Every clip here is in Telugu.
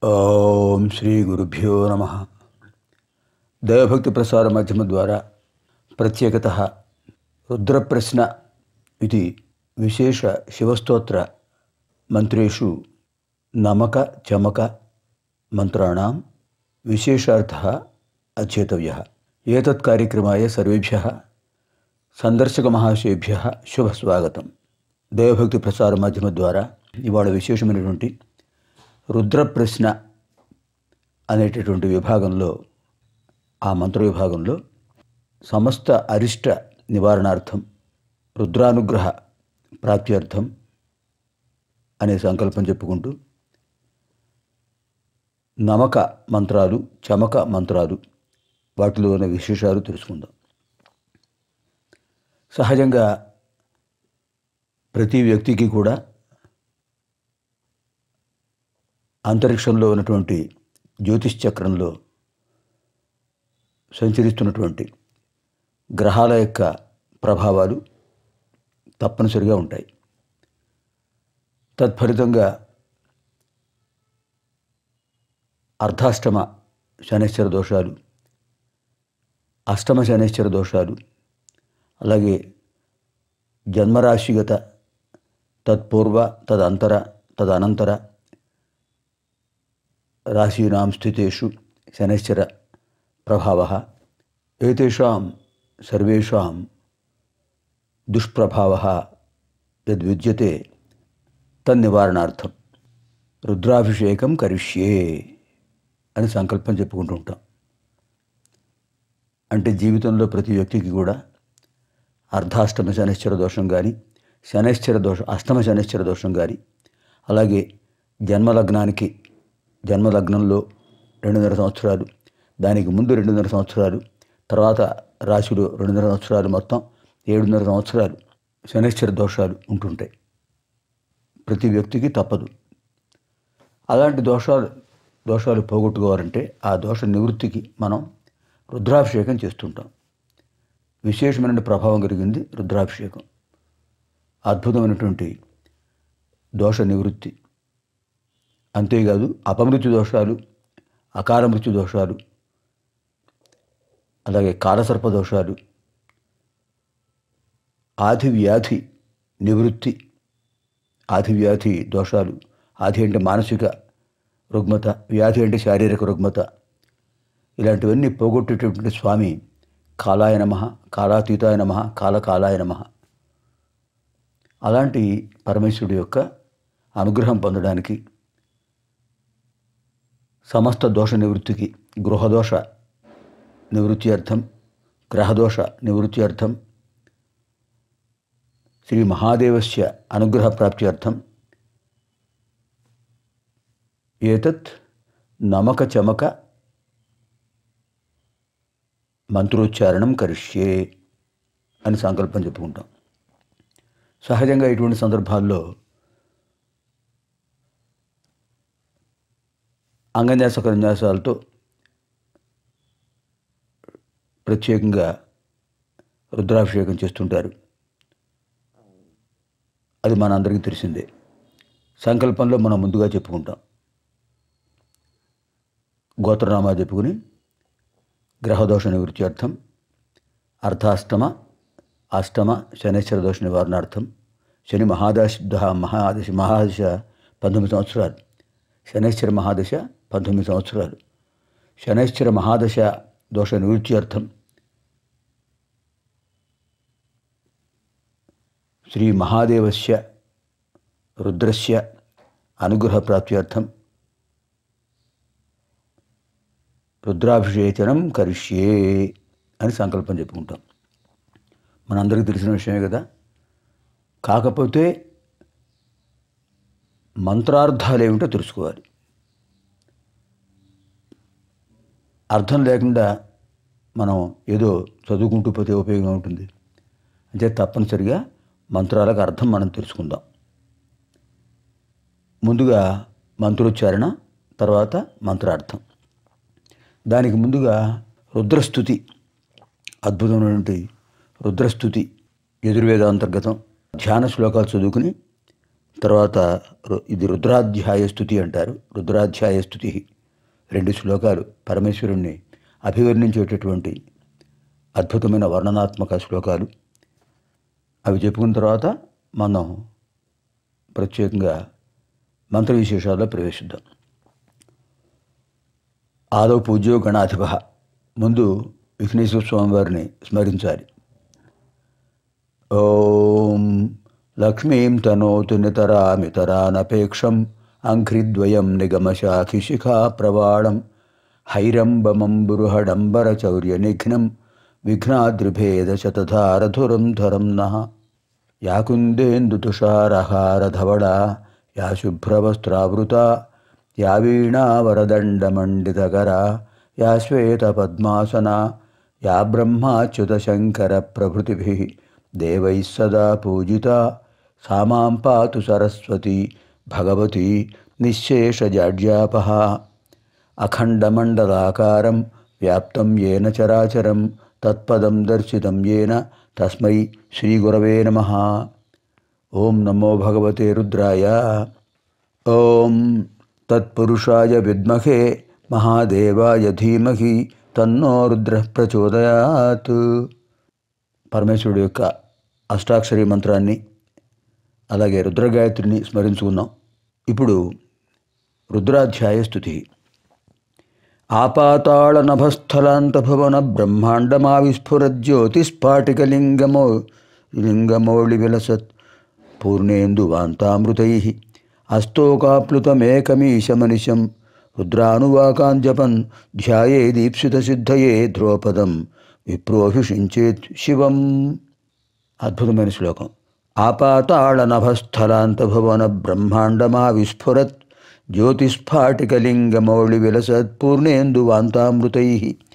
ఓం శ్రీ గురుభ్యో నమ దైవభక్తి ప్రసార మాధ్యమం ద్వారా ప్రత్యేకత రుద్రప్రశ్న ఇది విశేష శివస్తోత్ర మంత్రేషు నమక చమక మంత్రాణం విశేషార్థ అధ్యేతవ్య ఏతత్ కార్యక్రమాయ సర్వేభ్య సందర్శక మహాశేభ్య శుభ స్వాగతం దైవభక్తి ప్రసార మాధ్యమం ద్వారా ఇవాళ విశేషమైనటువంటి రుద్ర ప్రశ్న అనేటటువంటి విభాగంలో ఆ మంత్ర విభాగంలో సమస్త అరిష్ట నివారణార్థం రుద్రానుగ్రహ ప్రాప్త్యర్థం అనే సంకల్పం చెప్పుకుంటూ నమక మంత్రాలు చమక మంత్రాలు వాటిలో ఉన్న విశేషాలు తెలుసుకుందాం సహజంగా ప్రతి వ్యక్తికి కూడా అంతరిక్షంలో ఉన్నటువంటి జ్యోతిష్ చక్రంలో సంచరిస్తున్నటువంటి గ్రహాల యొక్క ప్రభావాలు తప్పనిసరిగా ఉంటాయి తత్ఫలితంగా అర్ధాష్టమ శనేశ్వర దోషాలు అష్టమ శనేశ్వర దోషాలు అలాగే జన్మరాశిగత తత్పూర్వ తదంతర తదనంతర రాశీనాం స్థితేషు శనైశ్చర ప్రభావ ఏతేషాం సర్వేషాం దుష్ప్రభావ యద్విద్యతే తన్నివారణార్థం రుద్రాభిషేకం కరిష్యే అని సంకల్పం చెప్పుకుంటూ ఉంటాం అంటే జీవితంలో ప్రతి వ్యక్తికి కూడా అర్ధాష్టమ శనిశ్చర దోషం కానీ శనిశ్చర దోషం అష్టమ శనిశ్చర దోషం కానీ అలాగే జన్మలగ్నానికి జన్మలగ్నంలో రెండున్నర సంవత్సరాలు దానికి ముందు రెండున్నర సంవత్సరాలు తర్వాత రాశిలో రెండున్నర సంవత్సరాలు మొత్తం ఏడున్నర సంవత్సరాలు శనిశ్చర దోషాలు ఉంటుంటాయి ప్రతి వ్యక్తికి తప్పదు అలాంటి దోషాలు దోషాలు పోగొట్టుకోవాలంటే ఆ దోష నివృత్తికి మనం రుద్రాభిషేకం చేస్తుంటాం విశేషమైన ప్రభావం కలిగింది రుద్రాభిషేకం అద్భుతమైనటువంటి దోష నివృత్తి అంతేకాదు అపమృత్యు దోషాలు అకాల మృత్యు దోషాలు అలాగే కాలసర్ప దోషాలు ఆది వ్యాధి నివృత్తి ఆది వ్యాధి దోషాలు ఆది అంటే మానసిక రుగ్మత వ్యాధి అంటే శారీరక రుగ్మత ఇలాంటివన్నీ పోగొట్టేటటువంటి స్వామి కాలాయ నమ కాలాతీతాయ నమ కాలకాలాయ నమ అలాంటి పరమేశ్వరుడు యొక్క అనుగ్రహం పొందడానికి సమస్త దోష నివృత్తికి గృహదోష నివృత్తి అర్థం గ్రహదోష నివృత్తి అర్థం శ్రీ మహాదేవస్య అనుగ్రహ ప్రాప్తి అర్థం ఏతత్ నమక చమక మంత్రోచ్చారణం కరిష్యే అని సంకల్పం చెప్పుకుంటాం సహజంగా ఇటువంటి సందర్భాల్లో అంగన్యాస కన్యాసాలతో ప్రత్యేకంగా రుద్రాభిషేకం చేస్తుంటారు అది మన అందరికీ తెలిసిందే సంకల్పంలో మనం ముందుగా చెప్పుకుంటాం గోత్రనామా చెప్పుకుని గ్రహదోష నివృత్తి అర్థం అర్ధాష్టమ అష్టమ శనేశ్వర దోష నివారణార్థం శని మహాదశ మహాదశ మహాదశ పంతొమ్మిది సంవత్సరాలు శనైశ్వర మహాదశ పంతొమ్మిది సంవత్సరాలు శనైశ్వర మహాదశ దోష నివృత్తి అర్థం శ్రీ మహాదేవస్య రుద్రస్య అనుగ్రహ ప్రాప్త్యర్థం రుద్రాభిషేచనం కరిష్యే అని సంకల్పం చెప్పుకుంటాం మనందరికీ తెలిసిన విషయమే కదా కాకపోతే మంత్రార్థాలు ఏమిటో తెలుసుకోవాలి అర్థం లేకుండా మనం ఏదో చదువుకుంటూ పోతే ఉపయోగం ఉంటుంది అంటే తప్పనిసరిగా మంత్రాలకు అర్థం మనం తెలుసుకుందాం ముందుగా మంత్రోచ్చారణ తర్వాత మంత్రార్థం దానికి ముందుగా రుద్రస్థుతి అద్భుతమైనటువంటి రుద్రస్థుతి యజుర్వేద అంతర్గతం ధ్యాన శ్లోకాలు చదువుకుని తర్వాత రు- ఇది రుద్రాధ్యాయ స్థుతి అంటారు రుద్రాధ్యాయ స్థుతి రెండు శ్లోకాలు పరమేశ్వరుణ్ణి అభివర్ణించేటటువంటి అద్భుతమైన వర్ణనాత్మక శ్లోకాలు అవి చెప్పుకున్న తర్వాత మనం ప్రత్యేకంగా మంత్ర విశేషాల్లో ప్రవేశిద్దాం ఆదౌ పూజ్యో గణాధిప ముందు విఘ్నేశ్వర స్వామి వారిని స్మరించాలి ఓం లక్ష్మీం తనోతు నితరామితరానపేక్షం అంఘ్రిద్వయం నిగమశాఖిశిఖా ప్రవాళం హైరంబమం బృహడంబరచౌర్య నిఘ్నం విఘ్నాద్రిభేదశతధారధురం ధరం నః యా కుందేందుతుషారహారధవళా యా శుభ్రవస్త్రావృత యా వీణావరదండమండితకరా యా శ్వేతపద్మాసనా యా బ్రహ్మాచ్యుతశంకరప్రభృతిభిः దేవైः సదా పూజితా सा मां पातु सरस्वती भगवती निःशेषजाड्यापः अखण्डमण्डलाकारं व्याप्तं येन चराचरं तत्पदं दर्शितं येन तस्मै श्रीगुरवे नमः ॐ नमो भगवते रुद्राय ॐ तत्पुरुषाय विद्महे महादेवाय धीमहि तन्नो रुद्रः ప్రచోదయాత్ పరమేశ్వరుడు యొక్క అష్టాక్షరి మంత్రాన్ని అలాగే రుద్రగాయత్రిని స్మరించుకున్నాం ఇప్పుడు రుద్రాధ్యాయ స్థుతి ఆపాతాళ నభస్థలాంత భవన బ్రహ్మాండమావిస్ఫురజ్యోతిస్ఫాటికలింగమో లింగమౌళి విలసత్ పూర్ణేందు వాంతామృతై హస్తోకాప్లుతమేకమీశమనిశం రుద్రానువాకాంజపన్ ధ్యాయే దీప్సిత సిద్ధయే ధ్రువపదం విప్రోభిషించేత్ శివం అద్భుతమైన శ్లోకం ఆపాతాళ నభస్థలాంత భువన బ్రహ్మాండమా విస్ఫురత్ జ్యోతిస్ఫాటికలింగమౌళి విలసత్ పూర్ణేందు వాంతామృతై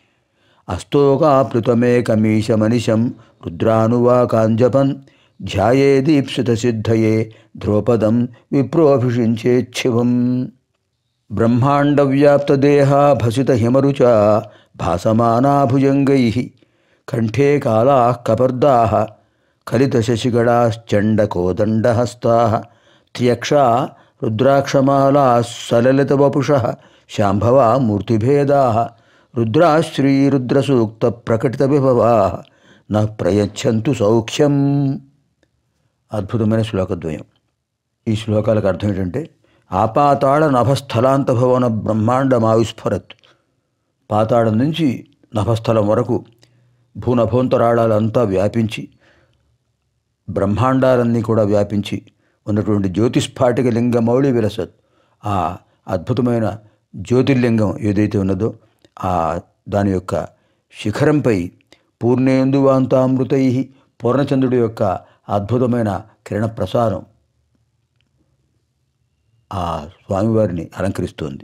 అస్తోకాప్లుతమేకమీశమనిశం రుద్రానువాకాంజపన్ ధ్యాయే దీప్సిత సిద్ధయే ధ్రువపదం విప్రోభిషించేచ్ఛివం బ్రహ్మాండవ్యాప్తదేహా భసిత హిమరుచ భాసమానా భుజంగై కంఠే కాళా కపర్దా కలితశశిగళాశ్చండకోదండహస్తా త్యక్షా రుద్రాక్షమాలా సలలితవపుష శాంభవా మూర్తిభేదా రుద్రాశ్రీరుద్రసూక్త ప్రకటిత విభవా న ప్రయచ్చంతు సౌఖ్యం అద్భుతమైన శ్లోకద్వయం ఈ శ్లోకాలకు అర్థం ఏంటంటే ఆపాతాళ నభస్థలాంత భవన బ్రహ్మాండమావిస్ఫరత్ పాతాళం నుంచి నభస్థలం వరకు భూనభోంతరాళాలంతా వ్యాపించి బ్రహ్మాండాలన్నీ కూడా వ్యాపించి ఉన్నటువంటి జ్యోతిస్ఫాటిక లింగమౌళి విలసత్ ఆ అద్భుతమైన జ్యోతిర్లింగం ఏదైతే ఉన్నదో ఆ దాని యొక్క శిఖరంపై పూర్ణేందువాంతామృతై పూర్ణచంద్రుడి యొక్క అద్భుతమైన కిరణ ప్రసారం ఆ స్వామివారిని అలంకరిస్తోంది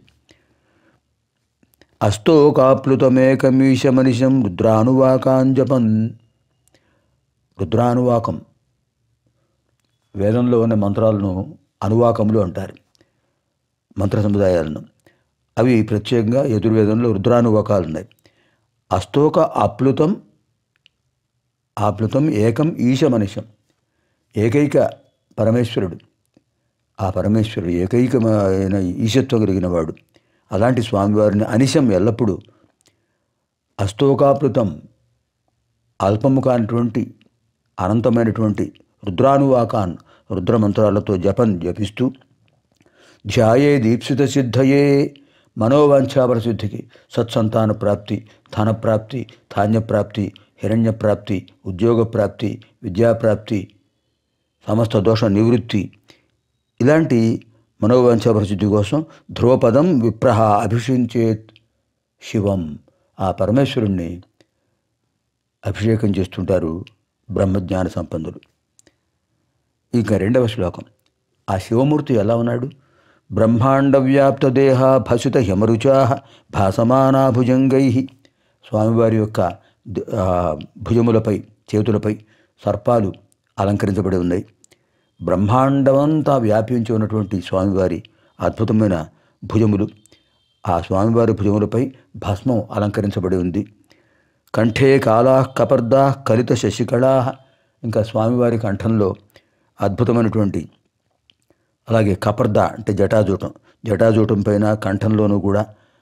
అస్తోకాప్లుతమేకమీశమనిశం రుద్రానువాకాంజపన్ రుద్రానువాకం వేదంలో ఉన్న మంత్రాలను అనువాకములు అంటారు మంత్ర సముదాయాలను అవి ప్రత్యేకంగా యజుర్వేదంలో రుద్రానువాకాలు ఉన్నాయి అస్తోక ఆప్లుతం ఆప్లుతం ఏకం ఈశమనిశం ఏకైక పరమేశ్వరుడు ఆ పరమేశ్వరుడు ఏకైకమైన ఈశత్వం కలిగిన వాడు అలాంటి స్వామివారిని అనిశం ఎల్లప్పుడూ అస్తోకాప్లుతం అల్పము కానిటువంటి అనంతమైనటువంటి రుద్రానువాకాన్ రుద్రమంత్రాలతో జపం జపిస్తూ ధ్యాయే దీప్సిత సిద్ధయే మనోవాంఛాపర సిద్ధికి సత్సంతాన ప్రాప్తి ధనప్రాప్తి ధాన్యప్రాప్తి హిరణ్యప్రాప్తి ఉద్యోగ ప్రాప్తి విద్యాప్రాప్తి సమస్త దోష నివృత్తి ఇలాంటి మనోవాంఛాపర సిద్ధి కోసం ధ్రువపదం విప్రహ అభిషించేత్ శివం ఆ పరమేశ్వరుణ్ణి అభిషేకం చేస్తుంటారు బ్రహ్మజ్ఞాన సంపన్నులు ఇక రెండవ శ్లోకం ఆ శివమూర్తి ఎలా ఉన్నాడు బ్రహ్మాండ వ్యాప్త దేహ భసిత హిమరుచా భాసమానా భుజంగై స్వామివారి యొక్క ద- ఆ, భుజములపై చేతులపై సర్పాలు అలంకరించబడి ఉన్నాయి బ్రహ్మాండమంతా వ్యాపించి ఉన్నటువంటి స్వామివారి అద్భుతమైన భుజములు ఆ స్వామివారి భుజములపై భస్మం అలంకరించబడి ఉంది కంఠే కాళా కపర్దా కలిత శశికళా ఇంకా స్వామివారి కంఠంలో అద్భుతమైనటువంటి అలాగే కపర్ద అంటే జటాజూటం జటాజూటం పైన కంఠంలోనూ కూడా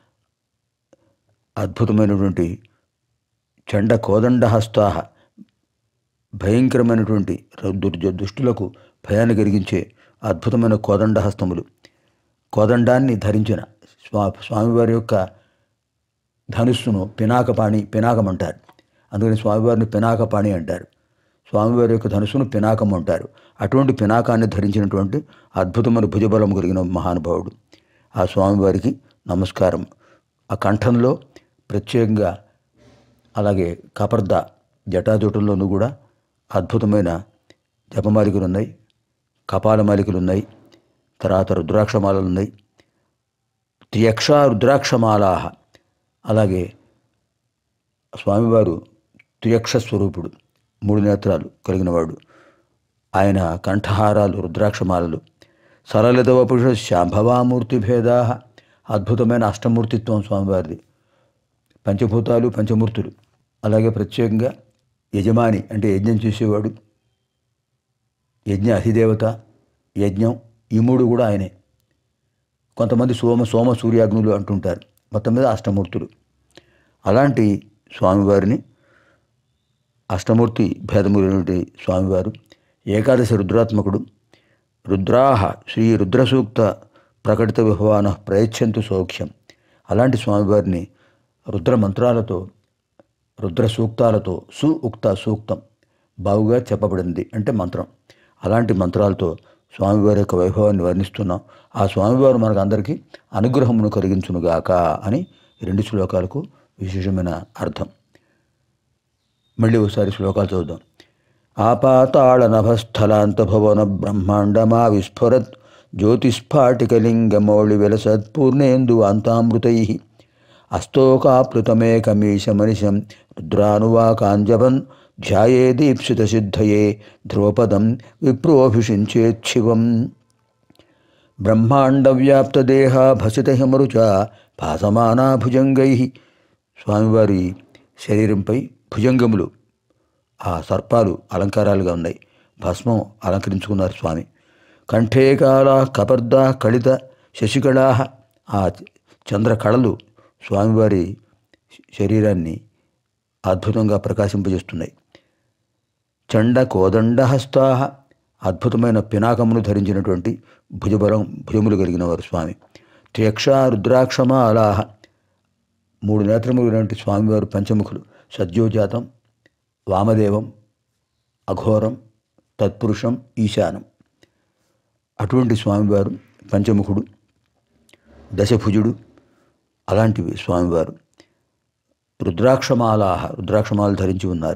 అద్భుతమైనటువంటి చండ కోదండ హస్తాహ భయంకరమైనటువంటి దుర్జ దుష్టులకు భయాన్ని కలిగించే అద్భుతమైన కోదండ హస్తములు కోదండాన్ని ధరించిన స్వా స్వామివారి యొక్క ధనుస్సును పినాకపాణి పినాకం అంటారు అందుకని స్వామివారిని పినాకపాణి అంటారు స్వామివారి యొక్క ధనుస్సును పినాకం అంటారు అటువంటి పినాకాన్ని ధరించినటువంటి అద్భుతమైన భుజబలం కలిగిన మహానుభావుడు ఆ స్వామివారికి నమస్కారం ఆ కంఠంలో ప్రత్యేకంగా అలాగే కపర్ద జటాజూటంలోనూ కూడా అద్భుతమైన జపమాలికలు ఉన్నాయి కపాలమాలికలు ఉన్నాయి తర్వాత రుద్రాక్షమాలలు ఉన్నాయి త్రియక్ష రుద్రాక్షమాలా అలాగే స్వామివారు త్రియక్ష స్వరూపుడు మూడు నేత్రాలు కలిగినవాడు ఆయన కంఠహారాలు రుద్రాక్షమాలలు సరళితవ పురుష శాంభవామూర్తి భేదా అద్భుతమైన అష్టమూర్తిత్వం స్వామివారిది పంచభూతాలు పంచమూర్తులు అలాగే ప్రత్యేకంగా యజమాని అంటే యజ్ఞం చేసేవాడు యజ్ఞ అధిదేవత యజ్ఞం ఈ మూడు కూడా ఆయనే కొంతమంది సోమ సోమ సూర్యాగ్నులు అంటుంటారు మొత్తం మీద అష్టమూర్తులు అలాంటి స్వామివారిని అష్టమూర్తి భేదములైనటువంటి స్వామివారు ఏకాదశి రుద్రాత్మకుడు రుద్రాహ శ్రీ రుద్రసూక్త ప్రకటిత విభవాన ప్రయచ్ఛంతు సౌఖ్యం అలాంటి స్వామివారిని రుద్ర మంత్రాలతో రుద్ర సూక్తాలతో సు ఉక్త సూక్తం బావుగా చెప్పబడింది అంటే మంత్రం అలాంటి మంత్రాలతో స్వామివారి యొక్క వైభవాన్ని వర్ణిస్తున్నాం ఆ స్వామివారు మనకు అందరికీ అనుగ్రహమును కలిగించునుగాక అని రెండు శ్లోకాలకు విశేషమైన అర్థం మళ్ళీ ఒకసారి శ్లోకాలు చూద్దాం ఆపాతాళ నభస్థలాంత భవన బ్రహ్మాండమా విస్ఫురత్ జ్యోతిస్ఫాటికలింగమౌళి విలసత్ పూర్ణేందు అంతామృతై అస్తోకాప్లుతమేకమీశమనిశం రుద్రానువాకాంజపన్ ధ్యాయే దీప్సిత సిద్ధయే ధ్రువపదం విప్రోభిషించేచ్ఛివం బ్రహ్మాండవ్యాప్తదేహ భసిత హిమరుచ భాసమానా భుజంగై స్వామివారి శరీరంపై భుజంగములు ఆ సర్పాలు అలంకారాలుగా ఉన్నాయి భస్మం అలంకరించుకున్నారు స్వామి కంఠేకాల కపర్ద కళిత శశికళా ఆ చంద్ర కళలు స్వామివారి శరీరాన్ని అద్భుతంగా ప్రకాశింపజేస్తున్నాయి చండ కోదండ హస్తా అద్భుతమైన పినాకమును ధరించినటువంటి భుజబలం భుజములు కలిగిన వారు స్వామి త్యక్ష రుద్రాక్షమాలాహ మూడు నేత్రములైనటువంటి స్వామివారు పంచముఖులు సద్యోజాతం వామదేవం అఘోరం తత్పురుషం ఈశానం అటువంటి స్వామివారు పంచముఖుడు దశభుజుడు అలాంటివి స్వామివారు రుద్రాక్షమాలాహ రుద్రాక్షమాలు ధరించి ఉన్నారు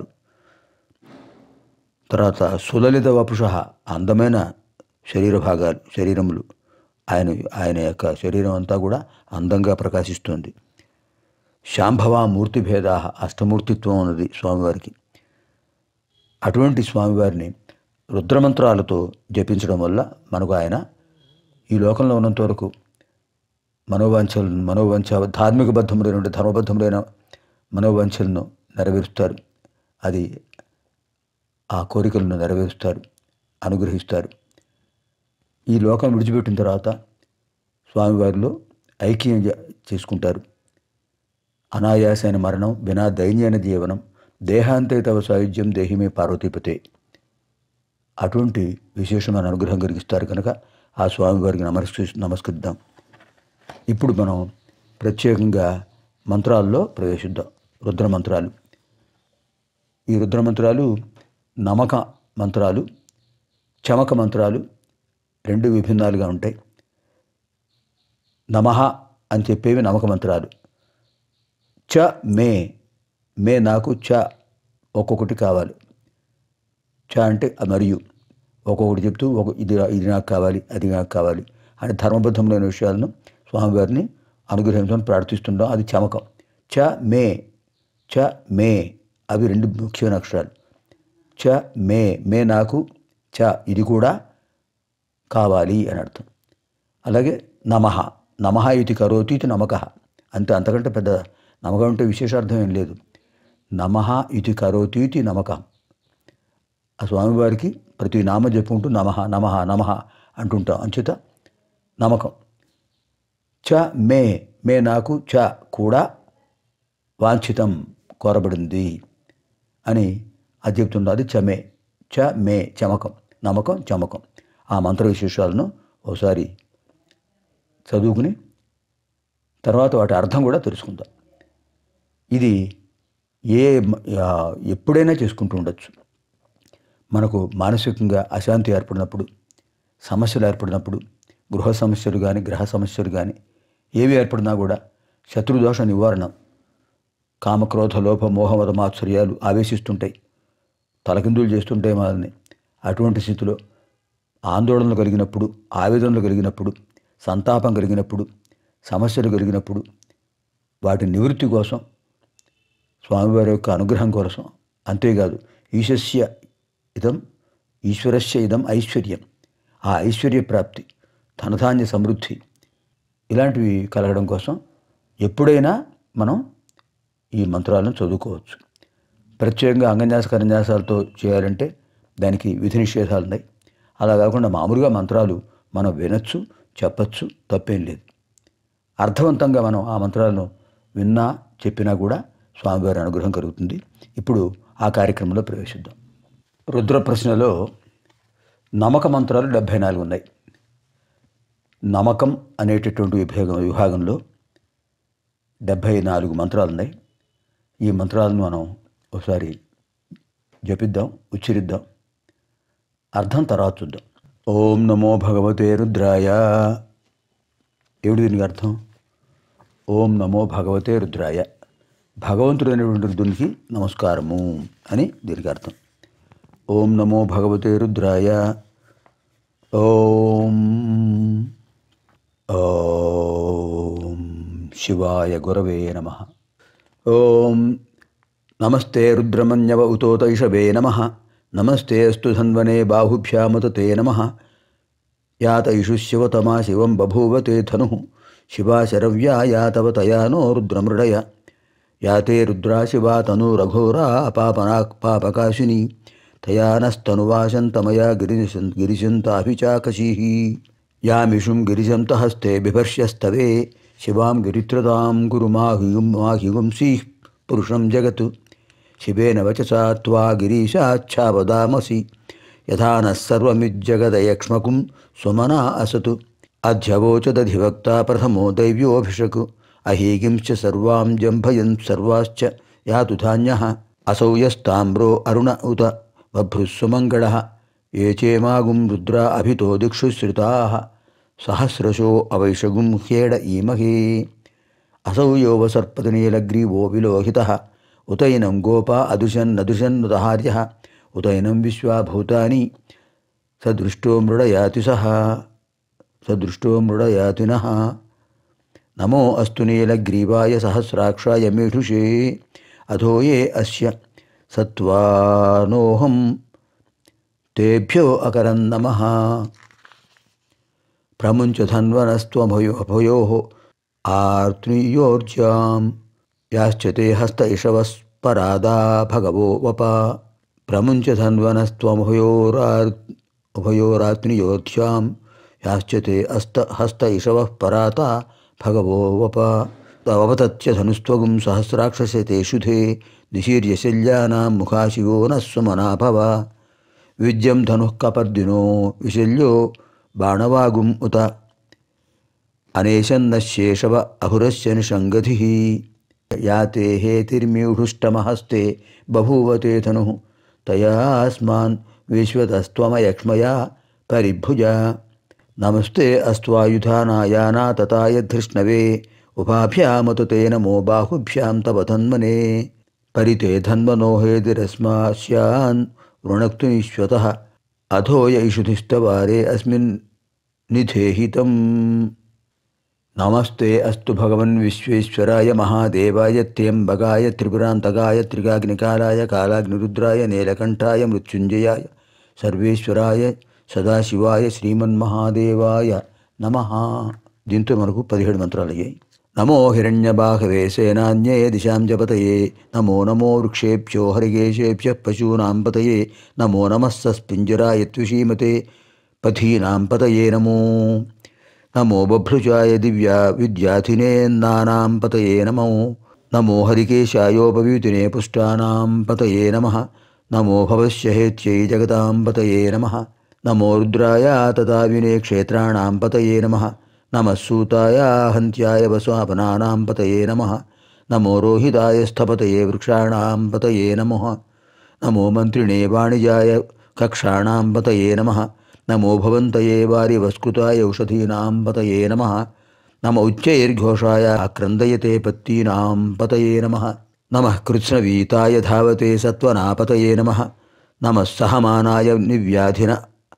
తర్వాత సులలిత వపుష అందమైన శరీర భాగాలు శరీరములు ఆయన ఆయన యొక్క శరీరం అంతా కూడా అందంగా ప్రకాశిస్తుంది శాంభవ మూర్తి భేదా అష్టమూర్తిత్వం ఉన్నది స్వామివారికి అటువంటి స్వామివారిని రుద్రమంత్రాలతో జపించడం వల్ల మనకు ఆయన ఈ లోకంలో ఉన్నంత వరకు మనోవాంఛలను మనోవాంఛ ధార్మిక బద్ధములైన ధర్మబద్ధములైన మనోవాంఛలను నెరవేరుస్తారు అది ఆ కోరికలను నెరవేరుస్తారు అనుగ్రహిస్తారు ఈ లోకం విడిచిపెట్టిన తర్వాత స్వామివారిలో ఐక్యం చే- చేసుకుంటారు అనాయాసైన మరణం వినా దైన్యైన జీవనం దేహాంతే తవ సాయుధ్యం దేహిమే పార్వతీపతే అటువంటి విశేషమైన అనుగ్రహం కలిగిస్తారు కనుక ఆ స్వామివారికి నమస్కరి నమస్కరిద్దాం ఇప్పుడు మనం ప్రత్యేకంగా మంత్రాల్లో ప్రవేశిద్దాం రుద్ర మంత్రాలు ఈ రుద్ర మంత్రాలు నమక మంత్రాలు చమక మంత్రాలు రెండు విభిన్నాలుగా ఉంటాయి నమః అని చెప్పేవి నమక మంత్రాలు చ మే మే నాకు చ ఒక్కొక్కటి కావాలి చ అంటే ఆ మరియు ఒక్కొక్కటి చెప్తూ ఒక ఇది ఇది నాకు కావాలి అది నాకు కావాలి అని ధర్మబద్ధములైన విషయాలను స్వామివారిని అనుగ్రహించమని ప్రార్థిస్తుంటాం అది చమకం చ మే చ మే అవి రెండు ముఖ్యమైన అక్షరాలు చ మే మే నాకు చ ఇది కూడా కావాలి అని అర్థం అలాగే నమః నమః ఇది కరోతి ఇది నమక అంతే అంతకంటే పెద్ద నమ్మకం అంటే విశేషార్థం ఏం లేదు నమః ఇది కరోతి ఇది నమకం ఆ స్వామివారికి ప్రతి నామ చెప్పుకుంటూ నమః నమః నమః అంటుంటాం అంచేత నమ్మకం చ మే మే నాకు చ కూడా వాంఛితం కోరబడింది అని అది చెప్తున్నది చమే చ మే చమకం నమ్మకం చమకం ఆ మంత్ర విశేషాలను ఒకసారి చదువుకుని తర్వాత వాటి అర్థం కూడా తెలుసుకుందాం ఇది ఏ ఆ, ఎప్పుడైనా చేసుకుంటూ ఉండొచ్చు మనకు మానసికంగా అశాంతి ఏర్పడినప్పుడు సమస్యలు ఏర్పడినప్పుడు గృహ సమస్యలు కానీ గ్రహ సమస్యలు కానీ ఏవి ఏర్పడినా కూడా శత్రుదోష నివారణ కామక్రోధ లోప మోహమద మాత్సర్యాలు ఆవేశిస్తుంటాయి తలకిందులు చేస్తుంటాయి మనల్ని అటువంటి స్థితిలో ఆందోళనలు కలిగినప్పుడు ఆవేదనలు కలిగినప్పుడు సంతాపం కలిగినప్పుడు సమస్యలు కలిగినప్పుడు వాటి నివృత్తి కోసం స్వామివారి యొక్క అనుగ్రహం కోసం అంతేకాదు ఈశస్య ఇదం ఈశ్వరస్య ఇదం ఐశ్వర్యం ఆ ఐశ్వర్య ప్రాప్తి ధనధాన్య సమృద్ధి ఇలాంటివి కలగడం కోసం ఎప్పుడైనా మనం ఈ మంత్రాలను చదువుకోవచ్చు ప్రత్యేకంగా అంగన్యాస కన్యాసాలతో చేయాలంటే దానికి విధి నిషేధాలు ఉన్నాయి అలా కాకుండా మామూలుగా మంత్రాలు మనం వినొచ్చు చెప్పచ్చు తప్పేం లేదు అర్థవంతంగా మనం ఆ మంత్రాలను విన్నా చెప్పినా కూడా స్వామివారి అనుగ్రహం కలుగుతుంది ఇప్పుడు ఆ కార్యక్రమంలో ప్రవేశిద్దాం రుద్ర ప్రశ్నలో నమ్మక మంత్రాలు డెబ్భై నాలుగు ఉన్నాయి నమ్మకం అనేటటువంటి విభాగం విభాగంలో డెబ్భై నాలుగు మంత్రాలు ఉన్నాయి ఈ మంత్రాలను మనం ఒకసారి జపిద్దాం ఉచ్చరిద్దాం అర్థం తర్వాత చూద్దాం ఓం నమో భగవతే రుద్రాయ ఏమిటి దీనికి అర్థం ఓం నమో భగవతే రుద్రాయ భగవంతుడైనటువంటి రుద్రునికి నమస్కారము అని దీనికి అర్థం ఓం నమో భగవతే రుద్రాయ ఓం ఓం శివాయ గురవే నమ ఓం నమస్తే రుద్రమన్యవ ఉతోతైషవే నమ నమస్తే అస్తు ధన్వనే బాహుభ్యామత తే నమ యాతైషు శివతమా శివం బభూవ తే ధను శివా శరవ్యా యాతవ తయా నో రుద్రమృడయ యాతే రుద్రా శివా తను రఘోరా పాపనా పాపకాశిని తయానస్తనువాసంతమయా గిరిశం గిరిశంతాభిచాకశీ యామిషుం గిరిశంత హస్తే బిభర్ష్యస్తవే శివాం గిరిత్రదాం గురు మాహిగుం మాహిగుంసీ పురుషం జగత్ శివేన వచసా త్వా గిరీశాచ్ఛావదామసి యథా నః సర్వమిజ్జగదయక్ష్మకుం సుమనా అసతు అధ్యవోచదధివక్త ప్రథమో దైవ్యోభిషక్ అహీగింశ్చ సర్వాం జంభయన్ సర్వాశ్చ యాతు ధాన్యః అసౌ యస్తామ్రో అరుణ ఉత బభ్రుస్సుమంగళः ఏ చేమాగుం రుద్రా అభితో దిక్షు శ్రుతాः సహస్రశో అవైషగుం హ్యేడ ఈమహే అసౌ యోవ సర్పతనీలగ్రీవో విలోహితः ఉతైనం గోపా అదుషన్నదుషన్నుదహార్యः ఉతైనం విశ్వాభూతాని సదృష్టో మృడయాతి సహ సదృష్టో మృడయాతినః నమో అస్తు నీలగ్రీవాయ సహస్రాక్షాయ మేషుషే అథో ఏ అస్య సత్వానోహం తేభ్యో అకరం నమ ప్రముంచ ధన్వనస్త్వభయో అభయో ఆర్త్నియోర్జాం యాశ్చతే హస్త ఇషవస్పరాదా భగవో వప ప్రముంచ ధన్వనస్త్వభయోరా ఉభయోరాత్నియోధ్యాం యాశ్చతే అస్త హస్త ఇషవః పరాత భగవో వప అవతత్య ధనుస్త్వగుం సహస్రాక్షసే తే శుధే నిశీర్యశల్యానాం ముఖాశివో నస్వమనా భవ విద్యం ధనుః కపర్దినో విశల్యో బాణవాగుం ఉత అనేశన్నశేషవ అహురస్య నిషంగధి యాతే హేతిర్మ్యూఢుష్టమహస్తే బభూవతే ధను తయాస్మాన్ విశ్వతస్త్వమయక్ష్మయా పరిభుజ నమస్తే అస్త్వాయుధానాయానా తతాయ ధృష్ణవే ఉభాభ్యామతు తే నమో బాహుభ్యాం తవ ధన్మనే పరితే ధన్మనో హేతిరస్మాస్యాన్ వృణక్తు నిశ్వతః అథోయ ఇషుధిస్తవారే అస్మిన్ నిధేహితం నమస్తే అస్తు భగవన్ విశ్వేశ్వరాయ మహాదేవాయ త్ర్యంబగాయ త్రిపురాంతకాయ త్రికాగ్నికాలాయ కాలాగ్నిరుద్రాయ నీలకంఠాయ మృత్యుంజయాయ సర్వేశ్వరాయ సదాశివాయ శ్రీమన్మహాదేవాయ నమ దీంతో మనకు పదిహేడు మంత్రాలు అయ్యాయి నమో హిరణ్యబాహవే సేనాన్యే దిశాం జపతయే నమో నమో వృక్షేభ్యో హరిగేశేభ్య పశూనాం పతయే నమో నమస్సస్పింజరాయ త్విషీమతే పథీనాం పతయే నమో నమో బభ్రుజాయ దివ్యా విద్యాధినే నానాం పతయే నమో నమో హరికేశాయోపవీతినే పుష్టానాం పతయే నమ నమో భవస్య హేత్యై జగతాం పతయే నమ నమో రుద్రాయ తథా వినే క్షేత్రాణాం పతయే నమ నమः సూతాయ హంత్యాయ వస్వాపనానాం పతయే నమ నమో రోహితాయ స్థపతయే వృక్షాణాం పతయే నమః నమో మంత్రిణే వాణిజాయ కక్షాణాం పతయే నమ నమో భవంతయే వారి వస్కృతాయ ఔషధీనాం పతయే నమ నమ ఉచ్చైర్ఘోషాయ ఆక్రందయతే పత్తీనాం పతయే నమ నమ కృత్స్నవీతాయ ధావతే సత్వనాపతయే నమ నమ సహమానాయ నివ్యాధిన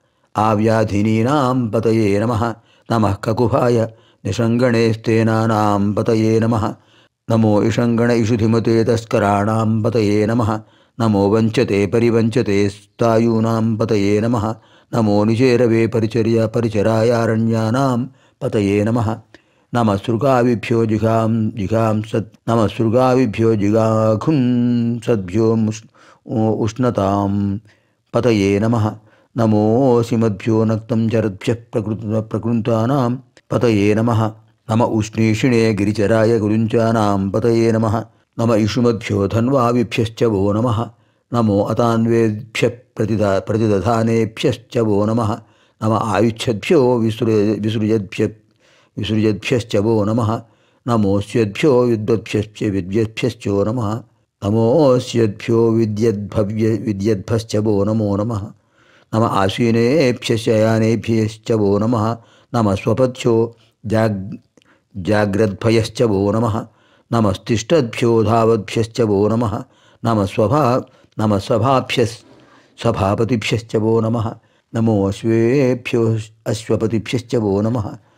ఆవ్యాధినీనాం పతయే నమ నమ కకుభాయ నిషంగణేస్తేనానాం పతయే నమ నమో ఇషంగణ ఇషుధిమతే తస్కరాణాం పతయే నమ నమో వంచతే పరివంచతే స్థాయూనాం పతయే నమ నమో నిచేరవే పరిచర్య పరిచరాయారణ్యానాం పతయే నమ నమ సృగావిభ్యో జిఘాం జిఘాం సద్ నమ సృగావిభ్యో జిగాఘుం సద్భ్యో ఉష్ణతాం పతయే నమ నమోసిమద్భ్యో నక్తం జరద్భ్య ప్రకృత ప్రకృతానాం పతయే నమ నమ ఉష్ణీషిణే గిరిచరాయ గురుంచానాం పతయే నమ నమ ఇషుమద్భ్యో ధన్వావిభ్యశ్చ वो నమ నమో అతాన్వేభ్య ప్రతిదా ప్రతిదధానేభ్యశ్చ वो నమ నమ ఆయుచ్ఛద్భ్యో విసృ విసృజద్భ్య విసృజద్భ్యశ్చ वो నమ నమోస్యద్భ్యో విద్వద్భ్యశ్చ విద్యద్భ్యశ్చో నమ నమోస్యద్భ్యో విద్యద్భవ్య విద్యద్భశ్చ वो నమో నమ నమ ఆసీనేభ్యశయానేభ్యశ్చ वो నమ నమ స్వపథ్యో జాగ్ జాగ్రద్భయశ్చ वो నమ నమస్తిష్టద్భ్యో ధావద్భ్యశ్చ वो నమ నమ స్వభా నమ స్వభాభ్య స్వభాపతిభ్యశ్చ वो నమ నమో అశ్వేభ్యో అశ్వపతిభ్యశ్చ वो నమ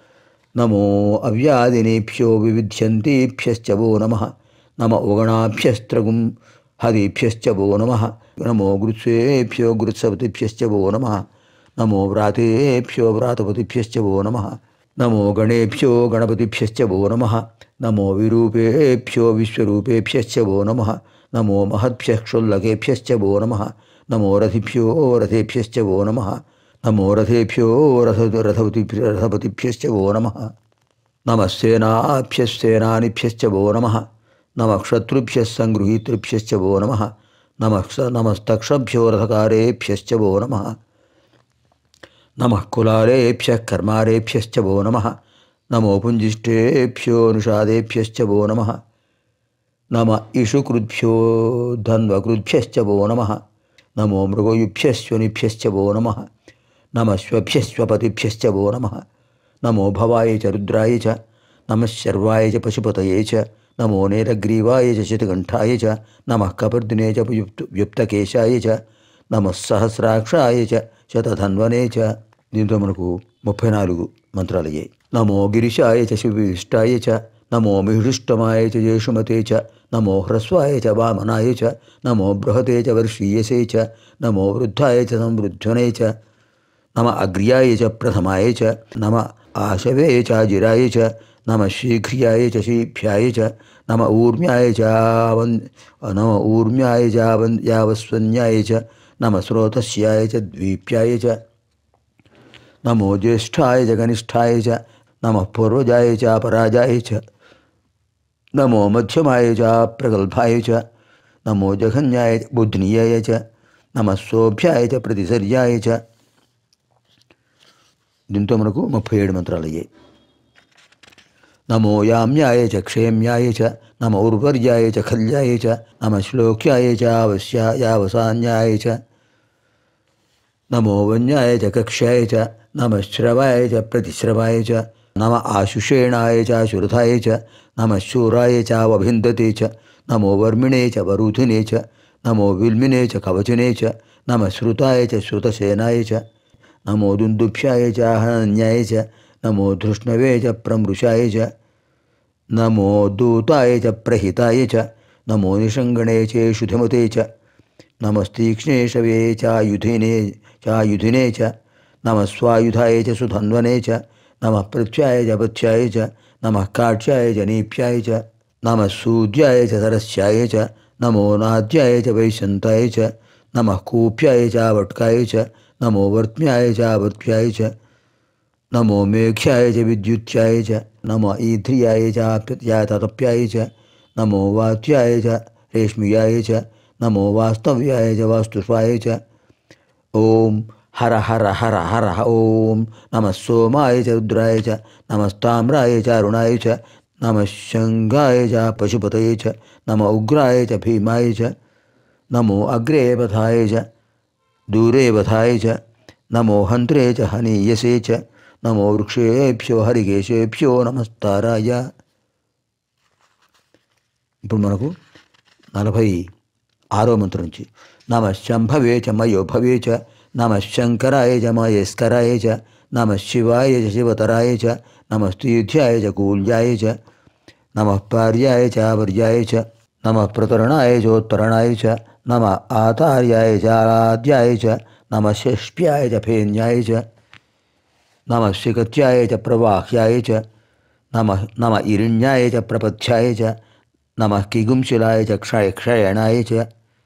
నమో అవ్యాదినేభ్యో వివిధ్యంతీభ్యశ్చ वो నమ నమ ఉగణాభ్యస్త్రగుం హరిభ్యశ్చ वो నమ నమో గృత్సేభ్యో గృత్సపతిభ్యశ్చ वो నమ నమో వ్రాతేభ్యో వ్రాతపతిభ్యశ్చ वो నమ నమో గణేభ్యో గణపతిభ్యశ్చ वो నమ నమో విరూపేభ్యో విశ్వరూపేభ్యశ్చ वो నమ నమో మహద్భ్యः క్షుల్లకేభ్యశ్చ वो నమ నమో రథిభ్యో రథేభ్యశ్చ वो నమ నమో రథేభ్యో రథ రథపతి రథపతిభ్యశ్చ वो నమ నమ సేనాభ్యశ్చేనానిభ్యశ్చ वो నమ నమ క్షత్రుభ్యः సంగృహీతృభ్యశ్చ वो నమ నమ నమస్తక్షభ్యో రథకారేభ్యశ్చ वो నమ నమః కులాలేభ్యः కర్మారేభ్యశ్చ वो నమः నమో పుంజిష్టేభ్యో నిషాదేభ్యశ్చ वो నమः నమ ఇషుకృద్భ్యో ధన్వకృద్భ్యశ్చ वो నమः నమో మృగయుభ్యశ్వనిభ్యశ్చ वो నమः నమస్వభ్యస్వపతిభ్యశ్చ वो నమः నమో భవాయ చ రుద్రాయ చ నమः శర్వాయ చ పశుపతయే చ నమో నేరగ్రీవాయ చ శతకంఠాయ చ నమః కపర్దినే చ వ్యుప్త వ్యుప్తకేశాయ చ నమః సహస్రాక్షాయ చ శతధన్వనే చ దీంతో మనకు ముప్పై నాలుగు మంత్రాలు అయ్యాయి నమో గిరిశాయ చ శివిష్టాయ చ నమో మిహృష్టమాయ చ జేషుమతే చ నమో హ్రస్వాయ చ వామనాయ చ నమో బృహతే చ వర్షీయసే చ నమో వృద్ధాయ చ సంవృద్ధనే చ నమ అగ్ర్యాయ చ ప్రథమాయ చ నమ ఆశవే చాజిరాయ చ నమ శీఘ్ర్యాయ చ శీభ్యాయ చ నమ ఊర్మ్యాయ చావన్ నమ ఊర్మ్యాయ చావన్ యావస్వన్యాయ చ నమ స్రోతస్యాయ చ ద్వీప్యాయ చ నమో జ్యేష్ఠాయ చ కనిష్ఠాయ చ నమ పూర్వజాయ చ పరాజాయ చ నమో మధ్యమాయ చ ప్రగల్భాయ చ నమో జఘన్యాయ చ బుధ్నీయాయ చ నమ శోభ్యాయ చ ప్రతిసర్యాయ చ దీంతో మనకు ముప్పై ఏడు మంత్రాలు అయ్యాయి నమో యామ్యాయ చ క్షేమ్యాయ చ నమ ఉర్వర్యాయ చ ఖల్యాయ చ నమ శ్లోక్యాయ చ అవశ్యాయావసాన్యాయ చ నమో వన్యాయ చ కక్ష్యాయ చ నమ శ్రవాయ చ ప్రతిశ్రవాయ చ నమ ఆశుషేణాయ చ శురథాయ చ నమ శూరాయ చావభిందతే చ నమో వర్మిణే చ వరుధినే చ నమో విల్మినే చ కవచనే చ నమ శ్రుతాయ చ శ్రుతసేనాయ చ నమో దుందుభ్యాయ చ హన్యాయ చ నమో ధృష్ణవే చ ప్రమృషాయ చ నమో దూతాయ చ ప్రహితాయ చ నమో నిషంగణే చేషుధిమతే చ నమస్తీక్ష్ణేషవే చాయుధినే చాయుధినే చ నమ స్వాయుధాయ చ సుధన్వనే చ నమ పృథ్యాయ చ పథ్యాయ చ నమ కాక్ష్యాయ చ నీప్యాయ చ నమ సూర్యాయ చ సరస్యాయ చ నమో నాద్యాయ చ వైశంతాయ చ నమ కూప్యాయ చ వట్కాయ చ నమో వర్త్మ్యాయ చ వర్త్యాయ చ నమో మేఘ్యాయ చ విద్యుత్యాయ చ నమో ఈధ్రియాయ చాప్యాయ తతప్యాయ చ నమో వాత్యాయ చ రేష్మియాయ చ నమో వాస్తవ్యాయ చ వాస్తుష్వాయ చ ఓం హర హర హర హర ఓం నమ సోమాయ చ రుద్రాయ చ నమస్తామ్రాయ చ అరుణాయ చ నమ శంగాయ చ పశుపతయ చ నమ ఉగ్రాయ చ భీమాయ చ నమో అగ్రే వధాయ చ దూరే వధాయ చ నమో హంత్రే చ హనీయసే చ నమో వృక్షేభ్యో హరికేశేభ్యో నమస్తారాయ ఇప్పుడు మనకు నలభై ఆరో మంత్రం నుంచి నమ శంభవే చ మయో భవే చ నమ శంకరాయ చ మయేస్కరాయ చ నమ శివాయ చ శివతరాయ చ నమ స్తీధ్యాయ చ కూల్యాయ చ నమ పార్యాయ చ వర్యాయ చ నమ ప్రతరణాయ చోత్తరణాయ చ నమ ఆతార్యాయ చ ఆరాధ్యాయ చ నమ షష్ప్యాయ చ ఫేన్యాయ చ నమ శిఖత్యాయ చ ప్రవాహ్యాయ చ నమ నమ ఇరిణ్యాయ చ ప్రపథ్యాయ చ నమ కిగుంశిలాయ చ క్షయ క్షయణాయ చ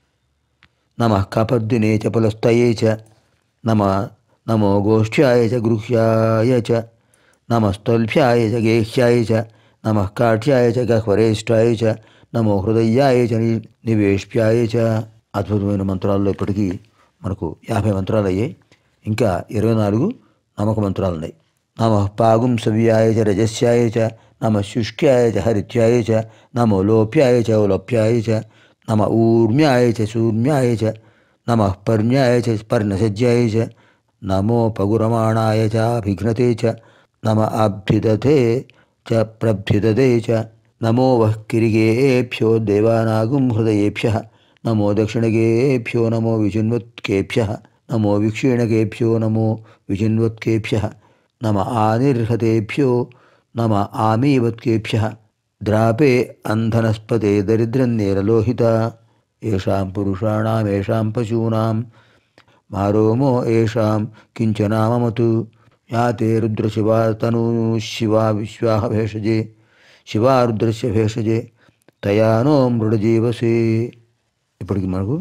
నమ కపర్దినే చ పులస్తయే చ నమ నమో గోష్ఠ్యాయ చ గృహ్యాయ చ నమస్తల్భ్యాయ చ గేహ్యాయ చ నమ కాఠ్యాయ చ గహ్వరేష్టాయ చ నమో హృదయాయ చ ని- నివేష్ప్యాయ చ అద్భుతమైన మంత్రాల్లో ఇప్పటికీ మనకు యాభై మంత్రాలు అయ్యాయి ఇంకా ఇరవై నాలుగు నమక మంత్రాలు ఉన్నాయి నమ పాగుం సవ్యాయ చ రజస్యాయ చ నమ శుష్క్యాయ చ హరిత్యాయ చ నమో లోప్యాయ చ లోప్యాయ చ నమ ఊర్మ్యాయ చ శూర్మ్యాయ చ నమ పర్ణ్యాయ చ పర్ణసజ్యాయ చ నమో పగురమాణాయ చాభిఘ్నతే చ నమ అభ్యుదతే చ ప్రభ్యుదతే చ నమో వః కిరిగేభ్యో దేవానాగుం హృదయేభ్య నమో దక్షిణగేభ్యో నమో విజున్వత్కేభ్య నమో విక్షీణకేభ్యో నమో విజున్వత్కేభ్య నమ ఆనిర్హతేభ్యో నమ ఆమీవత్కేభ్య ద్రాపే అంధనస్పతే దరిద్రన్నేరలోహిత ఏషాం పురుషాణామేషాం పశూనాం మారోమో ఏషాం కించనామమతు యాతే రుద్రశివా తనూ శివా విశ్వాహ భేషజే శివా రుద్రస్య భేషజే తయానో మృడజీవసే ఇప్పటికి మనకు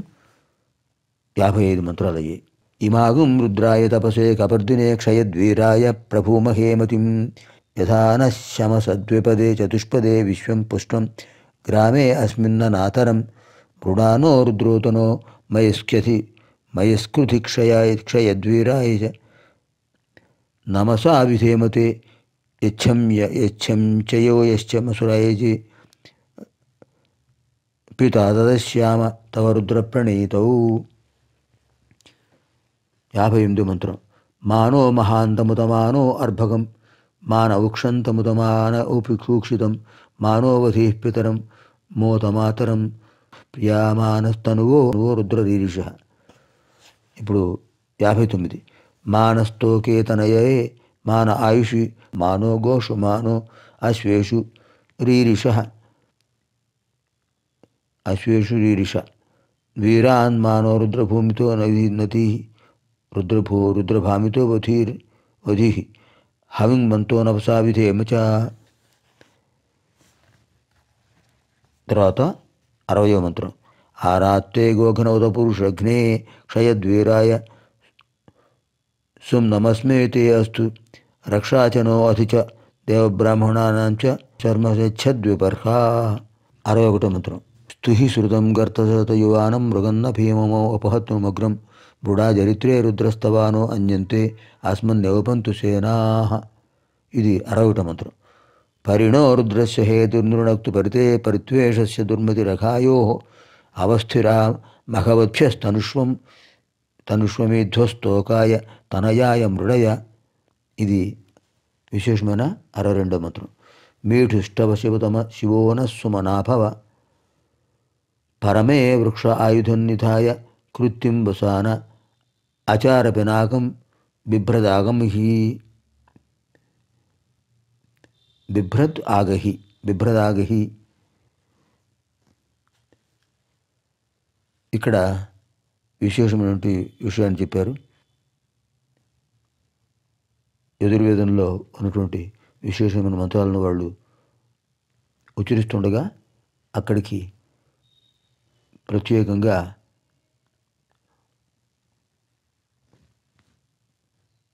యాభై ఐదు మంత్రాలు అయ్యాయి ఇమాగుం రుద్రాయ తపసే కపర్దినే క్షయద్వీరాయ ప్రభూమహేమతిం యథాన శమసద్విపదే చతుష్పదే విశ్వం పుష్టం గ్రామే అస్మిన్ననాతరం మృడానో రుద్రోతనో మయస్క్యథి మయస్కృతి క్షయాయ క్షయద్వీరాయ చ నమసా విధేమతే యచ్చం యచ్చం చయో యశ్చమసురాయజి పితా తదశ్యామ తవ రుద్రప్రణీతౌ యాభై ఎనిమిది మంత్రం మానో మహాంతముతమానో అర్భకం మాన ఉక్షంతముతమాన ఉపక్షూక్షితం మానోవధి పితరం మోతమాతరం ప్రియామానస్తనువో రుద్రరీరిష ఇప్పుడు యాభై తొమ్మిది మానస్తోకేతనయే మాన ఆయుషి మానో గోషు మానో అశ్వేషు రీరిష అశ్వేషు రీరిష వీరాన్ మానో రుద్రభూమితో నది నతి రుద్రభూ రుద్రభామితో వధీర్ వధి హవింగ్మంతో నవసా విధేమ చ తర్వాత అరవయో మంత్రం ఆరాత్తే గోఘనౌత పురుషఘ్నే క్షయద్వీరాయ సుం నమస్మే తే అస్తు రక్షాచనో అధి చ దేవబ్రాహ్మణానాం చ చర్మసచ్చద్విపర్హా అరవై ఒకటో మంత్రం స్తుహి శృతం గర్తసత యువానం మృగన్న భీమమో అపహత్వమగ్రం మృడా చరిత్రే రుద్రస్తవానో అన్యంతే అస్మన్యవపంతు సేనా ఇది అరవై ఒకటో మంత్రం పరిణో రుద్రస్య హేతుర్నృణక్తు పరితే పరిత్వేషస్య దుర్మతిరఘాయో అవస్థిరా మఘవద్భ్యస్తనుష్వం తనుష్వమేధ్వస్తోకాయ తనయాయ మృడయ ఇది విశేషమైన అరవై రెండో మంత్రం మీఠుష్టవ శివతమ శివోన సుమనాభవ పరమే వృక్ష ఆయుధన్నిధాయ కృత్యం వసాన అచార పినాకం బిభ్రదాగం హి బిభ్రద్ ఆగహి బిభ్రదాగహి ఇక్కడ విశేషమైనటువంటి విషయాన్ని చెప్పారు ఎదుర్వేదంలో ఉన్నటువంటి విశేషమైన మంత్రాలను వాళ్ళు ఉచ్చరిస్తుండగా అక్కడికి ప్రత్యేకంగా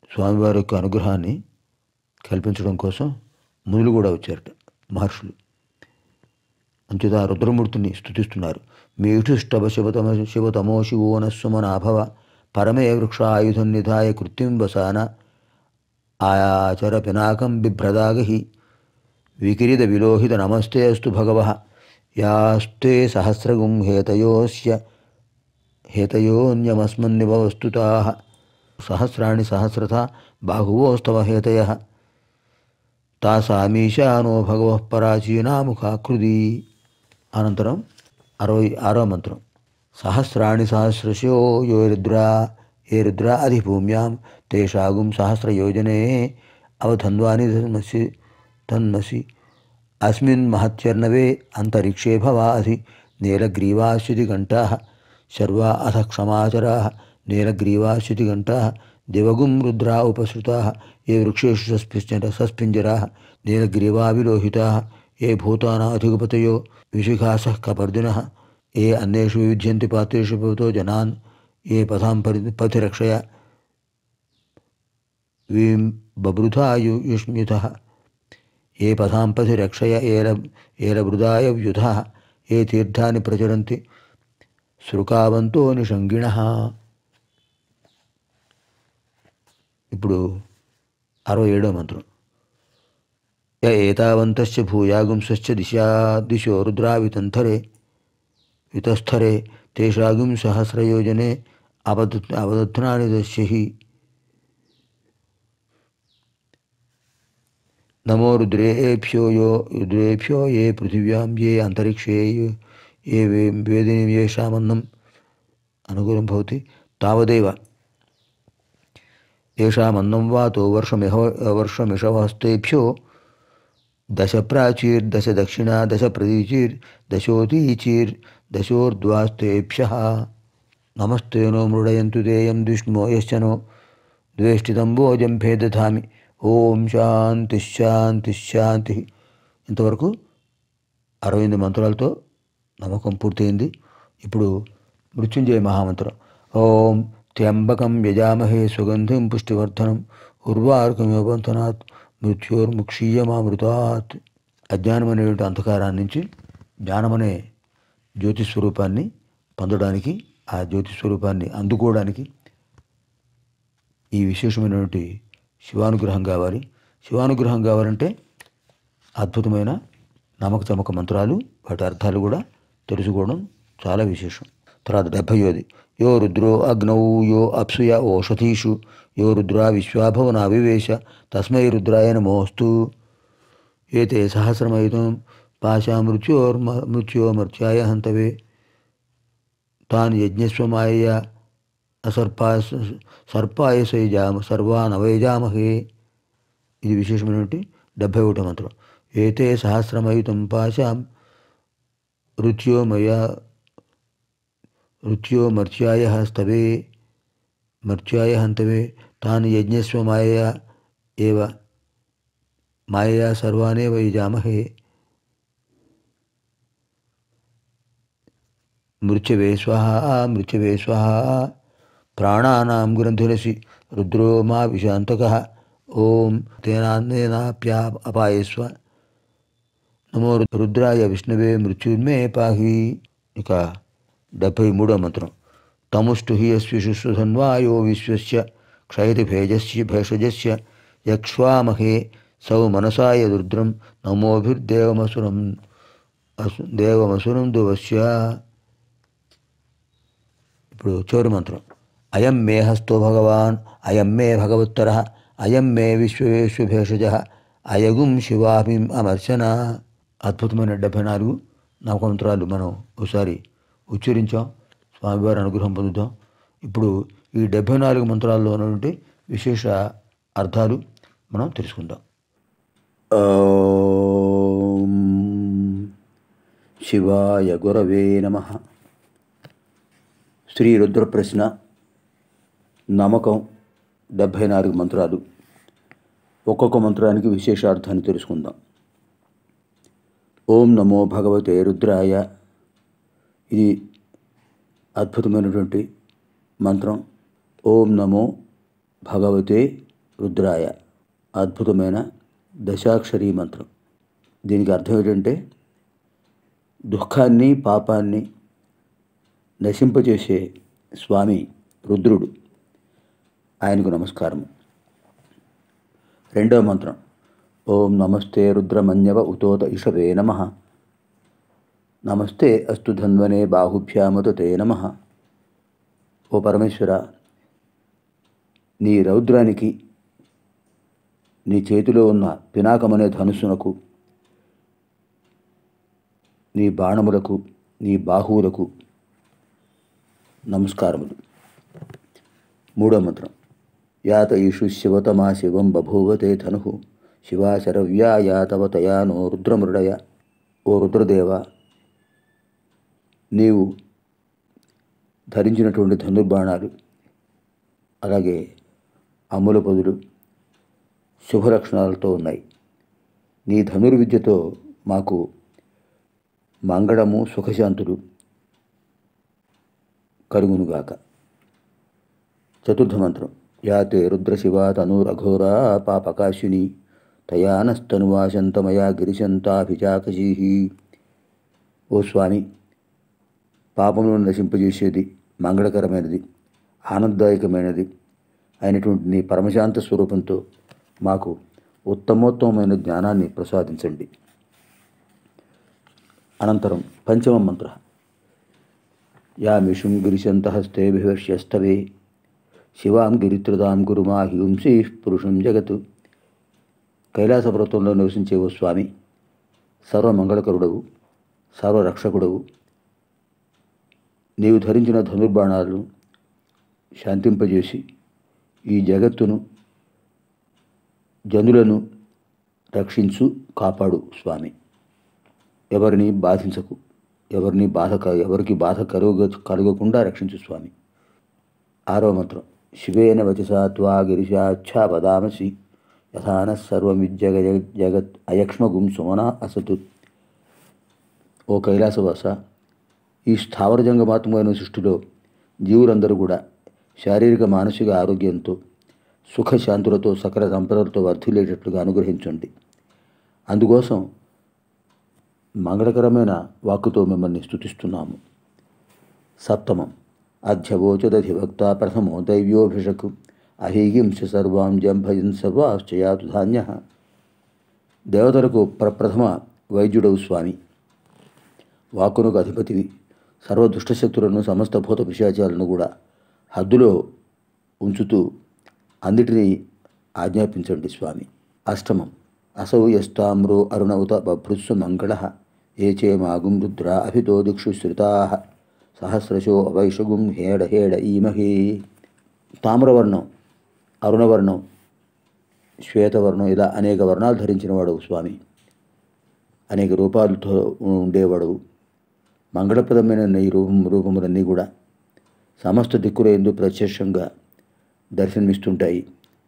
స్వామివారి యొక్క అనుగ్రహాన్ని కల్పించడం కోసం మునులు కూడా వచ్చారట మహర్షులు అంచేత ఆ రుద్రమూర్తిని స్తుతిస్తున్నారు మీఠుష్టవ శివతమ శివతమో శివోనస్సుమనాభవ పరమే వృక్ష ఆయుధం నిధాయ కృత్యం వసాన ఆచర పినాకం బిభ్రదాగహి వికిరిత విలోహిత నమస్తే అస్తు భగవ యాస్తే సహస్రగుం హేతయోస్య హేతయోన్యమస్మన్నివ వస్తుతా సహస్రాణి సహస్రత బాహువోస్తవ హేతయ తాసామీశానో భగవ పరాచీనాముఖాకృతి అనంతరం అరవై ఆరో మంత్రం సహస్రాణి సహస్రశో యో రుద్రా ఏ రుద్రా అధిభూమ్యాం తేషాగుం సహస్రయోజనే అవధన్వాని తన్మసి తన్మసి అస్మిన్ మహత్యర్ణవే అంతరిక్షే భవాసి నీలగ్రీవాశ్యుతి ఘంటా శర్వా అథ క్షమాచరా నీలగ్రీవాశ్యుతి ఘంటా దివగుం రుద్రా ఉపసృతా ఏ వృక్షేషు సస్పింజర సస్పింజరా నీలగ్రీవా విలోహితా ఏ భూతానాధిపతయో విశిఖాస కపర్దిన ఏ అన్యేషు వివిధ్యంతి పాత్రేషు భవతో జనాన్ ఏ పథాం పరి పథిరక్షయ వీం బభృథాయు యుష్మ్యుత ఏ పథాం పథి రక్షయ ఏల ఏలవృదాయ వ్యుధ ఏ తీర్థాన్ని ప్రచురంతి శృకావంతో నిషంగిణ ఇప్పుడు అరవై ఏడో మంత్రం య ఏతావంతశ్చ భూయాగుంశ్చ దిశా దిశో రుద్రా వితంతరే వితస్థరే తేషాగుం సహస్రయోజనే అవద్ అవదధ్నాని దశ్యహి నమో రుద్రేభ్యో యో రుద్రేభ్యో ఏ పృథివ్యాం ఏ అంతరిక్షే ఏ వేదిని ఏషామన్నం అనుకూలం భవతి తావదేవ ఏషామన్నం వాతో వర్షమిహ వర్షమిషవస్తేభ్యో దశ ప్రాచీర్ దశ దక్షిణ దశ ప్రదీచీర్ దశోదీచీర్ దశోర్ద్వాస్తేభ్య నమస్తేనో మృడయంతు దేయం దుష్మో యశ్చనో ద్వేష్టితం భోజం భేదధామి ఓం శాంతి శాంతి శాంతి ఇంతవరకు అరవై ఎనిమిది మంత్రాలతో నమ్మకం పూర్తయింది ఇప్పుడు మృత్యుంజయ మహామంత్రం ఓం త్ర్యంబకం యజామహే సుగంధిం పుష్టివర్ధనం ఉర్వార్కమిబంధనాత్ మృత్యోర్ముక్షీయమామృతాత్ అజ్ఞానం అనేటువంటి అంధకారాన్ని నుంచి జ్ఞానమనే జ్యోతి స్వరూపాన్ని పొందడానికి ఆ జ్యోతి స్వరూపాన్ని అందుకోవడానికి ఈ విశేషమైనటువంటి శివానుగ్రహం కావాలి శివానుగ్రహం కావాలంటే అద్భుతమైన నమ్మక చమక మంత్రాలు వాటి అర్థాలు కూడా తెలుసుకోవడం చాలా విశేషం తర్వాత డెబ్భయోది యో రుద్రో అగ్నౌ యో అప్సుయ ఓషధీషు యో రుద్రా విశ్వాభవన అవివేశ తస్మై రుద్రాయ నమోస్తు ఏతే సహస్రమయుతం పాశా మృత్యోర్మ మృత్యోమర్త్యాయ హంతవే తాన్ యజ్ఞస్వమాయ అసర్పా సర్పాయ సైజామ సర్వాన్ అవైజామహే ఇది విశేషమైనటువంటి డెబ్భై ఒకటో మంత్రం ఏతే సహస్రమయుతం పాశాం రుచ్యోమయ రుచ్యో మర్త్యాయ స్తవే మర్త్యాయ హంతవే తాను యజ్ఞస్వ మాయయా ఏవ మాయయా సర్వానే వైజామహే మృత్యవే స్వహా మృత్యవే స్వహా ప్రాణానాం గ్రంథురసి రుద్రో మా విశాంతక ఓం తేనాన్నేనాప్యా అపాయస్వ నమో రుద్రాయ విష్ణువే మృత్యుర్మే పాహి ఇక డెబ్భై మూడో మంత్రం తముష్టు హి అస్విషుస్వధన్వాయో విశ్వస్య క్షయతి భేజస్య భేషజస్య యక్ష్వామహే సౌ మనసాయ రుద్రం నమోభిర్దేవమసురం అసు దేవమసురం దువస్య ఇప్పుడు చివరి మంత్రం అయం మే హస్తో భగవాన్ అయం మే భగవత్తర అయం మే విశ్వవేశ్వభేషజ అయగుం శివాభిం అమర్చన అద్భుతమైన డెబ్భై నాలుగు నవమంత్రాలు మనం ఒకసారి ఉచ్చరించాం స్వామివారి అనుగ్రహం పొందుతాం ఇప్పుడు ఈ డెబ్భై నాలుగు మంత్రాల్లో ఉన్నటువంటి విశేష అర్థాలు మనం తెలుసుకుందాం ఓం శివాయ గురవే నమ శ్రీ రుద్ర ప్రశ్న నమ్మకం డెబ్భై నాలుగు మంత్రాలు ఒక్కొక్క మంత్రానికి విశేషార్థాన్ని తెలుసుకుందాం ఓం నమో భగవతే రుద్రాయ ఇది అద్భుతమైనటువంటి మంత్రం ఓం నమో భగవతే రుద్రాయ అద్భుతమైన దశాక్షరీ మంత్రం దీనికి అర్థం ఏంటంటే దుఃఖాన్ని పాపాన్ని నశింపచేసే స్వామి రుద్రుడు ఆయనకు నమస్కారం రెండవ మంత్రం ఓం నమస్తే రుద్రమన్యవ ఉతోత ఇషవే నమ నమస్తే అస్తు ధన్వనే బాహుభ్యామత తే నమ ఓ పరమేశ్వర నీ రౌద్రానికి నీ చేతిలో ఉన్న పినాకమనే ధనుస్సునకు నీ బాణములకు నీ బాహువులకు నమస్కారములు మూడో మంత్రం యాత ఈషు శివతమా శివం బభూవతే ధను శివాశరవ్యా యాతవ తయానో రుద్రమృడయ ఓ రుద్రదేవ నీవు ధరించినటువంటి ధనుర్బాణాలు అలాగే అమ్ముల పొదులు శుభలక్షణాలతో ఉన్నాయి నీ ధనుర్విద్యతో మాకు మంగళము సుఖశాంతులు కలుగునుగాక చతుర్థ మంత్రం యాతే రుద్రశివా తనురఘోరా పాపకాశిని తయానస్తనువాశంతమయా గిరిశంతాభిజాకశీ ఓ స్వామి పాపములను నశింపజేసేది మంగళకరమైనది ఆనందదాయకమైనది అయినటువంటి నీ పరమశాంత స్వరూపంతో మాకు ఉత్తమోత్తమైన జ్ఞానాన్ని ప్రసాదించండి అనంతరం పంచమ మంత్ర యామిషుం గిరిశంతహస్తే విహర్ష్యస్తవే శివాం గిరిత్రదాం గురుమా హింసీ పురుషం జగత్ కైలాస పర్వతంలో నివసించే ఓ స్వామి సర్వమంగళకరుడవు సర్వరక్షకుడవు నీవు ధరించిన ధనుర్బాణాలను శాంతింపజేసి ఈ జగత్తును జనులను రక్షించు కాపాడు స్వామి ఎవరిని బాధించకు ఎవరిని బాధ క- ఎవరికి బాధ కలుగ కలగకుండా రక్షించు స్వామి ఆరో మంత్రం శివేన వచసా త్వా గిరిశాచ్ఛా వదామసి యథాన సర్వమిజ్జగ జగత్ అయక్ష్మగుం సుమన అసతు ఓ కైలాసవాస ఈ స్థావర జంగమాత్మకమైన సృష్టిలో జీవులందరూ కూడా శారీరక మానసిక ఆరోగ్యంతో సుఖశాంతులతో సకల సంపదలతో వర్ధిల్లేటట్లుగా అనుగ్రహించండి అందుకోసం మంగళకరమైన వాక్కుతో మిమ్మల్ని స్తుతిస్తున్నాము సప్తమం అధ్యవోచదధిభక్త ప్రథమో దైవ్యోభిషకు అహీహింస సర్వాం జంభయన్ సర్వాశ్చయాతు ధాన్య దేవతలకు ప్రప్రథమ వైద్యుడవు స్వామి వాక్కునకు అధిపతివి సర్వ దుష్టశక్తులను సమస్త భూత పిశాచాలను కూడా హద్దులో ఉంచుతూ అన్నిటినీ ఆజ్ఞాపించండి స్వామి అష్టమం అసౌ యస్తామ్రో అరుణౌత బభృత్సు మంగళ ఏ చేమాగుం రుద్ర అభితో దిక్షు శ్రుతా సహస్రశో అవైషగుం హేడ హేడ ఈమహే తామ్రవర్ణం అరుణవర్ణం శ్వేతవర్ణం ఇలా అనేక వర్ణాలు ధరించిన వాడు స్వామి అనేక రూపాలతో ఉండేవాడు మంగళప్రదమైన ఈ రూపం రూపములన్నీ కూడా సమస్త దిక్కుల ఎందు ప్రత్యక్షంగా దర్శనమిస్తుంటాయి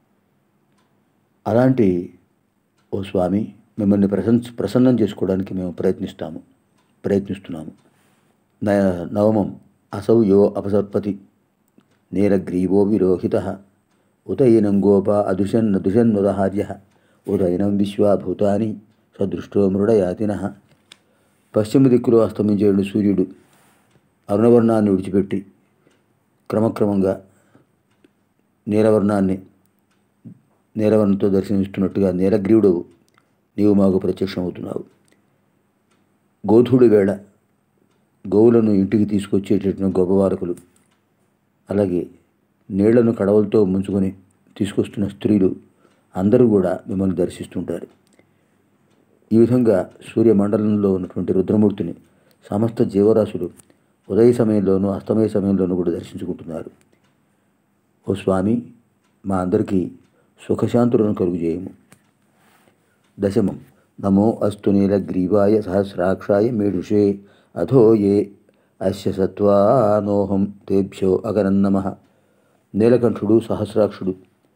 అలాంటి ఓ స్వామి మిమ్మల్ని ప్రశంస ప్రసన్నం చేసుకోవడానికి మేము ప్రయత్నిస్తాము ప్రయత్నిస్తున్నాము న- నవమం అసౌ యో అపసత్పతి నీలగ్రీవో విరోహిత ఉతైనం గోప అదుషన్ దుషన్నుదహార్య ఉదయనం విశ్వాభూతాని సదృష్టో మృడయాతిన పశ్చిమ దిక్కులో అస్తమించేడు సూర్యుడు అరుణవర్ణాన్ని విడిచిపెట్టి క్రమక్రమంగా నీలవర్ణాన్ని నీలవర్ణంతో దర్శనమిస్తున్నట్టుగా నీలగ్రీవుడు నీవు మాకు ప్రత్యక్షమవుతున్నావు గోధుడి వేళ గోవులను ఇంటికి తీసుకొచ్చేటటువంటి గొప్పవారకులు అలాగే నీళ్లను కడవలతో ముంచుకొని తీసుకొస్తున్న స్త్రీలు అందరూ కూడా మిమ్మల్ని దర్శిస్తుంటారు ఈ విధంగా సూర్యమండలంలో ఉన్నటువంటి రుద్రమూర్తిని సమస్త జీవరాశులు ఉదయ సమయంలోనూ అస్తమయ సమయంలోనూ కూడా దర్శించుకుంటున్నారు ఓ స్వామి మా అందరికీ సుఖశాంతులను కలుగు చేయము దశమం నమో అస్తు నీలగ్రీవాయ సహస్రాక్షాయ మేఢుషే అధో ఏ అస్య సత్వానోహం తేభ్యో అగనన్నమ నీలకంఠుడు సహస్రాక్షుడు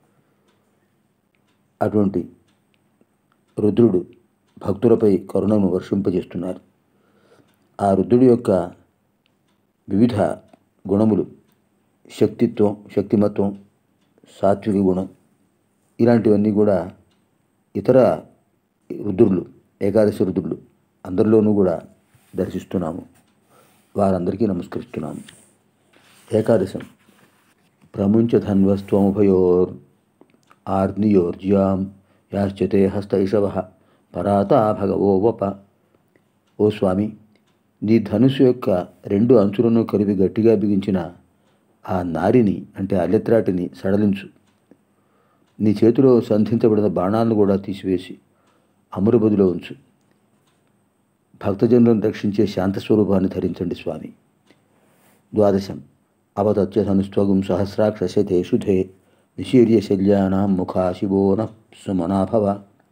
అటువంటి రుద్రుడు భక్తులపై కరుణను వర్షింపజేస్తున్నారు ఆ రుద్రుడి యొక్క వివిధ గుణములు శక్తిత్వం శక్తిమత్వం సాత్విక గుణం ఇలాంటివన్నీ కూడా ఇతర రుద్రులు ఏకాదశి రుద్రులు అందరిలోనూ కూడా దర్శిస్తున్నాము వారందరికీ నమస్కరిస్తున్నాము ఏకాదశం ప్రముంచ ధన్వస్త్వముభయోర్ ఆర్నియోర్జ్యాం యాశ్చతే హస్తైషవ పరాతా భగవో వప ఓ స్వామి నీ ధనుసు యొక్క రెండు అంచులను కలిపి గట్టిగా బిగించిన ఆ నారిని అంటే అల్లెత్రాటిని సడలించు నీ చేతిలో సంధించబడిన బాణాలను కూడా తీసివేసి అమరుబదిలో ఉంచు భక్తజనులను రక్షించే శాంతస్వరూపాన్ని ధరించండి స్వామి ద్వాదశం అవతత్య ధనుస్త్వగుం సహస్రాక్షసతే శుధే నిశీర్య శల్యానాం ముఖా శివోన సుమనాభవ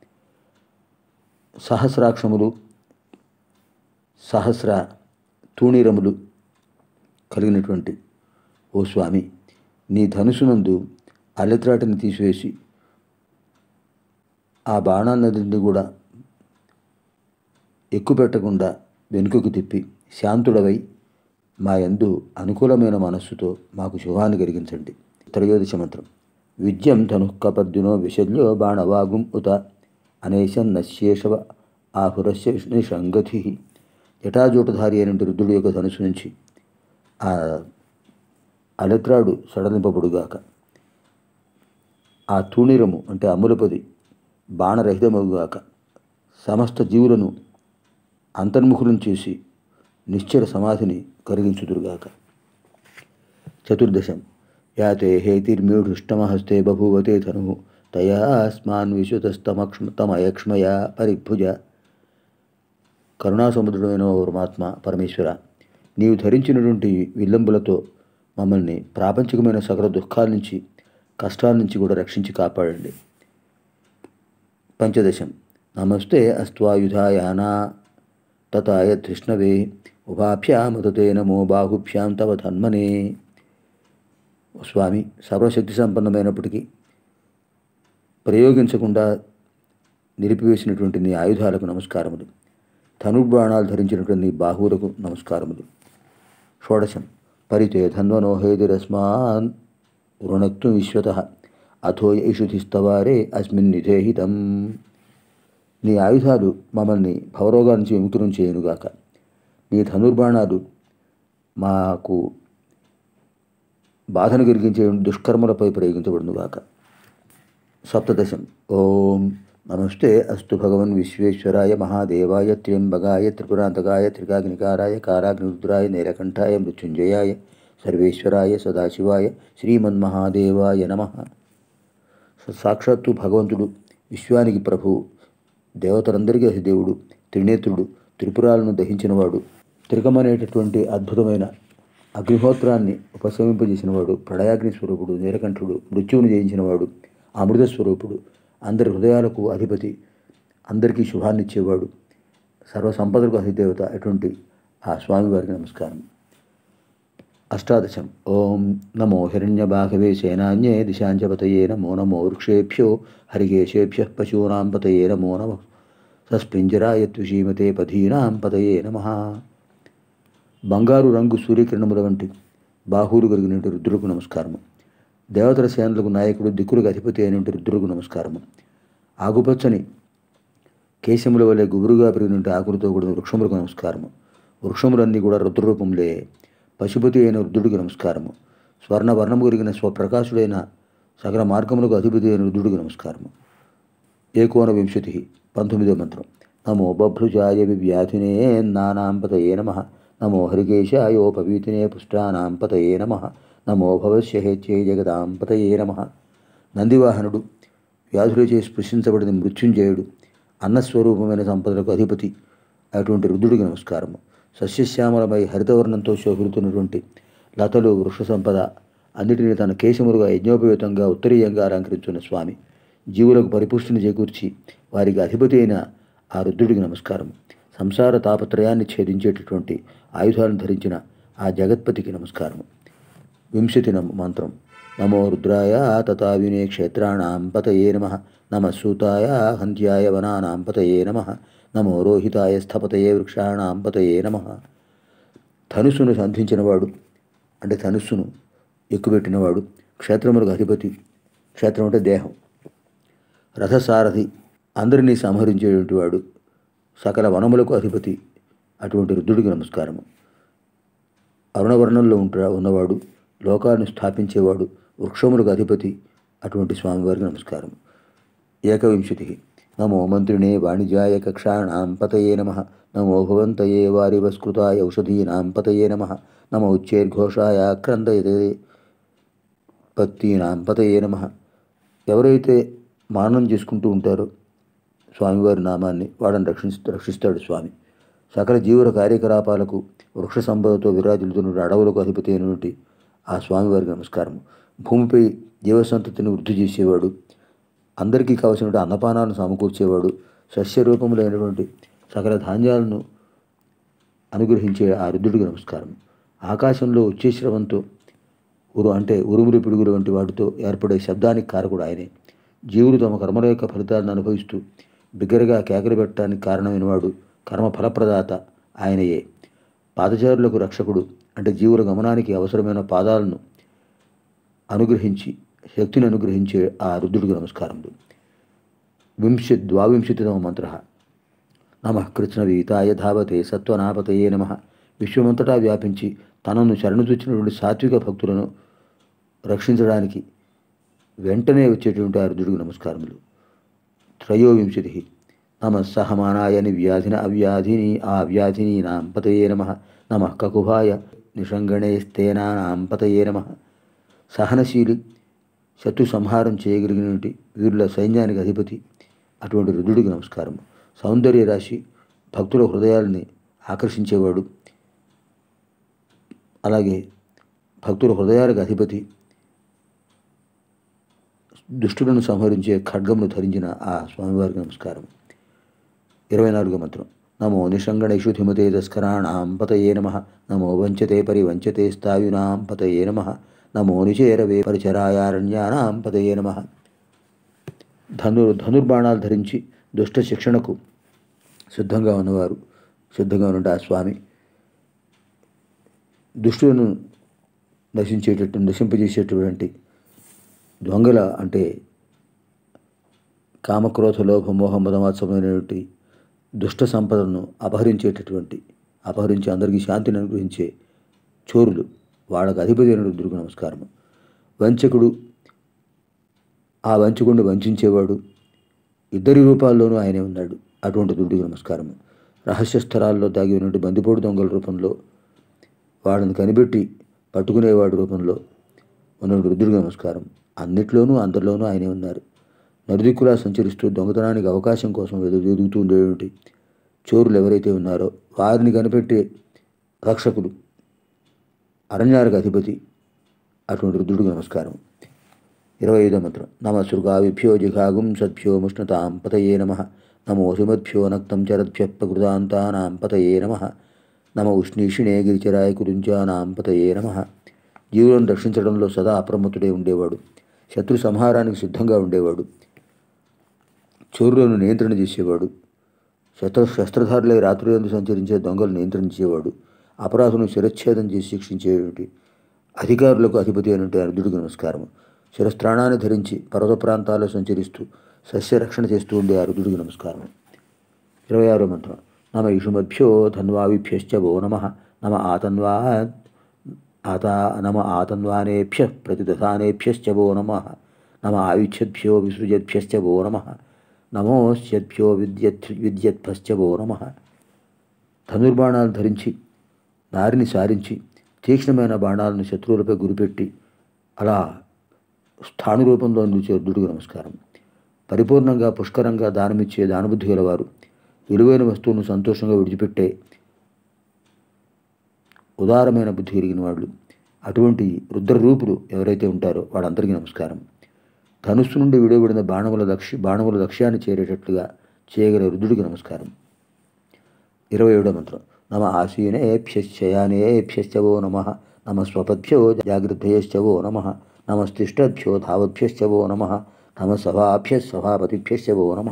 సహస్రాక్షములు సహస్ర తూణీరములు కలిగినటువంటి ఓ స్వామి నీ ధనుసునందు అల్లెత్రాటిని తీసివేసి ఆ బాణాలన్నింటినీ కూడా ఎక్కుపెట్టకుండా వెనుకకు తిప్పి శాంతుడవై మా యందు అనుకూలమైన మనస్సుతో మాకు శుభాన్ని కలిగించండి త్రయోదశ మంత్రం విద్యం ధనుఃకపద్యునో విశల్యో బాణవాగుం ఉత అనేశం నశ్యేషవ ఆహురస్య నిషంగతి జటాజూటధారి అయిన రుద్రుడి యొక్క ధనుసు నుంచి ఆ అలత్రాడు సడలింపబడుగాక ఆ తూణీరము అంటే అమ్ములపది బాణరహితమగుగాక సమస్త జీవులను అంతర్ముఖులను చేసి నిశ్చల సమాధిని కలిగించుదురుగాక చతుర్దశం యాతే హేతిర్మ్యూఢుష్టమహస్తే బభూవతే ధను తయా అస్మాన్ విశ్వతస్తమక్ష్మ తమయక్ష్మయా పరిభుజ కరుణాసముద్రుడైన ఓ పరమాత్మ పరమేశ్వర నీవు ధరించినటువంటి విల్లంబులతో మమ్మల్ని ప్రాపంచికమైన సకల దుఃఖాల నుంచి కష్టాల నుంచి కూడా రక్షించి కాపాడండి పంచదశం నమస్తే అస్త్వాయుధాయానా తథాయ తృష్ణవే ఉభాభ్యామతే నమో బాహుభ్యాం తవ ధన్మనే స్వామి సర్వశక్తి సంపన్నమైనప్పటికీ ప్రయోగించకుండా నిలిపివేసినటువంటి నీ ఆయుధాలకు నమస్కారములు ధనుర్బాణాలు ధరించినటువంటి నీ బాహువులకు నమస్కారములు షోడశం పరితే ధన్వనో హేతిరస్మాన్ రుణక్తు విశ్వత అథో ఇషుధిస్తవారే అస్మిన్ నిధేహితం నీ ఆయుధాలు మమ్మల్ని భవరోగాల నుంచి విముక్తులను చేయనుగాక నీ ధనుర్బాణాలు మాకు బాధను కలిగించే దుష్కర్మలపై ప్రయోగించబడునుగాక సప్తదశం ఓం నమస్తే అస్తు భగవన్ విశ్వేశ్వరాయ మహాదేవాయ త్ర్యంబగాయ త్రిపురాంతకాయ త్రికాగ్నికారాయ కారాగ్నిరుద్రాయ నీలకంఠాయ మృత్యుంజయాయ సర్వేశ్వరాయ సదాశివాయ శ్రీమన్మహాదేవాయ నమ సాక్షాత్తు భగవంతుడు విశ్వానికి ప్రభువు దేవతలందరికీ అధిదేవుడు త్రినేత్రుడు త్రిపురాలను దహించినవాడు త్రికమనేటటువంటి అద్భుతమైన అగ్నిహోత్రాన్ని ఉపశమింపజేసినవాడు ప్రళయాగ్ని స్వరూపుడు నీలకంఠుడు మృత్యువును జయించినవాడు అమృత స్వరూపుడు అందరి హృదయాలకు అధిపతి అందరికీ శుభాన్నిచ్చేవాడు సర్వ సంపదలకు అధిదేవత అటువంటి ఆ స్వామివారికి నమస్కారం అష్టాదశం ఓం నమో హిరణ్యబాహవే సేనాన్యే దిశాంచపతయే నమో నమో వృక్షేభ్యో హరికేశేభ్య పశూనాం పతయే నమో నమ సస్పింజరాయ త్విషీమతే పధీనాం పతయే నమ బంగారు రంగు సూర్యకిరణముల వంటి బాహువులు కలిగిన రుద్రులకు నమస్కారము దేవతల సేనలకు నాయకుడు దిక్కులకు అధిపతి అయిన రుద్రులకు నమస్కారము ఆకుపచ్చని కేశముల వలె గుబురుగా పెరిగినట్టు ఆకులతో కూడిన వృక్షములకు నమస్కారము వృక్షములన్నీ కూడా రుద్రరూపంలే పశుపతి అయిన రుద్రుడికి నమస్కారము స్వర్ణ వర్ణము కలిగిన స్వప్రకాశుడైన సకల మార్గములకు అధిపతి అయిన రుద్రుడికి నమస్కారము ఏకోన వింశతి పంతొమ్మిదో మంత్రం నమో బభ్రుజాయ వివ్యాధినే నానాం పతయే నమ నమో హరికేశాయోపవీతినే పుష్టానాం పతయే నమ నమో భవస్య హేత్యై జగదాం పతయే నమ నందివాహనుడు వ్యాధులచే స్పృశించబడిన మృత్యుంజయుడు అన్నస్వరూపమైన సంపదలకు అధిపతి అటువంటి రుద్రుడికి నమస్కారము సస్యశ్యామలమై హరితవర్ణంతో శోభితున్నటువంటి లతలు వృక్ష సంపద అన్నిటినీ తన కేశములుగా యజ్ఞోపయుతంగా ఉత్తరీయంగా అలంకరించున్న స్వామి జీవులకు పరిపుష్టిని చేకూర్చి వారికి అధిపతి అయిన ఆ రుద్రుడికి నమస్కారం సంసార తాపత్రయాన్ని ఛేదించేటటువంటి ఆయుధాలను ధరించిన ఆ జగత్పతికి నమస్కారము వింశతి నమ మంత్రం నమో రుద్రాయ తథా వినే క్షేత్రాణం పతయే నమ నమ సూతాయ హంత్యాయ వనానాం పతయే నమ నమో రోహితాయ స్థపతయే వృక్షాణాం పతయే నమ ధనుస్సును సంధించినవాడు అంటే ధనుస్సును ఎక్కుపెట్టినవాడు క్షేత్రములకు అధిపతి క్షేత్రం అంటే దేహం రథసారథి అందరినీ సంహరించేటువంటి వాడు సకల వనములకు అధిపతి అటువంటి రుద్రుడికి నమస్కారము అరుణవర్ణంలో ఉంట ఉన్నవాడు లోకాన్ని స్థాపించేవాడు వృక్షములకు అధిపతి అటువంటి స్వామివారికి నమస్కారం ఏకవింశతి నమో మంత్రిణే వాణిజ్యాయ కక్షాణాం పతయే నమ నమో భవంతయే వారివస్కృతాయ ఔషధీనాం పతయే నమ నమ ఉచ్చేర్ఘోషాయ క్రందయతే పత్తీనాం పతయే నమ ఎవరైతే మానం చేసుకుంటూ ఉంటారో స్వామివారి నామాన్ని వాడని రక్షిస్ రక్షిస్తాడు స్వామి సకల జీవుల కార్యకలాపాలకు వృక్ష సంపదతో విరాజిల్లుతున్న అడవులకు అధిపతి అయినటువంటి ఆ స్వామివారికి నమస్కారం భూమిపై జీవసంతతిని వృద్ధి చేసేవాడు అందరికీ కావలసిన అన్నపానాలను సమకూర్చేవాడు సస్యరూపములైనటువంటి సకల ధాన్యాలను అనుగ్రహించే ఆ రుద్రుడికి నమస్కారం ఆకాశంలో ఉచ్చేశ్రవంతో ఉరు అంటే ఉరుములు పిడుగులు వంటి వాటితో ఏర్పడే శబ్దానికి కారకుడు ఆయనే జీవులు తమ కర్మల యొక్క ఫలితాలను అనుభవిస్తూ బిగ్గరగా కేకలు పెట్టడానికి కారణమైన వాడు కర్మ ఫలప్రదాత ఆయనయే పాదచారులకు రక్షకుడు అంటే జీవుల గమనానికి అవసరమైన పాదాలను అనుగ్రహించి శక్తిని అనుగ్రహించే ఆ రుద్రుడికి నమస్కారములు వింశ ద్వావింశతితమ మంత్ర నమ కృష్ణవీతాయ ధావతే సత్వనాపతయే నమ విశ్వమంతటా వ్యాపించి తనను శరణుచొచ్చినటువంటి సాత్విక భక్తులను రక్షించడానికి వెంటనే వచ్చేటువంటి ఆ రుద్రుడికి నమస్కారములు త్రయోవింశతి నమ సహమానాయని వ్యాధిన అవ్యాధిని ఆ వ్యాధిని నాం పతయే నమ నమ కకుభాయ నిషంగణేస్తేనాం పతయే నమ సహనశీలి శత్రు సంహారం చేయగలిగినటువంటి వీరుల సైన్యానికి అధిపతి అటువంటి రుద్రుడికి నమస్కారం సౌందర్య రాశి భక్తుల హృదయాల్ని ఆకర్షించేవాడు అలాగే భక్తుల హృదయాలకు అధిపతి దుష్టులను సంహరించే ఖడ్గమును ధరించిన ఆ స్వామివారికి నమస్కారం ఇరవై నాలుగో మంత్రం నమో నిషంగణేషు ధిమతే తస్కరాణాం పతయే నమ నమో వంచతే పరివంచతే స్థాయునాం పతయే నమ నమో నిచేరవే పరిచరాయారణ్యానాం పతయే నమ ధనుర్ ధనుర్బాణాలు ధరించి దుష్ట శిక్షణకు సిద్ధంగా ఉన్నవారు సిద్ధంగా ఉన్న ఆ స్వామి దుష్టులను నశించేటట్టు నశింపజేసేటటువంటి దొంగల అంటే కామక్రోధ లోభ మోహ మదమాత్సమైనటువంటి దుష్ట సంపదను అపహరించేటటువంటి అపహరించి అందరికీ శాంతిని అనుగ్రహించే చోరులు వాళ్ళకు అధిపతి అయిన రుద్రుకు నమస్కారము వంచకుడు ఆ వంచకుడిని వంచేవాడు ఇద్దరి రూపాల్లోనూ ఆయనే ఉన్నాడు అటువంటి దుడ్డుకు నమస్కారము రహస్య స్థలాల్లో దాగి ఉన్నటువంటి బందిపోటు దొంగల రూపంలో వాడిని కనిపెట్టి పట్టుకునేవాడి రూపంలో ఉన్న రుద్రుడికి నమస్కారం అన్నిట్లోనూ అందరిలోనూ ఆయనే ఉన్నారు నలుదిక్కులా సంచరిస్తూ దొంగతనానికి అవకాశం కోసం ఎదురు ఎదుగుతూ ఉండేటువంటి చోరులు ఎవరైతే ఉన్నారో వారిని కనిపెట్టే రక్షకులు అరణ్యాలకు అధిపతి అటువంటి రుద్రుడికి నమస్కారం ఇరవై ఐదో మంత్రం నమ శృగావిభ్యో జిఘాగుం సద్భ్యో ముష్ణతాం పతయే నమ నమో సుమద్భ్యో నక్తం చరద్భ్య ప్రకృతాంతానాం పతయే నమ నమ ఉష్ణీషిణే గిరిచరాయ కురుంజానాం పతయే నమ జీవులను రక్షించడంలో సదా అప్రమత్తుడై ఉండేవాడు శత్రు సంహారానికి సిద్ధంగా ఉండేవాడు చోరులను నియంత్రణ చేసేవాడు శస్త్ర శస్త్రధారులై రాత్రులందు సంచరించే దొంగలు నియంత్రించేవాడు అపరాధులను శిరచ్ఛేదం చేసి శిక్షించేటువంటి అధికారులకు అధిపతి అయినటువంటి అర్జుడికి నమస్కారం శిరస్త్రాణాన్ని ధరించి పర్వత ప్రాంతాల్లో సంచరిస్తూ సస్యరక్షణ చేస్తూ ఉండే ఆ రుద్రుడికి నమస్కారం ఇరవై ఆరో మంత్రం నమ ఇషుమభ్యో ధన్వావిభ్యశ్చ వో నమ నమ ఆతన్వా ఆతా నమ ఆతన్వానేభ్య ప్రతిదధానేభ్యశ్చ వో నమ నమ ఆయుష్యద్భ్యో విసృజద్భ్యశ్చ వో నమ నమోశ్యద్భ్యో విద్యత్ విద్యద్భశ్చ వో నమ ధనుర్బాణాలు ధరించి నారిని సారించి తీక్ష్ణమైన బాణాలను శత్రువులపై గురిపెట్టి అలా స్థాను రూపంలో నిలిచే రుద్రుడికి నమస్కారం పరిపూర్ణంగా పుష్కరంగా దానమిచ్చే దానబుద్ధి గలవారు విలువైన వస్తువును సంతోషంగా విడిచిపెట్టే ఉదారమైన బుద్ధి కలిగిన వాళ్ళు అటువంటి రుద్రరూపులు ఎవరైతే ఉంటారో వాళ్ళందరికీ నమస్కారం ధనుస్సు నుండి విడవబడిన బాణముల లక్ష్య బాణముల లక్ష్యాన్ని చేరేటట్లుగా చేయగల రుద్రుడికి నమస్కారం ఇరవై ఏడో మంత్రం నమ ఆసీనేభ్యశ్చయానేభ్యశ్చ వో నమ నమ స్వపద్భ్యో జాగృతయశ్చ వో నమ నమస్తిష్టద్భ్యో ధావభ్యశ్చ వో నమ నమ సభాభ్య సభాపతిభ్యశ్చ వో నమ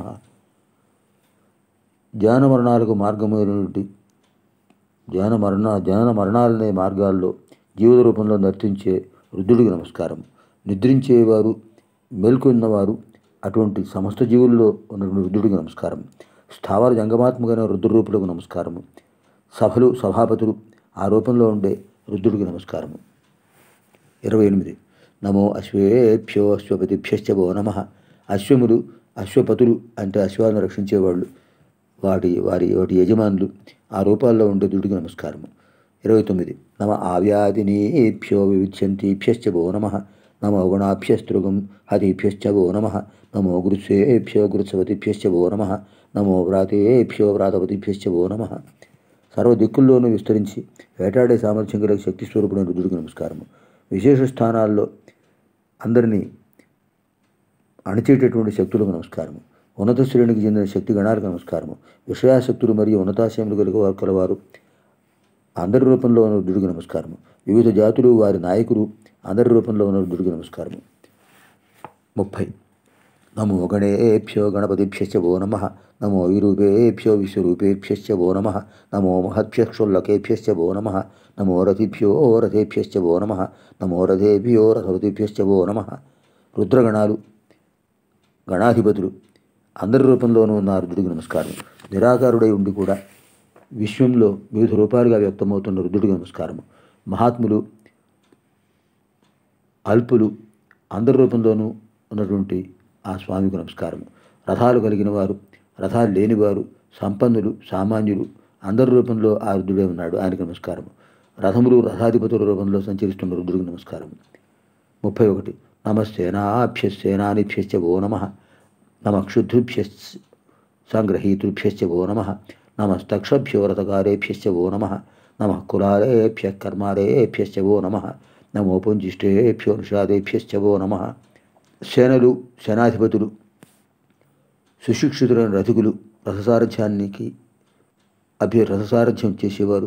ధ్యాన మరణాలకు మార్గమైనటువంటి ధ్యాన మరణ ధ్యాన మరణాలనే మార్గాల్లో జీవిత రూపంలో నర్తించే వృద్ధుడికి నమస్కారం నిద్రించేవారు మేల్కొన్నవారు అటువంటి సమస్త జీవుల్లో ఉన్నటువంటి రుద్రుడికి నమస్కారం స్థావర జంగమాత్మకమైన రుద్రరూపులకు నమస్కారము సభలు సభాపతులు ఆ రూపంలో ఉండే రుద్రుడికి నమస్కారము ఇరవై ఎనిమిది నమో అశ్వేభ్యో అశ్వపతిభ్యశ్చ భో నమ అశ్వములు అశ్వపతులు అంటే అశ్వాలను రక్షించేవాళ్ళు వాటి వారి వాటి యజమానులు ఆ రూపాల్లో ఉండే దుడికి నమస్కారము ఇరవై తొమ్మిది నమ ఆవ్యాధినీభ్యో వివిధ్యంతిభ్యశ్చ భో నమ నమో గుణాభ్యస్తృగం హతిభ్యశ్చ భో నమ నమో గురుస్వేభ్యో గురుసవతిభ్యశ్చ భో నమ నమో వ్రాతేభ్యో వ్రాతపతిభ్యశ్చ భో నమ సర్వ దిక్కుల్లోనూ విస్తరించి వేటాడే సామర్థ్యం గల శక్తి స్వరూపుడైన రుద్రుడికి నమస్కారము విశేష స్థానాల్లో అందరినీ అణిచేటటువంటి శక్తులకు నమస్కారము ఉన్నత శ్రేణికి చెందిన శక్తి గణాలకు నమస్కారము విషయాశక్తులు మరియు ఉన్నతాశయములు కలిగి కలవారు అందరి రూపంలో ఉన్న రుద్రుడికి నమస్కారము వివిధ జాతులు వారి నాయకులు అందరి రూపంలో ఉన్న రుద్రుడికి నమస్కారము ముప్పై నమో గణేభ్యో గణపతిభ్యశ్చ భో నమ నమో విరూపేభ్యో విశ్వరూపేభ్యశ్చ భో నమ నమో మహద్భ్యక్షుల్లకేభ్యశ్చ భో నమ నమో రథిభ్యో రథేభ్యశ్చ భో నమ నమో రథేభ్యో రథవతిభ్యశ్చ భో నమ రుద్రగణాలు గణాధిపతులు అందరి రూపంలోనూ ఉన్న రుద్రుడికి నమస్కారం నిరాకారుడై ఉండి కూడా విశ్వంలో వివిధ రూపాలుగా వ్యక్తమవుతున్న రుద్రుడికి నమస్కారము మహాత్ములు అల్పులు అందరి రూపంలోనూ ఉన్నటువంటి ఆ స్వామికి నమస్కారము రథాలు కలిగిన వారు రథాలు లేనివారు సంపన్నులు సామాన్యులు అందరి రూపంలో ఆ రుద్రుడే ఉన్నాడు ఆయనకు నమస్కారము రథములు రథాధిపతుల రూపంలో సంచరిస్తున్న రుద్రుడికి నమస్కారము ముప్పై ఒకటి నమస్సేనాభ్య సేనానిభ్యశ్చ భో నమ నమ క్షుద్రుభ్య సంగ్రహీతృభ్యశ్చ భో నమ నమస్తక్షభ్యో రథకారేభ్యశ్చ భో నమ నమ కులాలేభ్య కర్మారేభ్యశ్చ భో నమ నమో పుంజిష్టేభ్యో నిషాదేభ్యశ్చ భో నమ సేనలు సేనాధిపతులు సుశిక్షితులైన రథికులు రథసారథ్యానికి అభ్య రథసారథ్యం చేసేవారు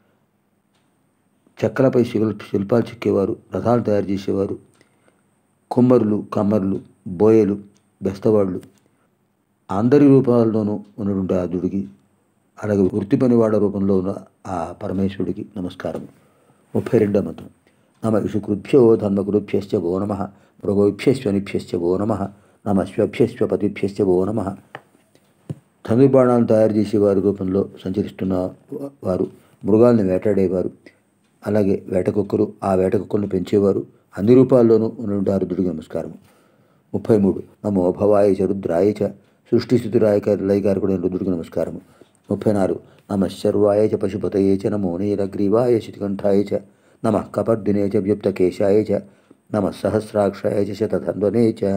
చెక్కలపై శిల్ శిల్పాలు చెక్కేవారు రథాలు తయారు చేసేవారు కుమ్మరులు కమ్మరులు బోయలు బెస్తవాళ్ళు అందరి రూపాల్లోనూ ఉన్నటువంటి ఆ దుడికి అలాగే వృత్తి పనివాడ రూపంలో ఉన్న ఆ పరమేశ్వరుడికి నమస్కారం ముప్పై రెండో మంత్రం నమ ఇషుకృభ్యో ధర్మకృభ్యశ్చ భో నమ మృగోభ్యశ్వనిభ్యశ్చ భో నమ నమ శ్వభ్యశ్వపతిభ్యశ్చ భో నమ ధనుర్బాణాలను తయారు చేసేవారి రూపంలో సంచరిస్తున్న వారు మృగాల్ని వేటాడేవారు అలాగే వేటకుక్కలు ఆ వేటకుక్కలను పెంచేవారు అన్ని రూపాల్లోనూ ఉన్నటువంటి ఆ రుద్రుడికి నమస్కారం ముప్పై మూడు నమో భవాయ చ రుద్రాయ చ సృష్టి స్థితిరాయక లయకారకుడైన రుద్రుడికి నమస్కారము ముప్పై నాలుగు నమ శర్వాయ చ పశుపతయే చ నమో నీలగ్రీవాయ శితికంఠాయ చ నమ కపర్దినే చ వ్యుప్తకేశాయ చ నమ సహస్రాక్షాయ చ శతధన్వనే చ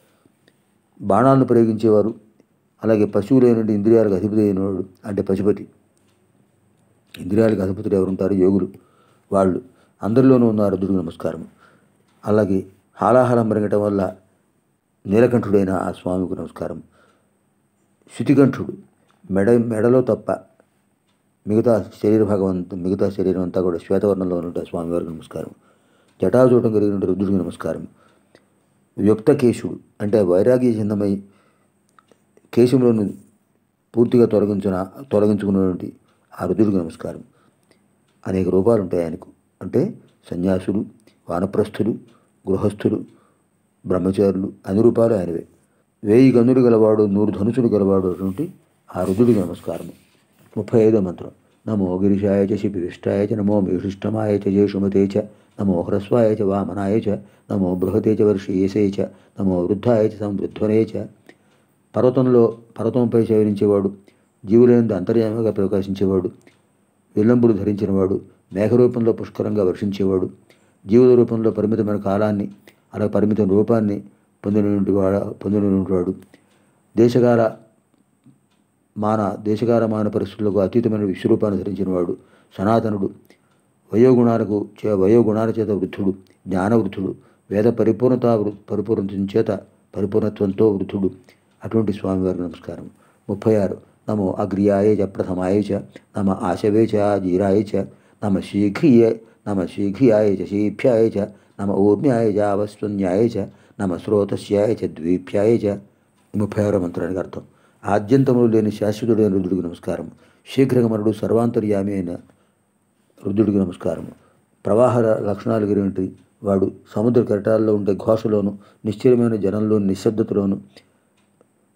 బాణాలను ప్రయోగించేవారు అలాగే పశువులైన ఇంద్రియాలకు అధిపతి అయినవాడు అంటే పశుపతి ఇంద్రియాలకు అధిపతులు ఎవరుంటారు యోగులు వాళ్ళు అందరిలోనూ ఉన్న రుద్రుడికి నమస్కారం అలాగే హాలాహలం మరగటం వల్ల నీలకంఠుడైన ఆ స్వామికి నమస్కారం శృతికంఠుడు మెడ మెడలో తప్ప మిగతా శరీర భాగం అంతా మిగతా శరీరం అంతా కూడా శ్వేతవర్ణంలో ఉన్న స్వామివారికి నమస్కారం జటాజూటం కలిగిన రుద్రుడికి నమస్కారం యుక్త కేశుడు అంటే వైరాగ్య చిహ్నమై కేశంలోను పూర్తిగా తొలగించిన తొలగించుకున్నటువంటి ఆ రుద్రుడికి నమస్కారం అనేక రూపాలు ఉంటాయి ఆయనకు అంటే సన్యాసులు వానప్రస్థులు గృహస్థులు బ్రహ్మచారులు అన్ని రూపాలు ఆయనవే వేయి గనులు గలవాడు నూరు ధనుసులు గలవాడు అటువంటి ఆ రుద్రుడికి నమస్కారము ముప్పై ఐదో మంత్రం నమో గిరిశాయ చ శిపివిష్టాయ చ నమో మేషిష్టమాయ చ జేషుమతే చ నమో హ్రస్వాయ చ వామనాయ చ నమో బృహతే చ వర్షీయసే చ నమో వృద్ధాయ చ సంవృద్ధనే చ పర్వతంలో పర్వతంపై సేవరించేవాడు జీవులందు అంతర్యామిగా ప్రకాశించేవాడు విల్లంబులు ధరించినవాడు మేఘరూపంలో పుష్కరంగా వర్షించేవాడు జీవుల రూపంలో పరిమితమైన కాలాన్ని అలా పరిమిత రూపాన్ని పొందినటువంటి వాడ పొందినటువంటి వాడు దేశకాల మాన దేశకాల మాన పరిస్థితులకు అతీతమైన విశ్వరూపాన్ని ధరించినవాడు సనాతనుడు వయోగుణాలకు చే వయోగుణాల చేత వృద్ధుడు జ్ఞానవృద్ధుడు వేద పరిపూర్ణత పరిపూర్ణత చేత పరిపూర్ణత్వంతో వృద్ధుడు అటువంటి స్వామివారికి నమస్కారం ముప్పై ఆరు నమో అగ్ర్యాయ చ ప్రథమాయ చ నమ ఆశవే చ జీరాయ చ నమ శీఘ్రియ నమ శీఘ్రియాయ చ శీభ్యాయ చ నమ ఊర్మ్యాయ చ అవస్వన్యాయ చ నమ స్రోతస్యాయ చ ద్వీప్యాయ చ ముప్పై ఆరో మంత్రానికి అర్థం ఆద్యంతములు లేని శాశ్వతుడైన రుద్రుడికి నమస్కారం శీఘ్రగమనుడు సర్వాంతర్యామి అయిన రుద్రుడికి నమస్కారం ప్రవాహ లక్షణాలు గురించి వాడు సముద్ర కెరటాల్లో ఉండే ఘోషలోను నిశ్చలమైన జనంలోని నిశ్శబ్దతలోను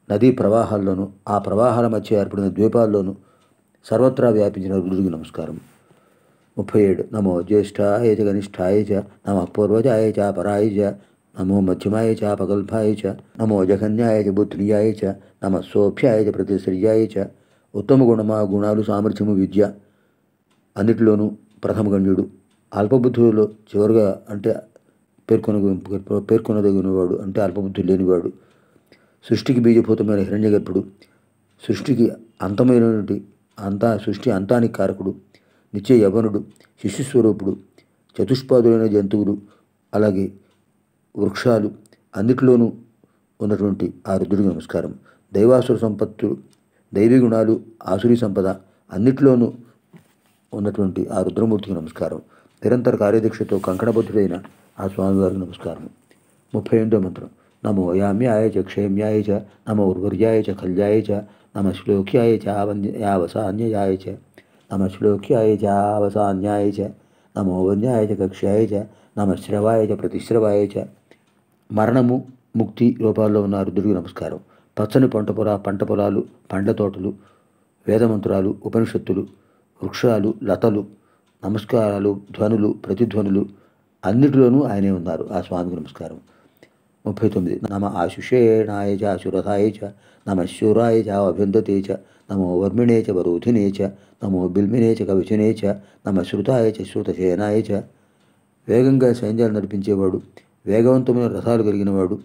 నదీ ప్రవాహాల్లోనూ ఆ ప్రవాహాల మధ్య ఏర్పడిన ద్వీపాల్లోనూ సర్వత్రా వ్యాపించిన రుద్రుడికి నమస్కారం ముప్పై ఏడు నమో జ్యేష్ఠాయ చ కనిష్ఠాయ చ నమ పూర్వజాయ చ పరాయ చ నమో మధ్యమాయ చ పకల్పాయ చ నమో జఘన్యాయ చ బుద్ధ్రియాయ చ నమ సోభ్యాయ చ ప్రతిశ్రియాయ చ ఉత్తమ గుణమా గుణాలు సామర్థ్యము విద్య అన్నిటిలోనూ ప్రథమ గణ్యుడు అల్పబుద్ధులలో చివరిగా అంటే పేర్కొన పేర్కొనదగినవాడు అంటే అల్పబుద్ధి లేనివాడు సృష్టికి బీజభూతమైన హిరణ్యగర్భుడు సృష్టికి అంతమైనటువంటి అంతా సృష్టి అంతానికి కారకుడు నిత్య యవనుడు శిశుస్వరూపుడు చతుష్పాదులైన జంతువులు అలాగే వృక్షాలు అన్నిటిలోనూ ఉన్నటువంటి ఆ రుద్రుడికి నమస్కారం దైవాసుర సంపత్తులు దైవీ గుణాలు ఆసురీ సంపద అన్నిటిలోనూ ఉన్నటువంటి ఆ రుద్రమూర్తికి నమస్కారం నిరంతర కార్యదీక్షతో కంకణబద్ధుడైన ఆ స్వామివారికి నమస్కారం ముప్పై ఎనిమిదో మంత్రం నమో యామ్యాయ చ క్షేమ్యాయ చ నమో ఉర్వర్యాయ చ కళ్యాయ చ నమ శ్లోక్యాయ చ ఆవన్య యావసాన్యాయ చ నమ శ్లోక్యాయ చ ఆవసాన్యాయ చ నమో వన్యాయ చ కక్ష్యాయ చ నమ శ్రవాయ చ ప్రతిశ్రవాయ చ మరణము ముక్తి రూపాల్లో ఉన్న రుద్రుడికి నమస్కారం పచ్చని పంట పొల పంట పొలాలు పండ్ల తోటలు వేదమంత్రాలు ఉపనిషత్తులు వృక్షాలు లతలు నమస్కారాలు ధ్వనులు ప్రతిధ్వనులు అన్నిటిలోనూ ఆయనే ఉన్నారు ఆ స్వామికి నమస్కారం ముప్పై తొమ్మిది నమ ఆశుషేణాయ చ అశురథాయ చ నమ శూరాయ చ అభ్యందతే చ నమో వర్మిణే చ వరోధినే చ నమో బిల్మినే చ కవిచనే చ నమ శృతాయ చ శ్రుతసేనాయ చ వేగంగా సైన్యాలు నడిపించేవాడు వేగవంతమైన రథాలు కలిగినవాడు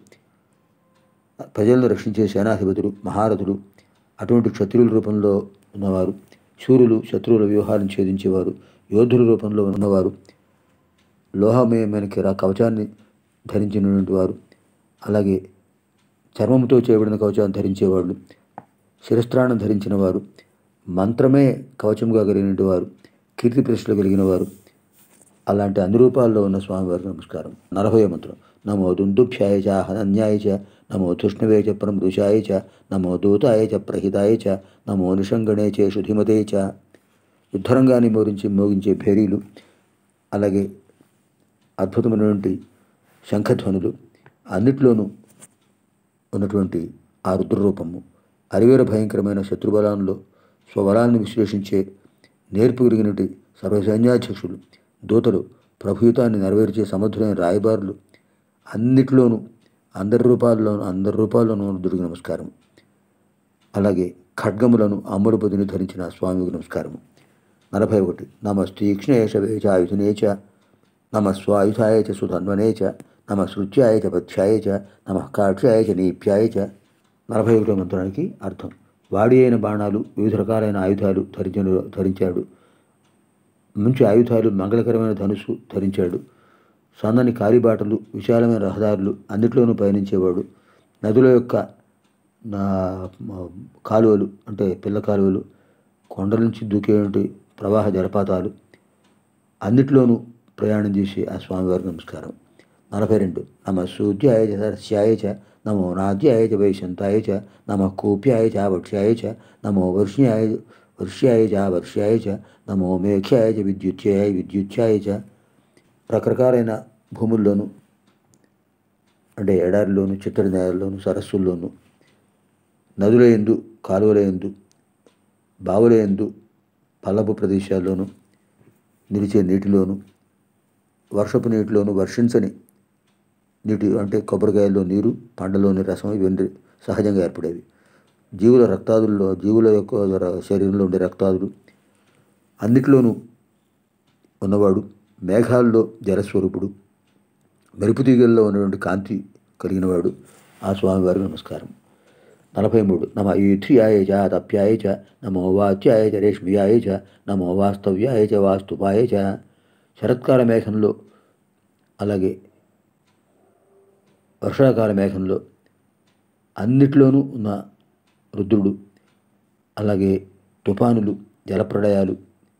ప్రజలను రక్షించే సేనాధిపతులు మహారథులు అటువంటి క్షత్రియుల రూపంలో ఉన్నవారు శూరులు శత్రువుల వ్యూహాలను ఛేదించేవారు యోధుల రూపంలో ఉన్నవారు లోహమయమైన కిరా కవచాన్ని ధరించినటువంటి వారు అలాగే చర్మంతో చేయబడిన కవచాన్ని ధరించేవాళ్ళు శిరస్త్రాణం ధరించిన వారు మంత్రమే కవచంగా కలిగినటువంటి వారు కీర్తి ప్రశ్నలు కలిగిన వారు అలాంటి అన్ని రూపాల్లో ఉన్న స్వామివారికి నమస్కారం నలభై మంత్రం నమో దుందుభ్యాయ చ హనన్యాయ చ నమో తృష్ణవే చ ప్రమృషాయ చ నమో దూతాయ చ ప్రహితాయ చ నమో నిషంగణే చే శుధిమతే చ యుద్ధరంగాన్ని మోరించి మోగించే భేరీలు అలాగే అద్భుతమైనటువంటి శంఖధ్వనులు అన్నిట్లోనూ ఉన్నటువంటి ఆ రుద్రరూపము అరివేర భయంకరమైన శత్రుబలాల్లో స్వబలాన్ని విశ్లేషించే నేర్పు కలిగినటి సర్వసైన్యాధ్యక్షులు దూతలు ప్రభుయుతాన్ని నెరవేర్చే సమర్థులైన రాయబారులు అన్నిట్లోనూ అందరి రూపాల్లోనూ అందరి రూపాల్లోనూ రుద్రుడికి నమస్కారం అలాగే ఖడ్గములను అమ్ముడుపదిని ధరించిన స్వామికి నమస్కారం నలభై ఒకటి నమ తీక్ష్ణేశ వేచాయుధునే చ నమ స్వాయుధాయ చ సుధన్వనే చ నమ శృత్యాయ చ పథ్యాయ చ నమ కాక్ష్యాయ చ నీప్యాయ చ నలభై ఒకటో మంత్రానికి అర్థం వాడి అయిన బాణాలు వివిధ రకాలైన ఆయుధాలు ధరించిన ధరించాడు మంచి ఆయుధాలు మంగళకరమైన ధనుసు ధరించాడు సన్నని కాలిబాటలు విశాలమైన రహదారులు అన్నిట్లోనూ పయనించేవాడు నదుల యొక్క నా మ- కాలువలు అంటే పిల్ల కాలువలు కొండల నుంచి దూకేటువంటి ప్రవాహ జలపాతాలు అన్నిట్లోనూ ప్రయాణం చేసి ఆ స్వామివారికి నమస్కారం నలభై రెండు నమ సూర్యాయ చ సరస్యాయ చ నమో నాద్యాయ చ వైశంతాయ చ నమ కూప్యాయ చ వక్ష్యాయ చ నమో వర్ష్యాయ వర్ష్యాయ చ వర్ష్యాయ చ నమో మేఘ్యాయ చ విద్యుత్యాయ విద్యుత్యాయ చ రకరకాలైన భూముల్లోనూ అంటే ఎడారిలోను చిత్తడి నేలల్లోను సరస్సుల్లోనూ నదుల ఎందు కాలువల ఎందు బావుల ఎందు పల్లపు ప్రదేశాల్లోనూ నిలిచే నీటిలోను వర్షపు నీటిలోను వర్షించని నీటి అంటే కొబ్బరికాయల్లో నీరు పంటలోని రసం ఇవన్నీ సహజంగా ఏర్పడేవి జీవుల రక్తాదుల్లో జీవుల యొక్క ర- శరీరంలో ఉండే రక్తాదులు అన్నిటిలోనూ ఉన్నవాడు మేఘాల్లో జలస్వరూపుడు మెరుపు తీగల్లో ఉన్నటువంటి కాంతి కలిగినవాడు ఆ స్వామివారికి నమస్కారం నలభై మూడు నమ యూథ్యాయ చ తప్యాయ చ నమో వాచ్యాయ చ రేష్మియాయ చ నమో వాస్తవ్యాయ చ వాస్తుపాయ చ శరత్కాల మేఘంలో అలాగే వర్షాకాల మేఘంలో అన్నిట్లోనూ ఉన్న రుద్రుడు అలాగే తుఫానులు జలప్రళయాలు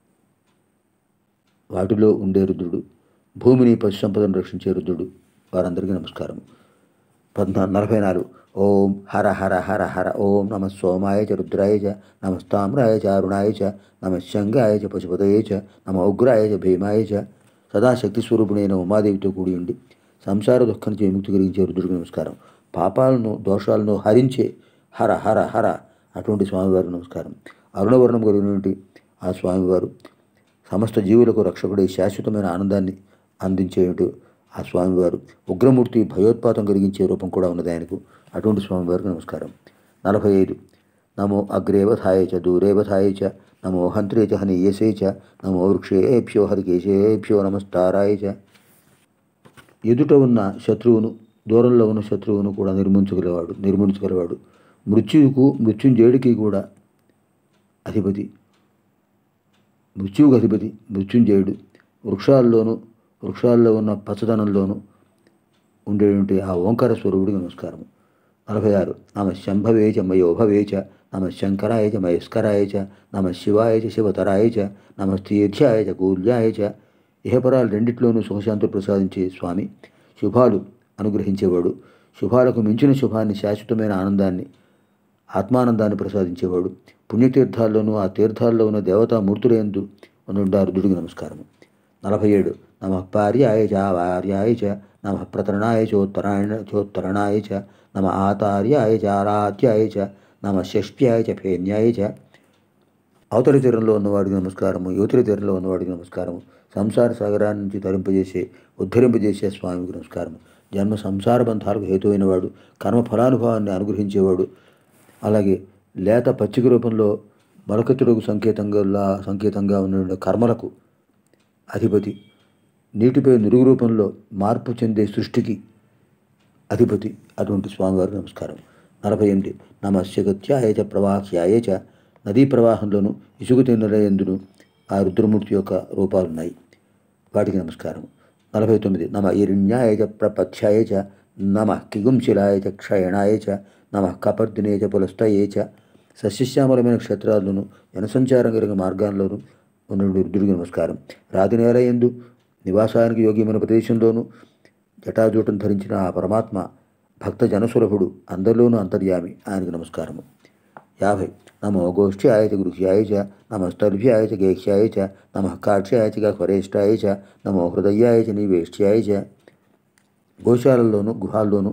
వాటిలో ఉండే రుద్రుడు భూమిని పశు సంపదను రక్షించే రుద్రుడు వారందరికీ నమస్కారం పద్నా నలభై నాలుగు ఓం హర హర హర హర ఓం నమ సోమాయ చ రుద్రాయ చ నమస్తామ్రాయ చ అరుణాయ చ నమ శంగాయ చ పశుపతయే చ నమ ఉగ్రాయ చ భీమాయ చ సదాశక్తి స్వరూపుడైన ఉమాదేవితో కూడి ఉండి సంసార దుఃఖం నుంచి విముక్తి కలిగించే రుద్రుడికి నమస్కారం పాపాలను దోషాలను హరించే హర హర హర అటువంటి స్వామివారికి నమస్కారం అరుణవర్ణం కలిగినటువంటి ఆ స్వామివారు సమస్త జీవులకు రక్షకుడై శాశ్వతమైన ఆనందాన్ని అందించేటు ఆ స్వామివారు ఉగ్రమూర్తి భయోత్పాతం కలిగించే రూపం కూడా ఉన్నది ఆయనకు అటువంటి స్వామివారికి నమస్కారం నలభై ఐదు నమో అగ్రేవధాయ చ దూరేవధాయ చ నమో హంత్రే చ హనీయసే చ నమో వృక్షేభ్యో హరికేశేభ్యో నమస్తారాయ చ ఎదుట ఉన్న శత్రువును దూరంలో ఉన్న శత్రువును కూడా నిర్మించగలవాడు నిర్మించగలవాడు మృత్యువుకు మృత్యుంజయుడికి కూడా అధిపతి మృత్యువుకు అధిపతి మృత్యుంజయుడు వృక్షాల్లోనూ వృక్షాల్లో ఉన్న పచ్చదనంలోనూ ఉండేటువంటి ఆ ఓంకార స్వరూపుడికి నమస్కారం నలభై ఆరు నమ శంభవే చ మయోభవే చ నమ శంకరాయ చ మయస్కరాయ చ నమ శివాయ చ శివతరాయ చ నమ తీర్థ్యాయ చ కూల్యాయ చ ఇహపరాలు రెండిట్లోనూ సుఖశాంతులు ప్రసాదించే స్వామి శుభాలు అనుగ్రహించేవాడు శుభాలకు మించిన శుభాన్ని శాశ్వతమైన ఆనందాన్ని ఆత్మానందాన్ని ప్రసాదించేవాడు పుణ్యతీర్థాల్లోనూ ఆ తీర్థాల్లో ఉన్న దేవతామూర్తులందు ఉండారు దుడికి నమస్కారం నలభై ఏడు నమ పార్యాయ చ వార్యాయ చ నమ ప్రతరణాయ చోత్తరాయణ చోత్తరణాయ చ నమ ఆతార్యాయ చ ఆరాధ్యాయ చ నమ షష్ట్యాయ చ ఫేన్యాయ చ అవతలి తీరంలో ఉన్నవాడికి నమస్కారము యువతలి తీరంలో ఉన్నవాడికి నమస్కారము సంసార సాగరాన్ని నుంచి తరింపజేసే ఉద్ధరింపజేసే స్వామికి నమస్కారం జన్మ సంసార బంధాలకు హేతువైన వాడు కర్మ ఫలానుభవాన్ని అనుగ్రహించేవాడు అలాగే లేత పచ్చిక రూపంలో మొలకెత్తుడుకు సంకేతంగా సంకేతంగా ఉన్న కర్మలకు అధిపతి నీటిపై నురుగు రూపంలో మార్పు చెందే సృష్టికి అధిపతి అటువంటి స్వామివారికి నమస్కారం నలభై ఎనిమిది నమస్యగత్యాయ చ ప్రవాహ్యాయ చ నదీ ప్రవాహంలోను ఇసుగు తిన్నయందును ఆ రుద్రమూర్తి యొక్క రూపాలున్నాయి వాటికి నమస్కారం నలభై తొమ్మిది నమ ఇరణ్యాయ చ ప్రపథ్యాయ చ నమ కిగుంశిలాయ చ క్షయణాయ చ నమ కపర్దినే చ పులస్తయే చ సస్యశ్యామలమైన క్షేత్రాల్లోనూ జనసంచారం కలిగిన మార్గాల్లోనూ ఉన్న రుద్రుడికి నమస్కారం రాతినేల ఎందు నివాసానికి యోగ్యమైన ప్రదేశంలోనూ జటాజూటం ధరించిన ఆ పరమాత్మ భక్త జనసులభుడు అందరిలోనూ అంతర్యామి ఆయనకు నమస్కారము యాభై నమో గోష్ఠ్యాయ చ గృహ్యాయ చ నమ స్తర్భ్యాయ చ గేక్ష్యాయ చ నమ కాక్ష్యాయ చ గహ్వరేష్టాయ చ నమో హృదయాయ చ నివేష్ట్యాయ చ గోశాలల్లోనూ గృహాల్లోనూ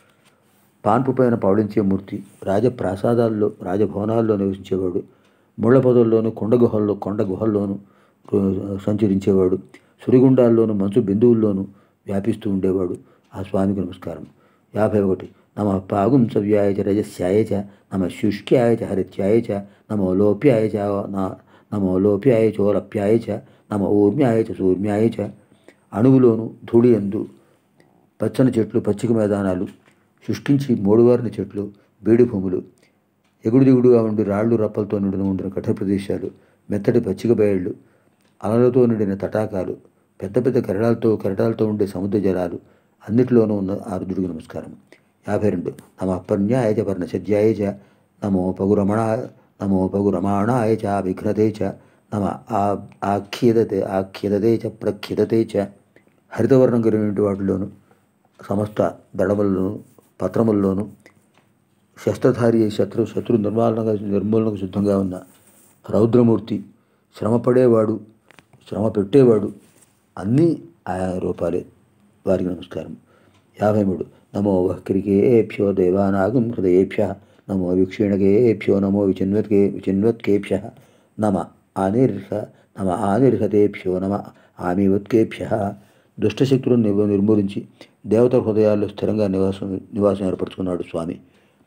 పాన్పు పైన పవళించే మూర్తి రాజప్రాసాదాల్లో రాజభవనాల్లో నివసించేవాడు ముళ్ళ పొదల్లోనూ కొండ గుహల్లో కొండ గుహల్లోనూ సంచరించేవాడు సుడిగుండాల్లోనూ మంచు బిందువుల్లోనూ వ్యాపిస్తూ ఉండేవాడు ఆ స్వామికి నమస్కారం యాభై ఒకటి నమ పాగుం సవ్యాయ చ రజస్యాయ చ నమ శుష్క్యాయ చ హరిత్యాయ చ నమో లోప్యాయ చ నా- నమో లోప్యాయ చోలప్యాయ చ నమ ఊర్మ్యాయ చ సూర్మ్యాయ చ అణువులోను ధూళి ఎందు పచ్చని చెట్లు పచ్చిక మైదానాలు సృష్టించి మూడువారిన చెట్లు బీడు భూములు ఎగుడు దిగుడుగా ఉండి రాళ్ళు రప్పలతో నిండిన ఉండిన కఠిన ప్రదేశాలు మెత్తటి పచ్చిక బయళ్ళు అలలతో నిండిన తటాకాలు పెద్ద పెద్ద కెరటాలతో కెరటాలతో ఉండే సముద్ర జలాలు అన్నిటిలోనూ ఉన్న ఆ రుద్రుడికి నమస్కారం యాభై రెండు నమ పర్ణ్యాయ చ వర్ణసజ్యాయ చ నమో పగురమణ నమో పగురమాణాయ చ విఘ్నతే చ నమ ఆ ఆఖ్యదతే ఆఖ్యదతే చ ప్రఖ్యదతే చ హరితవర్ణం కలిగినటువంటి వాటిలోను సమస్త దళములను పత్రముల్లోనూ శస్త్రధారి అయి శత్రు శత్రు నిర్మూలనగా నిర్మూలనకు సిద్ధంగా ఉన్న రౌద్రమూర్తి శ్రమ పడేవాడు శ్రమ పెట్టేవాడు అన్నీ ఆయా రూపాలే వారికి నమస్కారం యాభై మూడు నమో వక్రికేభ్యో దేవానాగం హృదయేభ్య నమో వీక్షీణకేభ్యో నమో విచిన్వత్కే విచిన్వత్కేభ్య నమ ఆనిర్హ నమ ఆనిర్హతేభ్యో నమ ఆమివత్కేభ్య దుష్టశక్తులను నివ- నిర్మూలించి దేవత హృదయాల్లో స్థిరంగా నివాసం నివాసం ఏర్పరచుకున్నాడు స్వామి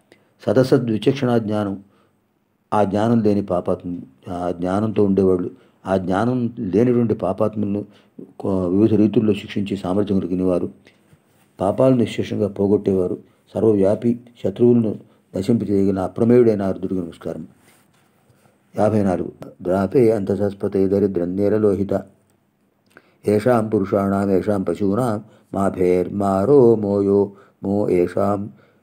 సదసద్ విచక్షణా జ్ఞానం ఆ జ్ఞానం లేని పాపాత్మ ఆ జ్ఞానంతో ఉండేవాళ్ళు ఆ జ్ఞానం లేనిటువంటి పాపాత్మలను కొ- వివిధ రీతుల్లో శిక్షించి సామర్థ్యం కలిగిన వారు పాపాలను నిశ్శేషంగా పోగొట్టేవారు సర్వవ్యాపి శత్రువులను నశింపజేయగల అప్రమేయుడైన అర్ధుడికి నమస్కారం యాభై నాలుగు ద్రాపే అంతసస్పతే దరిద్రం నేరలోహిత ఏషాం పురుషాణం ఏషాం పశూనాం మాభేర్మారో మోయో మో ఏషాం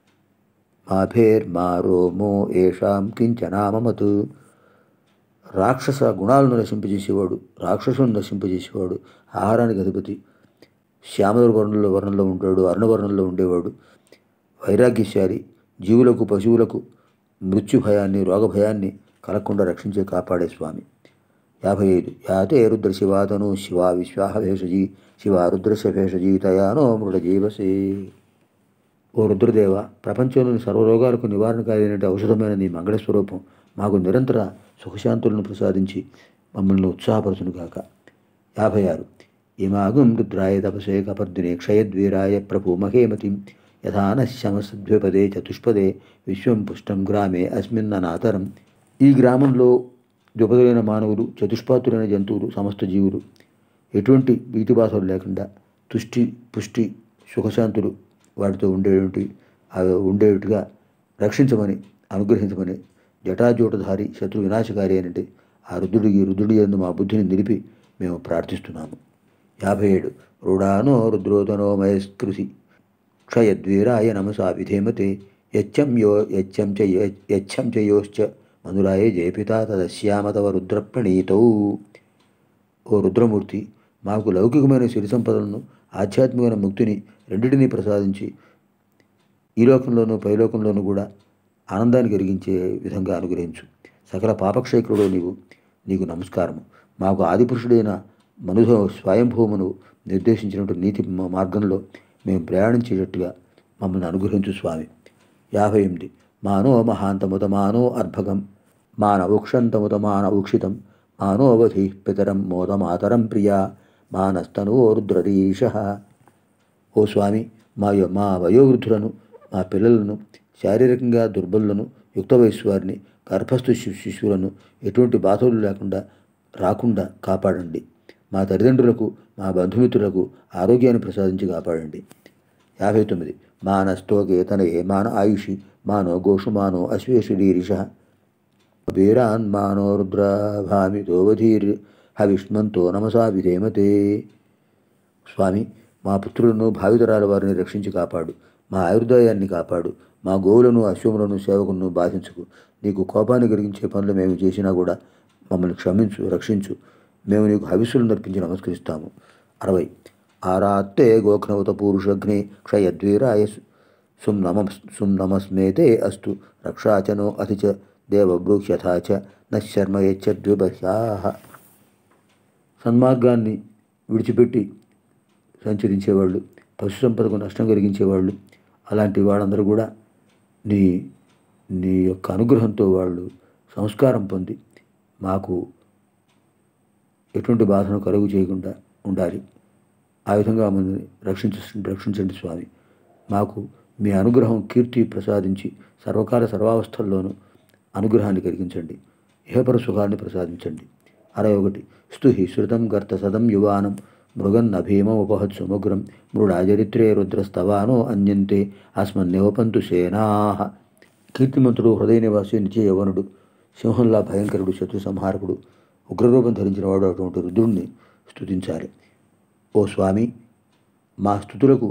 మాభేర్మారో మో ఏషాం కించనామమతు రాక్షస గుణాలను నశింపజేసేవాడు రాక్షసులను నశింపజేసేవాడు ఆహారానికి అధిపతి శ్యామల వర్ణంలో వర్ణంలో ఉంటాడు అరుణవర్ణంలో ఉండేవాడు వైరాగ్యశాలి జీవులకు పశువులకు మృత్యు భయాన్ని రోగ భయాన్ని కలగకుండా రక్షించే కాపాడే స్వామి యాభై ఐదు యాతే రుద్ర శివాతను శివా విశ్వాహ భేషజీ శివ రుద్రశ భేషజీ తయానో మృడ జీవసే ఓ రుద్రదేవ ప్రపంచంలోని సర్వరోగాలకు నివారణకారైన ఔషధమైన నీ మంగళ స్వరూపం మాకు నిరంతర సుఖశాంతులను ప్రసాదించి మమ్మల్ని ఉత్సాహపరచును గాక యాభై ఆరు ఇమాగం రుద్రాయ తపసే కపర్దినే క్షయద్వీరాయ ప్రభు మహేమతిం యథానశ్యమసద్విపదే చతుష్పదే విశ్వం పుష్టం గ్రామే అస్మిన్ననాతరం ఈ గ్రామంలో ద్విపదులైన మానవులు చతుష్పాతులైన జంతువులు సమస్త జీవులు ఎటువంటి భీతిబాధలు లేకుండా తుష్టి పుష్టి సుఖశాంతులు వాటితో ఉండేటువంటి అవి ఉండేట్టుగా రక్షించమని అనుగ్రహించమని జటాజూటధారి శత్రు వినాశకారి అయినట్టు ఆ రుద్రుడికి రుద్రుడి ఎందు మా బుద్ధిని నిలిపి మేము ప్రార్థిస్తున్నాము యాభై ఏడు రుడానో రుద్రోదనో మయస్కృషి క్షయద్వీరాయ నమసా విధేమతే యచ్చం యో యచ్చం చ యచ్చం చ యోశ్చ మధురాయ జయపితా తదశ్యామ తవ రుద్రప్రణీతౌ ఓ రుద్రమూర్తి మాకు లౌకికమైన సిరి సంపదలను ఆధ్యాత్మికమైన ముక్తిని రెండింటినీ ప్రసాదించి ఈ లోకంలోనూ పైలోకంలోనూ కూడా ఆనందాన్ని కలిగించే విధంగా అనుగ్రహించు సకల పాపక్షేకుడు నీవు నీకు నమస్కారము మాకు ఆదిపురుషుడైన మనుధ స్వయంభూమును నిర్దేశించినటువంటి నీతి మా మార్గంలో మేము ప్రయాణించేటట్టుగా మమ్మల్ని అనుగ్రహించు స్వామి యాభై ఎనిమిది మానో మహాంతముత మానో అర్భగం మానవుక్షంతముత మానవుక్షితం మానోవధి పితరం మోదమాతరం ప్రియా మానస్తనో రుద్రరీష ఓ స్వామి మా యొ- మా వయోవృద్ధులను మా పిల్లలను శారీరకంగా దుర్బలులను యుక్త వయస్సు వారిని గర్భస్థ శి- శిశువులను ఎటువంటి బాధలు లేకుండా రాకుండా కాపాడండి మా తల్లిదండ్రులకు మా బంధుమిత్రులకు ఆరోగ్యాన్ని ప్రసాదించి కాపాడండి యాభై తొమ్మిది మానస్తోకే తనయే మాన ఆయుషి మానో గోషు మానో అశ్వేషురీరిష వీరాన్ మానో రుద్రాభామి తోవధీర్ హవిష్మంతో నమసా విధేమతే స్వామి మా పుత్రులను భావితరాల వారిని రక్షించి కాపాడు మా ఆయుర్దాయాన్ని కాపాడు మా గోవులను అశ్వములను సేవకులను బాధించుకు నీకు కోపాన్ని కలిగించే పనులు మేము చేసినా కూడా మమ్మల్ని క్షమించు రక్షించు మేము నీకు హవిస్సులు నర్పించి నమస్కరిస్తాము అరవై ఆరాత్తే గోఘ్నవత పూరుషఘ్నే క్షయద్వీరాయ సు- సుం నమ సుం నమస్మేతే అస్తు రక్షాచనో అతి చ దేవభృక్షథా చ నశర్మ యచ్చద్విభ్యాహ సన్మార్గాన్ని విడిచిపెట్టి సంచరించేవాళ్ళు పశు సంపదకు నష్టం కలిగించేవాళ్ళు అలాంటి వాళ్ళందరూ కూడా నీ నీ యొక్క అనుగ్రహంతో వాళ్ళు సంస్కారం పొంది మాకు ఎటువంటి బాధను కలుగు చేయకుండా ఉండాలి ఆ విధంగా మనల్ని రక్షించ రక్షించండి స్వామి మాకు మీ అనుగ్రహం కీర్తి ప్రసాదించి సర్వకాల సర్వావస్థల్లోనూ అనుగ్రహాన్ని కలిగించండి ఇహపర సుఖాన్ని ప్రసాదించండి అరవై ఒకటి స్తుహి శృతం గర్త సదం యువానం మృగన్న భీమం ఉపహత్ సుమగ్రం మృడాచరిత్రే రుద్రస్తవానో అన్యంతే అస్మన్యోపంతు సేనాహ కీర్తిమంతుడు హృదయ నివాసి నిత్య యవనుడు సింహంలా భయంకరుడు శత్రు సంహారకుడు ఉగ్రరూపం ధరించిన వాడు అటువంటి రుద్రుణ్ణి స్తుతించాలి ఓ స్వామి మా స్థుతులకు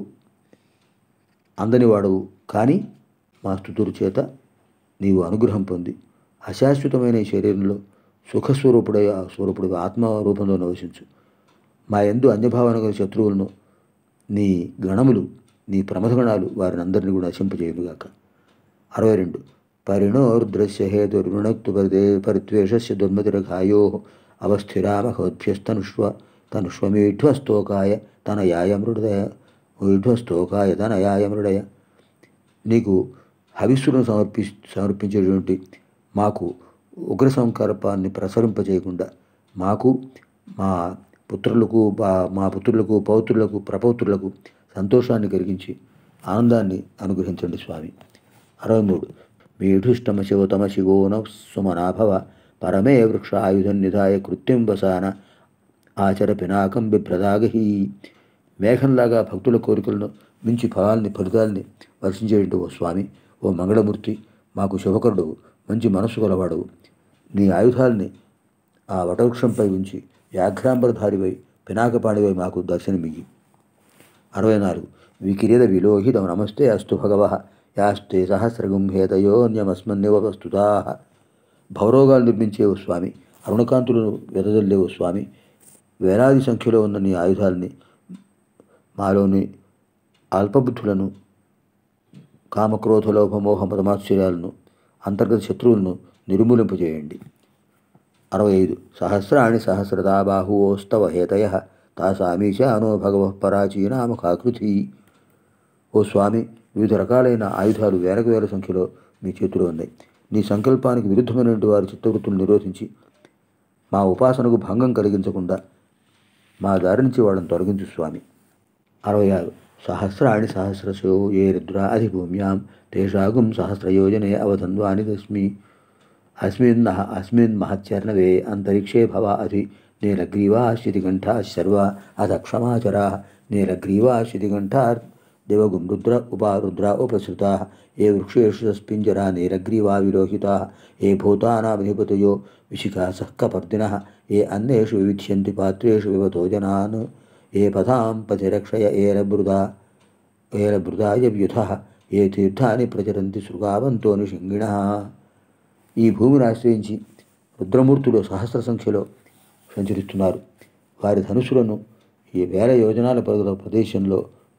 అందని వాడవు కానీ మా స్థుతుల చేత నీవు అనుగ్రహం పొంది అశాశ్వతమైన ఈ శరీరంలో సుఖస్వరూపుడై ఆ స్వరూపుడు ఆత్మ రూపంలో నివసించు మా ఎందు అన్యభావన గల శత్రువులను నీ గణములు నీ ప్రమథగణాలు వారిని అందరినీ కూడా నశింపజేయుగాక అరవై రెండు పరిణో రుద్రస్య హేతుర్వృణక్తు పరిదే పరిద్వేషస్య దుర్మతిరఘాయో అవస్థిరామహోద్భ్యస్తనుష్వ తనుష్వమీఢ్వస్తోకాయ తనయాయ మృడయ మీఢ్వస్తోకాయ తనయాయ మృడయ నీకు హవిస్సులను సమర్పి సమర్పించేటువంటి మాకు ఉగ్ర సంకల్పాన్ని ప్రసరింపజేయకుండా మాకు మా పుత్రులకు బా- మా పుత్రులకు పౌత్రులకు ప్రపౌత్రులకు సంతోషాన్ని కలిగించి ఆనందాన్ని అనుగ్రహించండి స్వామి అరవై మూడు మీఢుష్టమ శివతమ శివోన సుమనాభవ పరమే వృక్ష ఆయుధం నిధాయ కృత్యం వసాన ఆచర పినాకం బిభ్రదాగహి మేఘంలాగా భక్తుల కోరికలను మించి ఫలాల్ని ఫలితాల్ని వర్షించేటువంటి ఓ స్వామి ఓ మంగళమూర్తి మాకు శుభకరుడు మంచి మనస్సు గలవాడవు నీ ఆయుధాల్ని ఆ వటవృక్షంపై ఉంచి వ్యాఘ్రాంబరధారివై పినాకపాణివై మాకు దర్శనమిగి అరవై నాలుగు వికిరీద విలోహితం నమస్తే అస్తు భగవ యాస్తే సహస్రగుంభేతయోన్యమస్మన్యవ వస్తుతా భవరోగాలు నిర్మించే ఓ స్వామి అరుణకాంతులను వెదజల్లే ఓ స్వామి వేలాది సంఖ్యలో ఉన్న నీ ఆయుధాలని మాలోని అల్పబుద్ధులను కామక్రోధ లోభమోహ మతమాశ్చర్యాలను అంతర్గత శత్రువులను నిర్మూలింపజేయండి అరవై ఐదు సహస్రాణి సహస్రదా బాహువోస్తవ హేతయ తాసామీశానో భగవ పరాచీనామకాకృతి ఓ స్వామి వివిధ రకాలైన ఆయుధాలు వేలకు వేల సంఖ్యలో మీ చేతిలో ఉన్నాయి నీ సంకల్పానికి విరుద్ధమైనటువంటి వారి చిత్తవృత్తులు నిరోధించి మా ఉపాసనకు భంగం కలిగించకుండా మా దారి నుంచి వాళ్ళని తొలగించు స్వామి అరవై ఆరు సహస్రాణి సహస్రశో ఏ రుద్ర అధిభూమ్యాం తేషాగుం సహస్రయోజనే అవధన్వాని తస్మి అస్మిన్ అస్మిన్ మహచ్చర్ణవే అంతరిక్షే భవ అధి నీలగ్రీవా శితికంఠా శర్వ అథ క్షమాచరా నీలగ్రీవా శితికంఠా దేవగుం రుద్ర ఉపా రుద్ర ఉపసృతా ఏ వృక్షేషు స్పింజరా నీలగ్రీవా విలోహితా ఏ భూతానామధిపతయో విశిఖాసః కపర్దిన ఏ అన్నేషు వివిధ్యంతి పాత్రేషు వివతో జనాన్ ఏ పథాం పథిరక్షయ ఏరబృదా ఏరబృదాయ వ్యుధ ఏ తీర్థాన్ని ప్రచరంతి శృగావంతో నిషింగిణ ఈ భూమిని ఆశ్రయించి రుద్రమూర్తులు సహస్ర సంఖ్యలో సంచరిస్తున్నారు వారి ధనుసులను ఈ వేల యోజనాల పరుగుల ప్రదేశంలో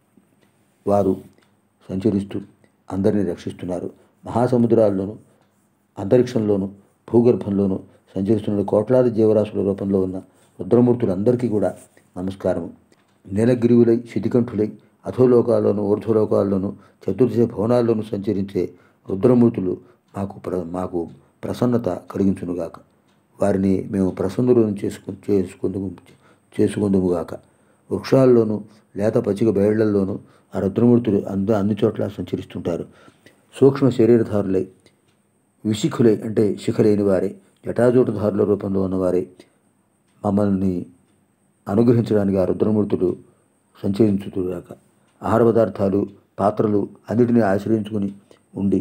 వారు సంచరిస్తూ అందరినీ రక్షిస్తున్నారు మహాసముద్రాల్లోనూ అంతరిక్షంలోనూ భూగర్భంలోనూ సంచరిస్తున్న కోట్లాది జీవరాశుల రూపంలో ఉన్న రుద్రమూర్తులందరికీ కూడా నమస్కారము నీలగిరివులై శితికంఠులై అధోలోకాల్లోనూ ఊర్ధ్వలోకాల్లోనూ చతుర్దశ భవనాల్లోనూ సంచరించే రుద్రమూర్తులు మాకు ప్ర మాకు ప్రసన్నత కలిగించునుగాక వారిని మేము ప్రసన్నులను చేసుకు చేసుకుందుము చేసుకుందుముగాక వృక్షాల్లోనూ లేత పచ్చిక బయళ్లలోనూ ఆ రుద్రమూర్తులు అంద అన్ని చోట్ల సంచరిస్తుంటారు సూక్ష్మ శరీరధారులై విశిఖులై అంటే శిఖలేని వారే జటాజూటధారుల రూపంలో ఉన్నవారే మమ్మల్ని అనుగ్రహించడానికి ఆ రుద్రమూర్తులు సంచరించుతుగాక ఆహార పదార్థాలు పాత్రలు అన్నిటినీ ఆశ్రయించుకుని ఉండి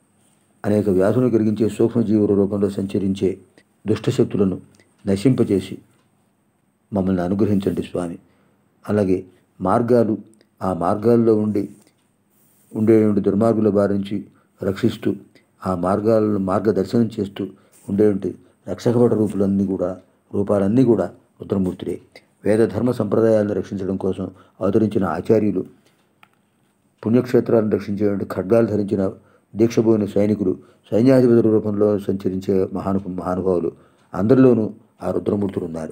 అనేక వ్యాధులను కలిగించే సూక్ష్మజీవుల రూపంలో సంచరించే దుష్టశక్తులను నశింపచేసి మమ్మల్ని అనుగ్రహించండి స్వామి అలాగే మార్గాలు ఆ మార్గాల్లో ఉండి ఉండేటువంటి దుర్మార్గుల బారి నుంచి రక్షిస్తూ ఆ మార్గాలను మార్గదర్శనం చేస్తూ ఉండేటువంటి రక్షకపట రూపులన్నీ కూడా రూపాలన్నీ కూడా రుద్రమూర్తులే వేద ధర్మ సంప్రదాయాలను రక్షించడం కోసం అవతరించిన ఆచార్యులు పుణ్యక్షేత్రాలను రక్షించేటువంటి ఖడ్గాలు ధరించిన దీక్షపోయిన సైనికులు సైన్యాధిపతుల రూపంలో సంచరించే మహాను మహానుభావులు అందరిలోనూ ఆ రుద్రమూర్తులు ఉన్నారు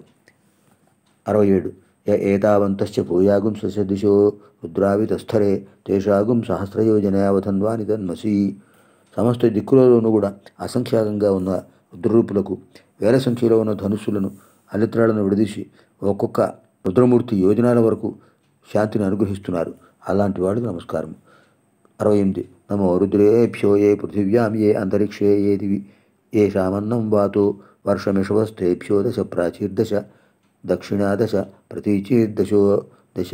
అరవై ఏడు ఏతావంతశ్చ భూయాగుం సశదిశో రుద్రావితస్థరే తేషాగుం సహస్రయోజనయావధన్వాని తన్మసి సమస్త దిక్కులలోనూ కూడా అసంఖ్యాకంగా ఉన్న రుద్రరూపులకు వేల సంఖ్యలో ఉన్న ధనుస్సులను అలిత్రాలను విడదీసి ఒక్కొక్క రుద్రమూర్తి యోజనాల వరకు శాంతిని అనుగ్రహిస్తున్నారు అలాంటి వాడికి నమస్కారం అరవై ఎనిమిది నమో రుద్రేభ్యో ఏ పృథివ్యాం ఏ అంతరిక్షే ఏ దివి ఏ శామన్నం వాతో వర్షమిషవస్థేభ్యో దశ ప్రాచీర్దశ దక్షిణాదశ ప్రతీచీర్దశో దశ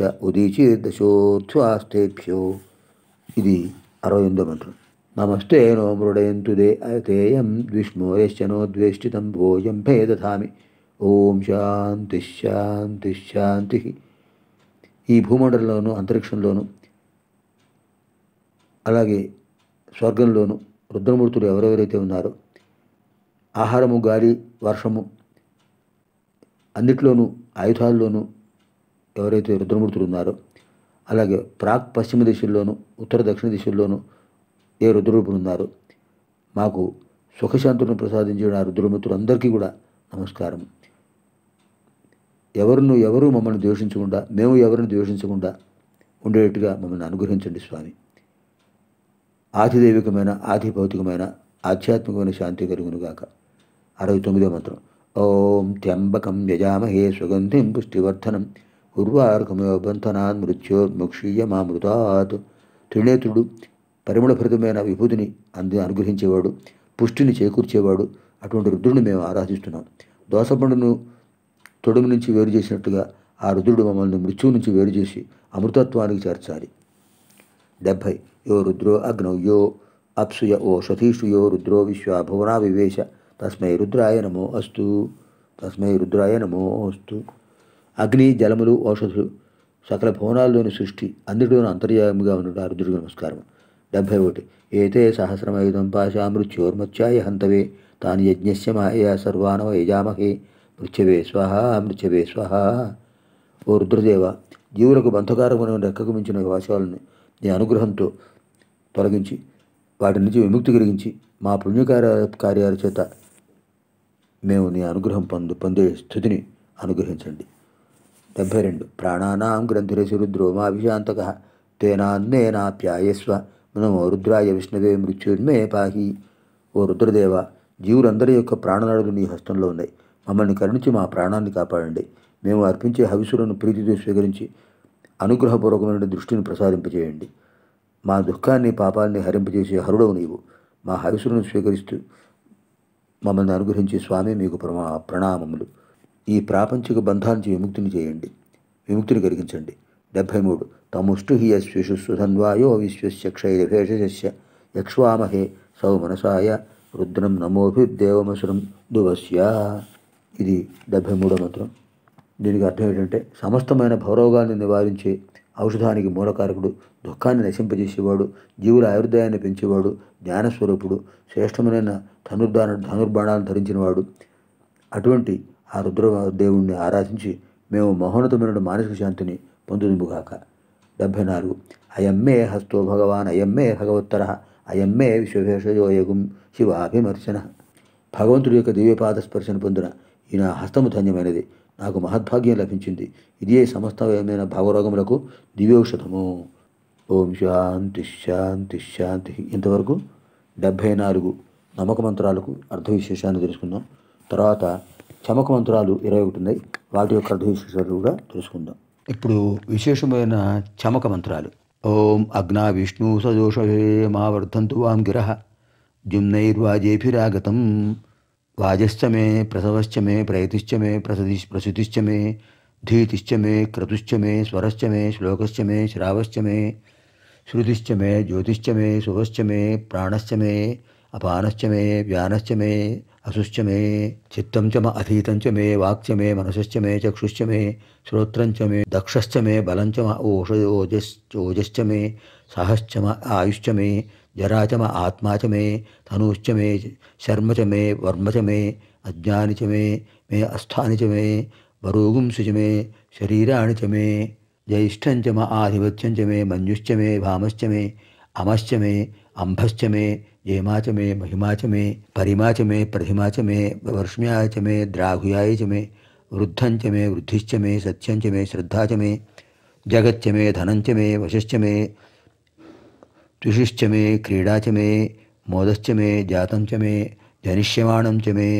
ఉదీచీర్దశోధ్వాస్తేభ్యో ఇది అరవై ఎనిమిదో మంత్రం నమస్తే నో మృడయంతు దే తేయం ద్విష్మోయశ్చ నో ద్వేష్టితం భోజం భేదధామి ఓం శాంతి శాంతి శాంతి ఈ భూమండలంలోనూ అంతరిక్షంలోనూ అలాగే స్వర్గంలోనూ రుద్రమూర్తులు ఎవరెవరైతే ఉన్నారో ఆహారము గాలి వర్షము అన్నిట్లోనూ ఆయుధాల్లోనూ ఎవరైతే రుద్రమూర్తులు ఉన్నారో అలాగే ప్రాక్ పశ్చిమ దిశల్లోనూ ఉత్తర దక్షిణ దిశల్లోనూ ఏ రుద్రరూపులు ఉన్నారో మాకు సుఖశాంతులను ప్రసాదించే ఆ రుద్రమూర్తులందరికీ కూడా నమస్కారం ఎవరిను ఎవరు మమ్మల్ని ద్వేషించకుండా మేము ఎవరిని ద్వేషించకుండా ఉండేట్టుగా మమ్మల్ని అనుగ్రహించండి స్వామి ఆధిదైవికమైన ఆది భౌతికమైన ఆధ్యాత్మికమైన శాంతి కలుగునుగాక అరవై తొమ్మిదో మంత్రం ఓం త్యంబకం యజామహే సుగంధిం పుష్టివర్ధనం ఉర్వార్కమయోబంధనాన్ మృత్యోర్ముక్షీయమామృతాత్ త్రినేత్రుడు పరిమళభరితమైన విభూతిని అంది అనుగ్రహించేవాడు పుష్టిని చేకూర్చేవాడు అటువంటి రుద్రుని మేము ఆరాధిస్తున్నాం దోసపండును తొడుము నుంచి వేరు చేసినట్టుగా ఆ రుద్రుడు మమ్మల్ని మృత్యువు నుంచి వేరు చేసి అమృతత్వానికి చేర్చాలి డెబ్భై యో రుద్రో అగ్నౌ యో అప్సుయ ఓషధీషు యో రుద్రో విశ్వ భువనా వివేశ తస్మై రుద్రాయ నమో అస్తు తస్మై రుద్రాయ నమో అస్తు అగ్ని జలములు ఔషధులు సకల భువనాల్లోని సృష్టి అన్నిటిలోనూ అంతర్యామిగా ఉన్న ఆ రుద్రుడికి నమస్కారం డెబ్భై ఒకటి ఏతే సహస్రమయుధం పాశా మృత్యోర్మత్యాయ హంతవే తాను యజ్ఞస్య మాయా సర్వానవ యజామహే మృత్యవే స్వహ మృత్యవే స్వహ ఓ రుద్రదేవ జీవులకు బంధకారమైన రెక్కకు మించిన వాసాలను నీ అనుగ్రహంతో తొలగించి వాటి నుంచి విముక్తి కలిగించి మా పుణ్యకార్య కార్యాల చేత మేము నీ అనుగ్రహం పొందు పొందే స్థితిని అనుగ్రహించండి డెబ్భై రెండు ప్రాణానాం గ్రంథిరసి రుద్రో మా విశాంతక తేనాన్నేనాప్యాయస్వ నమో రుద్రాయ విష్ణువే మృత్యుర్మే పాహి ఓ రుద్రదేవ జీవులందరి యొక్క ప్రాణనాడులు నీ హస్తంలో ఉన్నాయి మమ్మల్ని కరుణించి మా ప్రాణాన్ని కాపాడండి మేము అర్పించే హవిసులను ప్రీతితో స్వీకరించి అనుగ్రహపూర్వకమైన దృష్టిని ప్రసాదింపజేయండి మా దుఃఖాన్ని పాపాన్ని హరింపజేసే హరుడవు నీవు మా హవిసులను స్వీకరిస్తూ మమ్మల్ని అనుగ్రహించే స్వామి మీకు ప్రమా ప్రణామములు ఈ ప్రాపంచిక బంధాల నుంచి విముక్తిని చేయండి విముక్తిని కలిగించండి డెబ్భై మూడు తముష్టు హి యశ్విషు సుధన్వాయో విశ్వస్య క్షైరభేషస్య యక్ష్వామహే సౌమనసాయ రుద్రం నమోభిర్దేవమసురం దువస్య ఇది డెబ్భై మూడో మంత్రం దీనికి అర్థం ఏంటంటే సమస్తమైన భవరోగాన్ని నివారించే ఔషధానికి మూలకారకుడు దుఃఖాన్ని నశింపజేసేవాడు జీవుల ఆయుర్దాయాన్ని పెంచేవాడు జ్ఞానస్వరూపుడు శ్రేష్టమైన ధనుర్దాన ధనుర్బాణాలను ధరించినవాడు అటువంటి ఆ రుద్ర దేవుణ్ణి ఆరాధించి మేము మహోన్నతమైన మానసిక శాంతిని పొందుదుముగాక డెబ్భై నాలుగు అయమ్మే హస్తో భగవాన్ అయమ్మే భగవత్తర అయమ్మే విశ్వభేషయోయగుం శివాభిమర్శన భగవంతుడి యొక్క దివ్యపాద స్పర్శను పొందిన ఈ నా హస్తము ధన్యమైనది నాకు మహద్భాగ్యం లభించింది ఇదే సమస్తమైన భావరోగములకు దివ్యౌషధము ఓం శాంతి శాంతి శాంతి ఇంతవరకు డెబ్భై నాలుగు నమ్మక మంత్రాలకు అర్థ విశేషాన్ని తెలుసుకుందాం తర్వాత చమక మంత్రాలు ఇరవై ఒకటి ఉన్నాయి వాటి యొక్క అర్థ విశేషాలు కూడా తెలుసుకుందాం ఇప్పుడు విశేషమైన చమక మంత్రాలు ఓం అగ్నా విష్ణు సదోషే మా వర్ధంతు వాం గిరః జుమ్నైర్వాజేభిరాగతం వాజశ్చ మే ప్రసవశ్చ మే ప్రయతిశ్చ మే ప్రసది ప్రసూతిశ్చ మే ధీతిశ్చ మే క్రతుశ్చ మే స్వరశ్చ మే శ్లోకశ్చ మే శ్రావశ్చ మే श्रुतिश्च मे ज्योतिश्च मे शुभश्च मे प्राणश्च मे अपानश्च मे व्यानश्च मे असुश्च मे चित्तं च म अधीतं च मे वाक्च मे मनसश्च मे चक्षुश्च मे श्रोत्रं च मे दक्षश्च मे बलं च म ओष ओजश्च ओजश्च मे सहश्च म आयुश्च मे जरा च म आत्मा च मे तनुश्च मे शर्म च मे वर्म च मे अज्ञानि च मे मे अस्थानि च मे वरोगुंसि च मे शरीराणि च मे ज्येष्ठं च म आधिपत्यं च मे मञ्जुश्च मे भामश्च मे अमश्च मे अम्भश्च मे जेमा च मे महिमा च मे परिमा च मे प्रथिमा च मे वर्ष्म्याय च मे द्राघुयाय च मे वृद्धं च मे वृद्धिश्च मे सत्यं च मे श्रद्धा च मे जगच्च मे धनं च मे वशश्च मे त्विषिश्च मे क्रीडा च मे मोदश्च मे जातं च मे जनिष्यमाणं च मे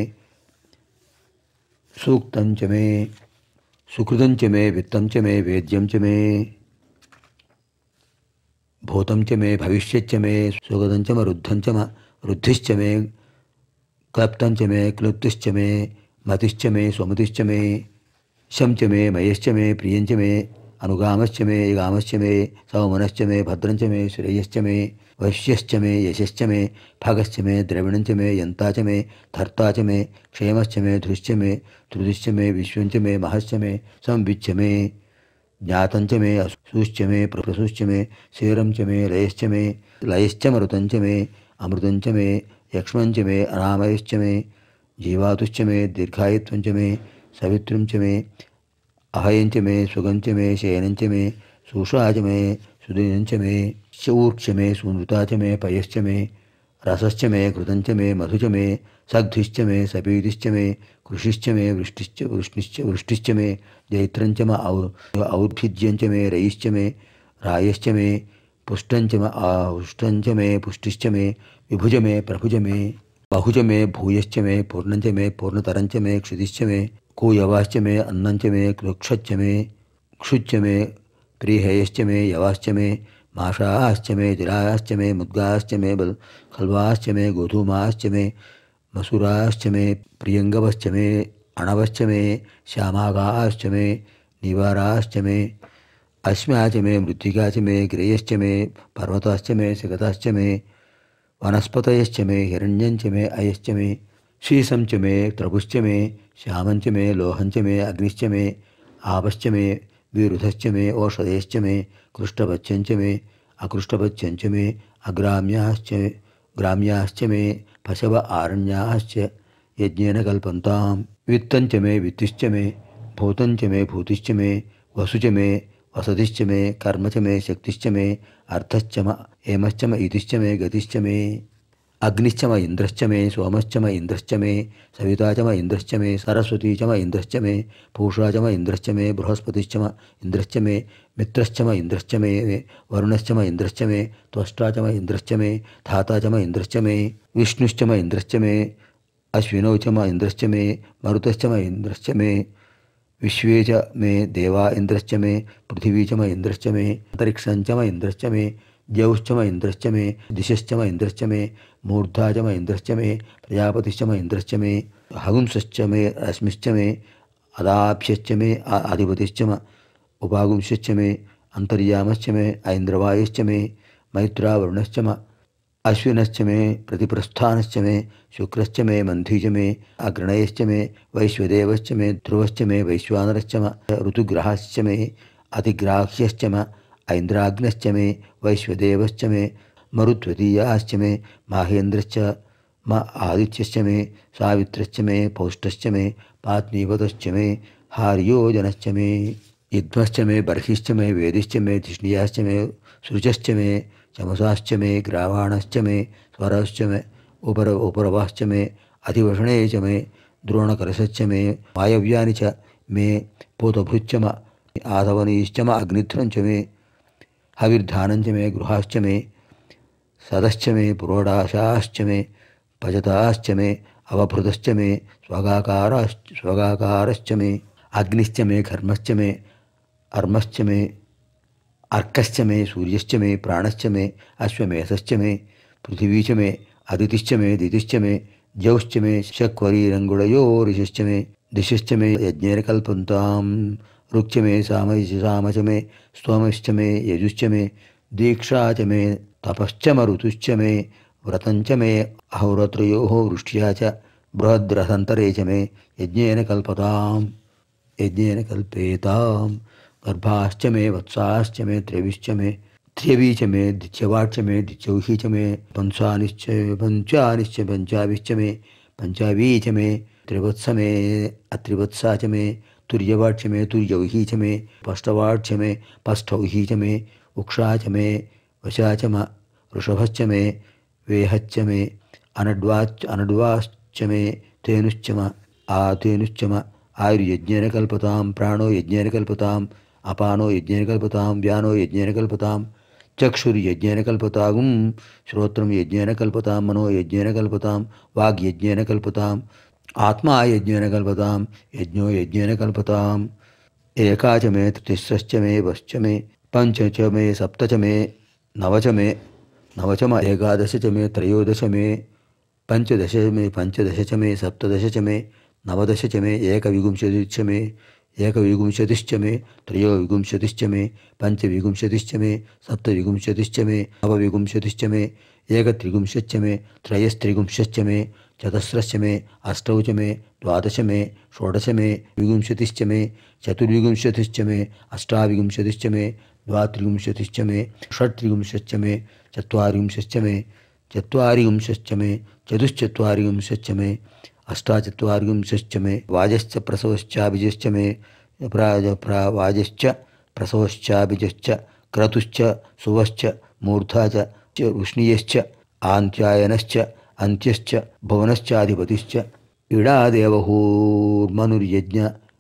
सूक्तं च मे सुकृतं च मे वित्तं च मे वेद्यं च मे भूतं च मे भविष्यच्च मे सुगतं च म रुद्धं च म रुद्धिश्च मे क्लप्तं च मे क्लुप्तिश्च मे मतिश्च मे स्वमतिश्च मे शं च मे मयश्च मे प्रियं च मे अनुगामश्च मे गामश्च मे सौमनश्च मे भद्रं च मे श्रेयश्च मे वैश्यश्च मे यशश्च मे भगश्च मे द्रविणं च मे यन्ता च मे धर्ता च मे क्षेमश्च मे धृश्च मे धृतिश्च मे विश्वं च मे महश्च मे संविच्च मे ज्ञातं च मे असूश्च मे प्रसूश्च मे क्षीरं च मे लयश्च मे लयश्च मरुतं च मे अमृतं च मे यक्ष्मं च मे अनामयश्च मे जीवातुश्च मे दीर्घायुत्वं च मे सवित्रुं च मे अभयं च मे सुगं च मे शयनं च मे सूषा च मे सुदिनं च मे शूर्क्ष मे सुनृता च मे पयश्च मे रसश्च मे घृतं च मे मधु च मे सग्धिश्च मे सपीतिश्च मे कृषिश्च मे वृष्टिश्च वृष्णिश्च वृष्टिश्च मे जैत्रं च म औ औद्भिज्यं च मे रयिश्च मे रायश्च मे पुष्टं च म आहुष्टं च मे पुष्टिश्च मे विभुज मे प्रभुज मे बहुज मे भूयश्च मे पूर्णं च मे पूर्णतरं च मे क्षुतिश्च मे कूयवाश्च मे अन्नं च मे कृक्षच्च मे क्षुच्च मे प्रियहेयश्च मे यवाश्च मे माषाश्च मे जिराश्च मे मुद्गाश्च मे बल खल्वाश्च मे गोधूमाश्च मे मसुराश्च मे प्रियङ्गवश्च मे अणवश्च मे श्यामागाश्च मे निवाराश्च मे अश्म्या च मे मृत्तिका च मे गिरयश्च मे पर्वताश्च मे सिगताश्च मे वनस्पतयश्च मे हिरण्यं च मे अयश्च मे शीसं च मे त्रपुश्च मे श्यामं च मे लोहं च मे अग्निश्च मे आपश्च मे विरुधश्च मे ओषधयश्च मे कृष्टपच्छं च मे अकृष्टपच्छं च मे अग्राम्याश्च ग्राम्याश्च मे पशव आरण्याश्च यज्ञेन कल्पन्तां वित्तं च मे वित्तिश्च मे भूतं च मे भूतिश्च मे वसु च मे वसतिश्च मे कर्म च मे शक्तिश्च मे अर्थश्च म हेमश्च म इतिश्च मे गतिश्च मे అగ్నిశ్చమ ఇంద్రశ్చమే సోమశ్చమ ఇంద్రశ్చమే సవితాచమ ఇంద్రశ్చమే సరస్వతీచమ ఇంద్రశ్చమే పూషాచమ ఇంద్రశ్చమే బృహస్పతిశ్చమ ఇంద్రశ్చమే మిత్రశ్చమ ఇంద్రశ్చమే వరుణశ్చమ ఇంద్రశ్చమే త్వష్టాచమ ఇంద్రశ్చమే ధాతాచమ ఇంద్రశ్చమే విష్ణుశ్చమ ఇంద్రశ్చమే అశ్వినౌచమ ఇంద్రశ్చమే మరుతశ్చమ ఇంద్రశ్చమే విశ్వే చ మే దేవా ఇంద్రశ్చ మే పృథివీ చ మ ఇంద్రశ్చ మే అంతరిక్షంచ మ ఇంద్రశ్చ మే ద్యౌశ్చ మ ఇంద్రశ్చ మే దిశశ్చ మ ఇంద్రశ్చ మే మూర్ధా చ మ ఇంద్రశ్చ మే ప్రజాపతిశ్చ మ ఇంద్రశ్చ మే హగుంశ్చ మే రశ్మిశ్చ మే అదాభ్యశ్చ మే ఆ- అధిపతిశ్చ మ ఉపాగుంశ్చ మే అంతర్యామశ్చ మే ఐంద్రవాయుశ్చ మే మైత్రావరుణశ్చ మ అశ్వినశ్చ మే ప్రతిప్రస్థానశ్చ మే శుక్రశ్చ మే మంధీచ మే అగ్రణయశ్చ మే వైశ్వదేవశ్చ మే ధ్రువశ్చ మే వైశ్వానరశ్చ మ ఋతుగ్రహశ్చ మే అతిగ్రాహ్యశ్చ మ ఐంద్రాగ్నశ్చ మే వైశ్వదేవశ్చ మే మరుద్వతీయాశ్చ మే మాహేంద్రశ్చ మ ఆదిత్యశ్చ మే సావిత్రశ్చ మే పౌష్టశ్చ మే పాత్నీపతశ్చ మే హార్యోజనశ్చ మే యుగ్మశ్చ మే బర్హిశ్చ మే వేదిశ్చ మే ధిష్ణీయాశ్చ మే సృజశ్చ మే చమసాశ్చ మే గ్రావాణశ్చ మే స్వరశ్చ మే ఉపర ఉపరవాశ్చ మే అధివషణే చ మే ద్రోణకలశశ్చ మే వాయవ్యాని చ మే పూతభృచ్చ మ ఆధవనీశ్చ మ అగ్నిధ్రం చ మే హవిర్ధానం చ మే గృహాశ్చ మే సదశ్చ మే పురోడాశాశ్చ మే భజతాశ్చ మే అవభృతశ్చ మే స్వగాకారాశ్చ స్వగాకారశ్చ మే అగ్నిశ్చ మే కర్మశ్చ మే అర్మశ్చ మే అర్కశ్చ మే సూర్యశ్చ మే ప్రాణశ్చ మే అశ్వమేధశ్చ మే పృథివీ చ మే అదితిశ్చ మే దితిశ్చ మే జౌశ్చ మే శక్వరీరంగుడయో రిషశ్చ మే దిశశ్చ మే యజ్ఞేన కల్పంతాం రుక్చ మే సామ సామచ మే స్తోమశ్చ మే యజుశ్చ మే దీక్షా చ మే తపశ్చ మరుతుశ్చ మే వ్రతంచ మే అహోరత్రయో వృష్ట్యా చ బృహద్రథంతరే చ మే యజ్ఞేన కల్పతాం యజ్ఞేన కల్పేతాం గర్భాశ్చ మే వత్సాశ్చ మే త్రవిశ్చ మే త్ర్యవీ చ మే దిత్యవాచ మే దిత్యౌహీ చ మే పంచానిశ్చ పంచానిశ్చ పంచావిశ్చ మే పంచావీ చ మే త్రివత్స మే అత్రివత్సా చ మే తుర్యవాచ మే తుర్యౌహీ చ మే పష్టవాచ మే పష్టౌహీ చ మే ఉక్షా చ మే వశా చ మ వృషభశ్చ మే వేహశ్చ మే అనడ్వాచ్ అనడ్వాశ్చ మే తేనుశ్చ మ ఆ తేనుశ్చ మ ఆయుర్యజ్ఞేన కల్పతాం ప్రాణో యజ్ఞేన కల్పతాం అపానో యజ్ఞేన కల్పతాం వ్యానో యజ్ఞేన కల్పతాం చక్షుర్యజ్ఞేన కల్పతాగుం శ్రోత్రం యజ్ఞేన కల్పతాం మనో యజ్ఞేన కల్పతాం వాగ్యజ్ఞేన కల్పతాం ఆత్మా యజ్ఞేన కల్పతాం యజ్ఞో యజ్ఞేన కల్పతాం ఏకాచ మే తిస్రశ్చ మే వశ్చ మే పంచ చ మే సప్త చ మే నవ చ మే నవ చ మ ఏకాదశ చ మే త్రయోదశ మే పంచదశ మే పంచదశ చ మే సప్తదశ చ మే నవదశ చ మే ఏకవింశతిశ్చ మే ఏకవింశతిశ్చ మే త్రయోవింశతిశ్చ మే పంచవింశతిశ్చ మే సప్తవింశతిశ్చ మే నవవింశతిశ్చ మే ఏకత్రిగుంశశ్చ మే త్రయస్త్రిగుంశశ్చ మే చతస్రశ్చ మే అష్టౌ చ మే ద్వాదశ మే షోడశ మే విగుంశతిశ్చ మే చతుర్వింశతిశ్చ మే అష్టావింశతిశ్చ మే ద్వాత్రిగుంశతిశ్చ మే షట్త్రిగుంశశ్చ మే చత్వారింశశ్చ మే చత్వారింశశ్చ మే చతుశ్చత్వారింశశ్చ మే అష్టాచత్వారింశశ్చ మే వాజశ్చ ప్రసవశ్చాభిజశ్చ మే ప్రాజ ప్రా వాజశ్చ ప్రసవశ్చాభిజశ్చ క్రతుశ్చ సువశ్చ మూర్ధా చ చ ఉష్ణీయశ్చ ఆంత్యాయనశ్చ అంత్యశ్చ భువనశ్చాధిపతిశ్చ ఇడాదేవహూర్మనుర్యజ్ఞ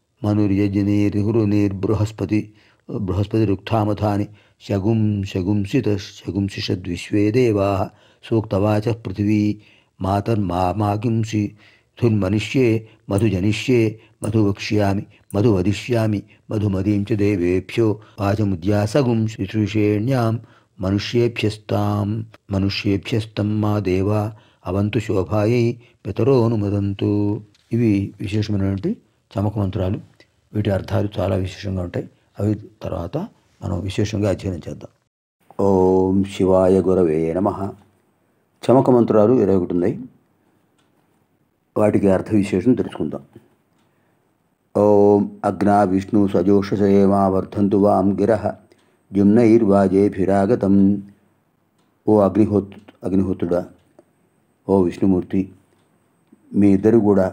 మనుర్యజ్ఞనీర్హురునీర్బృహస్పతి బృహస్పతిరుక్థామథాని శగుం శగుంసిత శగుంసిషద్విశ్వే దేవా సూక్తవాచ పృథివీ మాతర్మామాకింసి ధుర్మనిష్యే మధుజనిష్యే మధువక్ష్యామి మధువదిష్యామి మధుమదీం చ దేవేభ్యో వాచముద్యాసగుం శుశ్రూషేణ్యాం మనుష్యేభ్యస్తాం మనుష్యేభ్యస్తం మా దేవా అవంతు శోభాయై పితరోనుమదంతు ఇవి విశేషమైనటువంటి చమక మంత్రాలు వీటి అర్థాలు చాలా విశేషంగా ఉంటాయి అవి తర్వాత మనం విశేషంగా అధ్యయనం చేద్దాం ఓం శివాయ గురవే నమ చమక మంత్రాలు ఇరవై ఒకటి ఉన్నాయి వాటికి అర్థ విశేషం తెలుసుకుందాం ఓం అగ్నా విష్ణు సజోషసేమా వర్ధంతు వాం గిర జుమ్నైర్వాజేభిరాగతం ఓ అగ్నిహోత్ అగ్నిహోత్రుడా ఓ విష్ణుమూర్తి మీ ఇద్దరు కూడా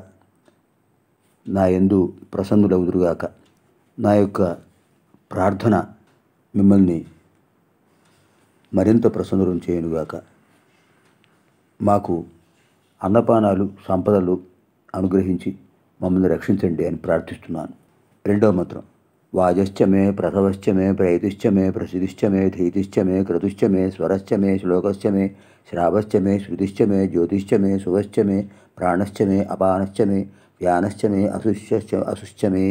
నా యందు ప్రసన్నులవుదురుగాక నా యొక్క ప్రార్థన మిమ్మల్ని మరింత ప్రసన్నులం చేయనుగాక మాకు అన్నపానాలు సంపదలు అనుగ్రహించి మమ్మల్ని రక్షించండి అని ప్రార్థిస్తున్నాను రెండవ మంత్రం వాజశ్చమే ప్రథవశ్చమే ప్రయతిశ్చమే ప్రసిద్ధిశ్చమే ధీతిశ్చమే క్రతుశ్చమే స్వరశ్చమే శ్లోకశ్చమే శ్రావశ్చమే శృతిశ్చమే జ్యోతిశ్చమే శుభశ్చమే ప్రాణశ్చమే అపానశ్చమే వ్యానశ్చమే అసుశ్చ అసుశ్చమే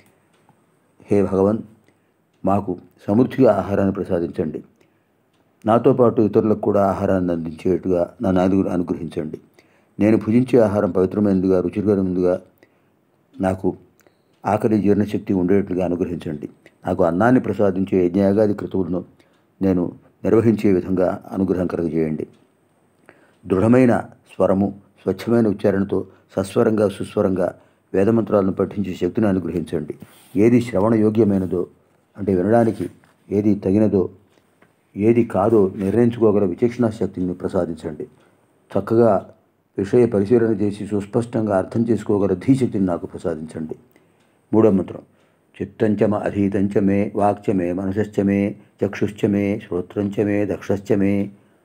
హే భగవన్ మాకు సమృద్ధిగా ఆహారాన్ని ప్రసాదించండి నాతో పాటు ఇతరులకు కూడా ఆహారాన్ని అందించేట్టుగా నన్ను అను అనుగ్రహించండి నేను భుజించే ఆహారం పవిత్రమైనదిగా రుచికరమైనదిగా నాకు ఆకలి జీర్ణశక్తి ఉండేట్లుగా అనుగ్రహించండి నాకు అన్నాన్ని ప్రసాదించే యజ్ఞయాగాది క్రతువులను నేను నిర్వహించే విధంగా అనుగ్రహం కలగజేయండి దృఢమైన స్వరము స్వచ్ఛమైన ఉచ్చారణతో సస్వరంగా సుస్వరంగా వేదమంత్రాలను పఠించే శక్తిని అనుగ్రహించండి ఏది శ్రవణ యోగ్యమైనదో అంటే వినడానికి ఏది తగినదో ఏది కాదో నిర్ణయించుకోగల విచక్షణ శక్తిని ప్రసాదించండి చక్కగా విషయ పరిశీలన చేసి సుస్పష్టంగా అర్థం చేసుకోగల ధీశక్తిని నాకు ప్రసాదించండి మూడో మంత్రం చిత్తంచమ అధీతంచ మే వాక్చ మే మనసశ్చ మే చక్షుశ్చ మే శ్రోత్రంచ మే దక్షశ్చ మే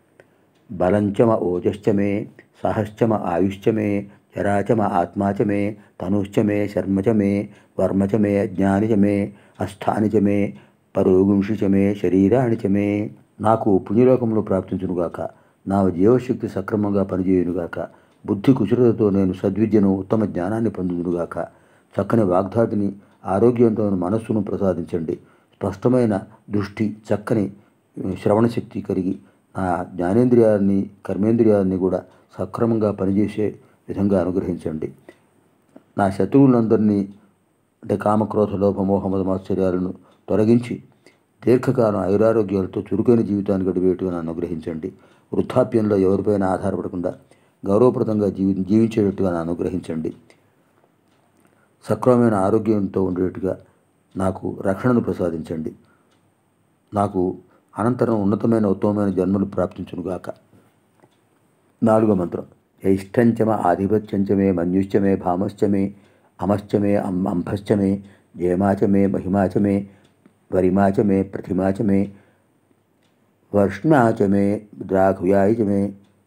బలంచమ ఓజశ్చ మే సహశ్చమ ఆయుశ్చ మే జరాచమ ఆత్మా చ మే తనుశ్చ మే శర్మ చ మే వర్మ చ మే అజ్ఞాని చ మే అస్థాని చ మే పరోగుంషి చ మే శరీరాణి చ మే నాకు పుణ్యలోకంలో ప్రాప్తించునుగాక నా జీవశక్తి సక్రమంగా పనిచేయునుగాక బుద్ధి కుశలతతో నేను సద్విద్యను ఉత్తమ జ్ఞానాన్ని పొందుదునుగాక చక్కని వాగ్దాటిని ఆరోగ్యవంతమైన మనస్సును ప్రసాదించండి స్పష్టమైన దృష్టి చక్కని శ్రవణశక్తి కలిగి నా జ్ఞానేంద్రియాన్ని కర్మేంద్రియాన్ని కూడా సక్రమంగా పనిచేసే విధంగా అనుగ్రహించండి నా శత్రువులందరినీ అంటే కామక్రోధ లోభ మోహమదమాశ్చర్యాలను తొలగించి దీర్ఘకాలం ఐరారోగ్యాలతో చురుకైన జీవితాన్ని గడిపేట్టుగా నన్ను అనుగ్రహించండి వృద్ధాప్యంలో ఎవరిపైన ఆధారపడకుండా గౌరవప్రదంగా జీవి జీవించేటట్టుగా నన్ను అనుగ్రహించండి సక్రమమైన ఆరోగ్యంతో ఉండేట్టుగా నాకు రక్షణను ప్రసాదించండి నాకు అనంతరం ఉన్నతమైన ఉత్తమమైన జన్మలు ప్రాప్తించునుగాక నాలుగో మంత్రం జ్యేష్ఠంచమ ఆధిపత్యంచమే మన్యుశ్చమే భామశ్చమే అమశ్చమే అం అంభశ్చమే జయమాచమే మహిమాచమే వరిమాచమే ప్రతిమాచమే వర్ష్ణాచమే ద్రాఘుయాయచమే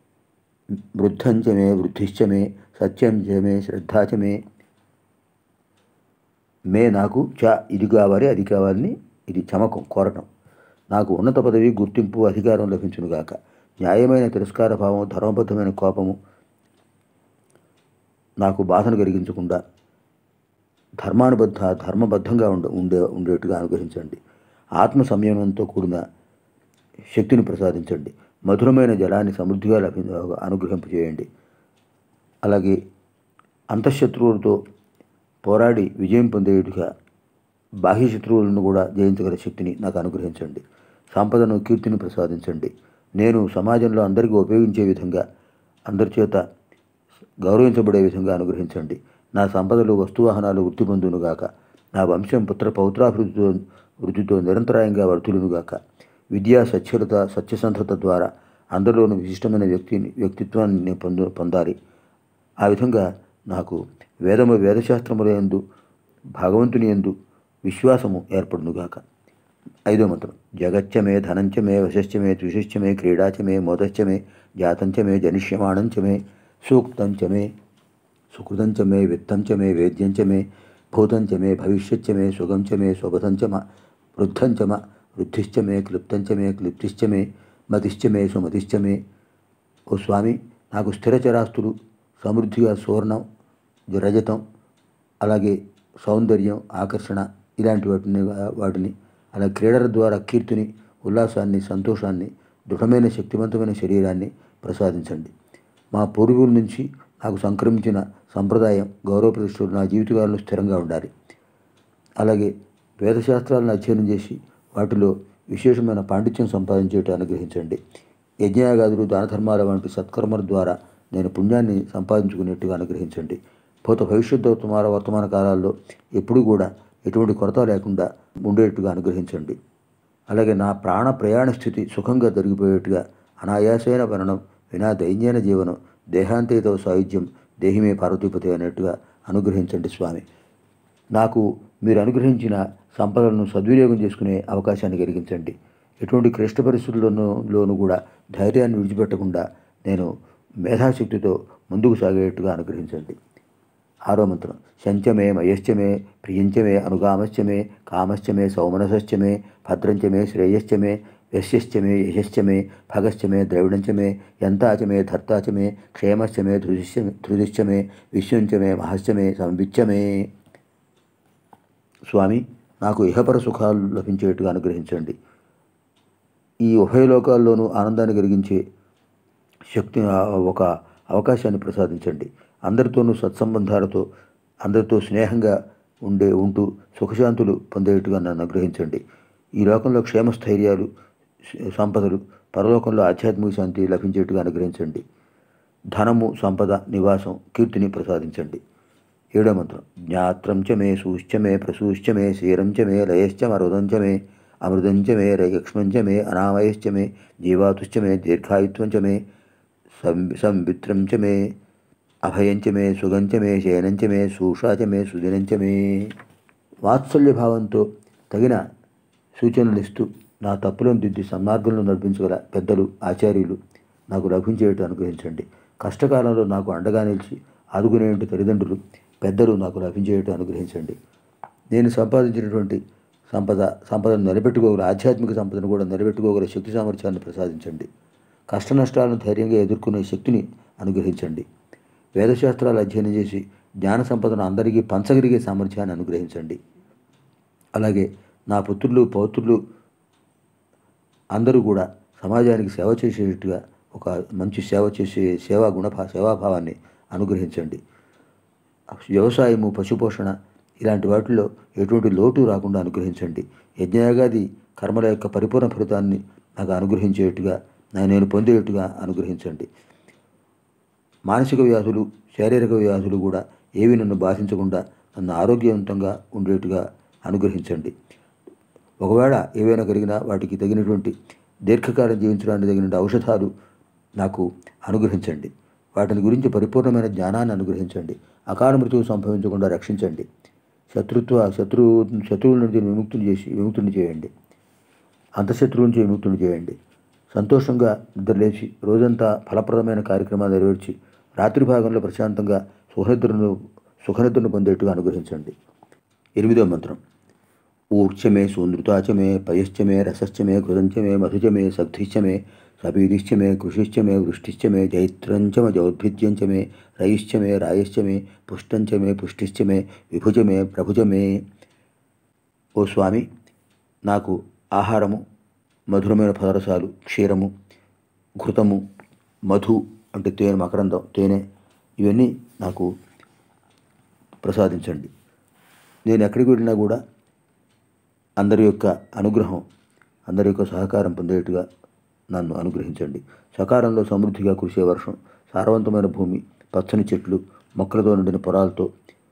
వృద్ధంచమే వృద్ధిశ్చమే సత్యంచమే శ్రద్ధాచమే మే నాకు చ ఇది కావాలి అది కావాలని ఇది చమకం కోరటం నాకు ఉన్నత పదవి గుర్తింపు అధికారం లభించునుగాక న్యాయమైన తిరస్కార భావం ధర్మబద్ధమైన కోపము నాకు బాధను కలిగించకుండా ధర్మానుబద్ధ ధర్మబద్ధంగా ఉండ ఉండే ఉండేట్టుగా అనుగ్రహించండి ఆత్మ సంయమనంతో కూడిన శక్తిని ప్రసాదించండి మధురమైన జలాన్ని సమృద్ధిగా లభి అనుగ్రహింపజేయండి అలాగే అంతఃశత్రువులతో పోరాడి విజయం పొందేట్టుగా బాహ్య శత్రువులను కూడా జయించగల శక్తిని నాకు అనుగ్రహించండి సంపదను కీర్తిని ప్రసాదించండి నేను సమాజంలో అందరికీ ఉపయోగించే విధంగా అందరి చేత గౌరవించబడే విధంగా అనుగ్రహించండి నా సంపదలు వస్తువాహనాలు వృద్ధి పొందునుగాక నా వంశం పుత్ర పౌత్రాభివృద్ధితో వృద్ధితో నిరంతరాయంగా వర్ధులునుగాక విద్యా సచ్ఛలత సత్యసంధత ద్వారా అందరిలోనూ విశిష్టమైన వ్యక్తిని వ్యక్తిత్వాన్ని నేను పొందు పొందాలి ఆ విధంగా నాకు వేదము వేదశాస్త్రముల యందు భగవంతుని యందు విశ్వాసము ఏర్పడునుగాక ఐదో మంత్రం జగచ్చమే ధనంచమే వశశ్చమే ద్విషశ్చమే క్రీడాచమే మోదశ్చమే జాతంచమే జనిష్యమాణంచమే సూక్తంచమే సుకృతంచమే విత్తంచమే వేద్యంచమే భూతంచమే భవిష్యచ్చమే సుగంచమే స్వగతంచమ వృద్ధంచమ వృద్ధిశ్చమే క్లుప్తంచమే క్లుప్తిశ్చమే మతిశ్చమే సుమతిశ్చమే ఓ స్వామి నాకు స్థిరచరాస్తులు సమృద్ధిగా సువర్ణం రజతం అలాగే సౌందర్యం ఆకర్షణ ఇలాంటి వాటిని వాటిని అలా క్రీడల ద్వారా కీర్తిని ఉల్లాసాన్ని సంతోషాన్ని దృఢమైన శక్తివంతమైన శరీరాన్ని ప్రసాదించండి మా పూర్వీకుల నుంచి నాకు సంక్రమించిన సంప్రదాయం గౌరవ ప్రతిష్టలు నా జీవితకాలంలో స్థిరంగా ఉండాలి అలాగే వేదశాస్త్రాలను అధ్యయనం చేసి వాటిలో విశేషమైన పాండిత్యం సంపాదించేట అనుగ్రహించండి యజ్ఞయాగాదులు దాన ధర్మాల వంటి సత్కర్మల ద్వారా నేను పుణ్యాన్ని సంపాదించుకునేట్టుగా అనుగ్రహించండి భూత భవిష్యత్ వర్తమాన వర్తమాన కాలాల్లో ఎప్పుడూ కూడా ఎటువంటి కొరత లేకుండా ఉండేట్టుగా అనుగ్రహించండి అలాగే నా ప్రాణ ప్రయాణ స్థితి సుఖంగా జరిగిపోయేట్టుగా అనాయాసైన మరణం వినా దైన్యైన జీవనం దేహాంతేతో సాయుధ్యం దేహిమే పార్వతీపతి అనేట్టుగా అనుగ్రహించండి స్వామి నాకు మీరు అనుగ్రహించిన సంపదలను సద్వినియోగం చేసుకునే అవకాశాన్ని కలిగించండి ఎటువంటి క్లిష్ట పరిస్థితుల్లోనూ లోను కూడా ధైర్యాన్ని విడిచిపెట్టకుండా నేను మేధాశక్తితో ముందుకు సాగేట్టుగా అనుగ్రహించండి ఆరో మంత్రం శంచమే మయశ్చమే ప్రియంచమే అనుగామశ్చమే కామశ్చమే సౌమనసశ్చమే భద్రంచమే శ్రేయశ్చమే యశ్యశ్చమే యశశ్చమే భగశ్చమే ద్రవిడంచమే యంతాచమే ధర్తాచమే క్షేమశ్చమే ధృదిశ్చమే ధృదిశ్చమే విశ్వంచమే మహశ్చమే సంవిచ్చమే స్వామి నాకు ఇహపర సుఖాలు లభించేట్టుగా అనుగ్రహించండి ఈ ఉభయ లోకాల్లోనూ ఆనందాన్ని కలిగించే శక్తి ఒక అవకాశాన్ని ప్రసాదించండి అందరితోనూ సత్సంబంధాలతో అందరితో స్నేహంగా ఉండే ఉంటూ సుఖశాంతులు పొందేట్టుగా నన్ను అనుగ్రహించండి ఈ లోకంలో క్షేమస్థైర్యాలు సంపదలు పరలోకంలో ఆధ్యాత్మిక శాంతి లభించేట్టుగా అనుగ్రహించండి ధనము సంపద నివాసం కీర్తిని ప్రసాదించండి ఏడో మంత్రం జ్ఞాత్రం చ మే సూశ్చ మే ప్రసూశ్చ మే శీరం చ మే లయశ్చ మరుదం చ మే అమృతం చ మే రయక్ష్మం చ మే అనామయశ్చ మే జీవాతుశ్చ మే దీర్ఘాయుత్వం చ మే సం సంవిత్రం చ మే అభయం చ మే సుగం చ మే శయనం చ మే సూషా చ మే సుదినం చ మే వాత్సల్య భావంతో తగిన సూచనలు ఇస్తూ నా తప్పులను దిద్ది సన్మార్గంలో నడిపించగల పెద్దలు ఆచార్యులు నాకు లభించేట్టు అనుగ్రహించండి కష్టకాలంలో నాకు అండగా నిలిచి ఆదుకునేటువంటి తల్లిదండ్రులు పెద్దలు నాకు లభించేట్టు అనుగ్రహించండి నేను సంపాదించినటువంటి సంపద సంపదను నిలబెట్టుకోగల ఆధ్యాత్మిక సంపదను కూడా నిలబెట్టుకోగల శక్తి సామర్థ్యాన్ని ప్రసాదించండి కష్ట నష్టాలను ధైర్యంగా ఎదుర్కొనే శక్తిని అనుగ్రహించండి వేదశాస్త్రాలు అధ్యయనం చేసి జ్ఞాన సంపదను అందరికీ పంచగలిగే సామర్థ్యాన్ని అనుగ్రహించండి అలాగే నా పుత్రులు పౌత్రులు అందరూ కూడా సమాజానికి సేవ చేసేట్టుగా ఒక మంచి సేవ చేసే సేవా గుణభా సేవాభావాన్ని అనుగ్రహించండి వ్యవసాయము పశుపోషణ ఇలాంటి వాటిల్లో ఎటువంటి లోటు రాకుండా అనుగ్రహించండి యజ్ఞయాగాది కర్మల యొక్క పరిపూర్ణ ఫలితాన్ని నాకు అనుగ్రహించేట్టుగా నేను పొందేట్టుగా అనుగ్రహించండి మానసిక వ్యాధులు శారీరక వ్యాధులు కూడా ఏవి నన్ను బాధించకుండా నన్ను ఆరోగ్యవంతంగా ఉండేట్టుగా అనుగ్రహించండి ఒకవేళ ఏవైనా కలిగినా వాటికి తగినటువంటి దీర్ఘకాలం జీవించడానికి తగిన ఔషధాలు నాకు అనుగ్రహించండి వాటిని గురించి పరిపూర్ణమైన జ్ఞానాన్ని అనుగ్రహించండి అకాల మృత్యువు సంభవించకుండా రక్షించండి శత్రుత్వ శత్రువు శత్రువుల నుంచి విముక్తుని చేసి విముక్తుని చేయండి అంతశత్రువు నుంచి విముక్తుని చేయండి సంతోషంగా నిద్రలేచి రోజంతా ఫలప్రదమైన కార్యక్రమాలు నెరవేర్చి రాత్రి భాగంలో ప్రశాంతంగా సుఖనిద్రను సుఖనిద్రను పొందేట్టుగా అనుగ్రహించండి ఎనిమిదో మంత్రం ఊర్చమే సూనృతాచమే పయశ్చమే రసశ్చమే కృతంచమే మధుచమే సగ్ధిశ్చమే సపీదిశ్చమే కృషిశ్చమే వృష్టిశ్చమే జైత్రంచమ జౌద్భిద్యంచమే రయిశ్చమే రాయశ్చమే పుష్టంచమే పుష్టిశ్చమే విభుజమే ప్రభుజమే ఓ స్వామి నాకు ఆహారము మధురమైన పదార్థాలు క్షీరము ఘృతము మధు అంటే తేనె మకరందం తేనె ఇవన్నీ నాకు ప్రసాదించండి నేను ఎక్కడికి వెళ్ళినా కూడా అందరి యొక్క అనుగ్రహం అందరి యొక్క సహకారం పొందేట్టుగా నన్ను అనుగ్రహించండి సకాలంలో సమృద్ధిగా కురిసే వర్షం సారవంతమైన భూమి పచ్చని చెట్లు మొక్కలతో నిండిన పొలాలతో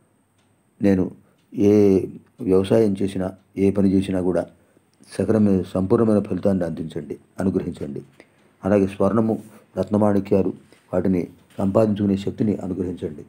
నేను ఏ వ్యవసాయం చేసినా ఏ పని చేసినా కూడా సకలమైన సంపూర్ణమైన ఫలితాన్ని అందించండి అనుగ్రహించండి అలాగే స్వర్ణము రత్నమాణిక్యాలు వాటిని సంపాదించుకునే శక్తిని అనుగ్రహించండి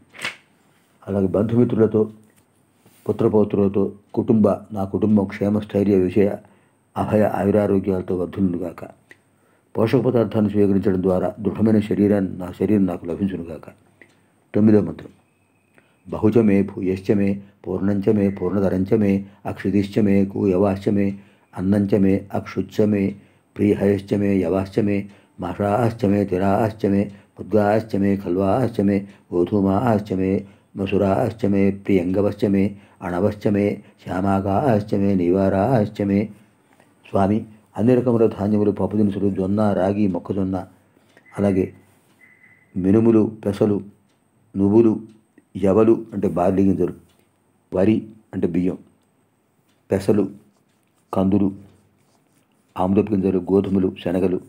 అలాగే బంధుమిత్రులతో పుత్రపౌత్రులతో కుటుంబ నా కుటుంబం క్షేమ స్థైర్య విషయ అభయ ఆయురారోగ్యాలతో వర్ధులుగాక పోషక పదార్థాన్ని స్వీకరించడం ద్వారా దృఢమైన శరీరాన్ని నా శరీరం నాకు లభించునుగాక తొమ్మిదో మంత్రం బహుచమే భూయశ్చమే పూర్ణంచమే పూర్ణధరంచమే అక్షితిశ్చమే కూయవాశ్చమే అన్నంచమే అక్షుచ్చమే ప్రియహయశ్చమే యవాశ్చమే మషాశ్చమే తిరాశ్చమే ముద్గాశ్చమే ఖల్వాశ్చమే గోధుమాశ్చమే మసురాశ్చమే ప్రియంగవశ్చమే అణవశ్చమే శ్యామాకాశ్చమే నివారాశ్చమే స్వామి అన్ని రకముల ధాన్యములు పప్పు దినుసులు జొన్న రాగి మొక్కజొన్న అలాగే మినుములు పెసలు నువ్వులు యవలు అంటే బార్లీ గింజలు వరి అంటే బియ్యం పెసలు కందులు ఆముదపు గింజలు గోధుమలు శనగలు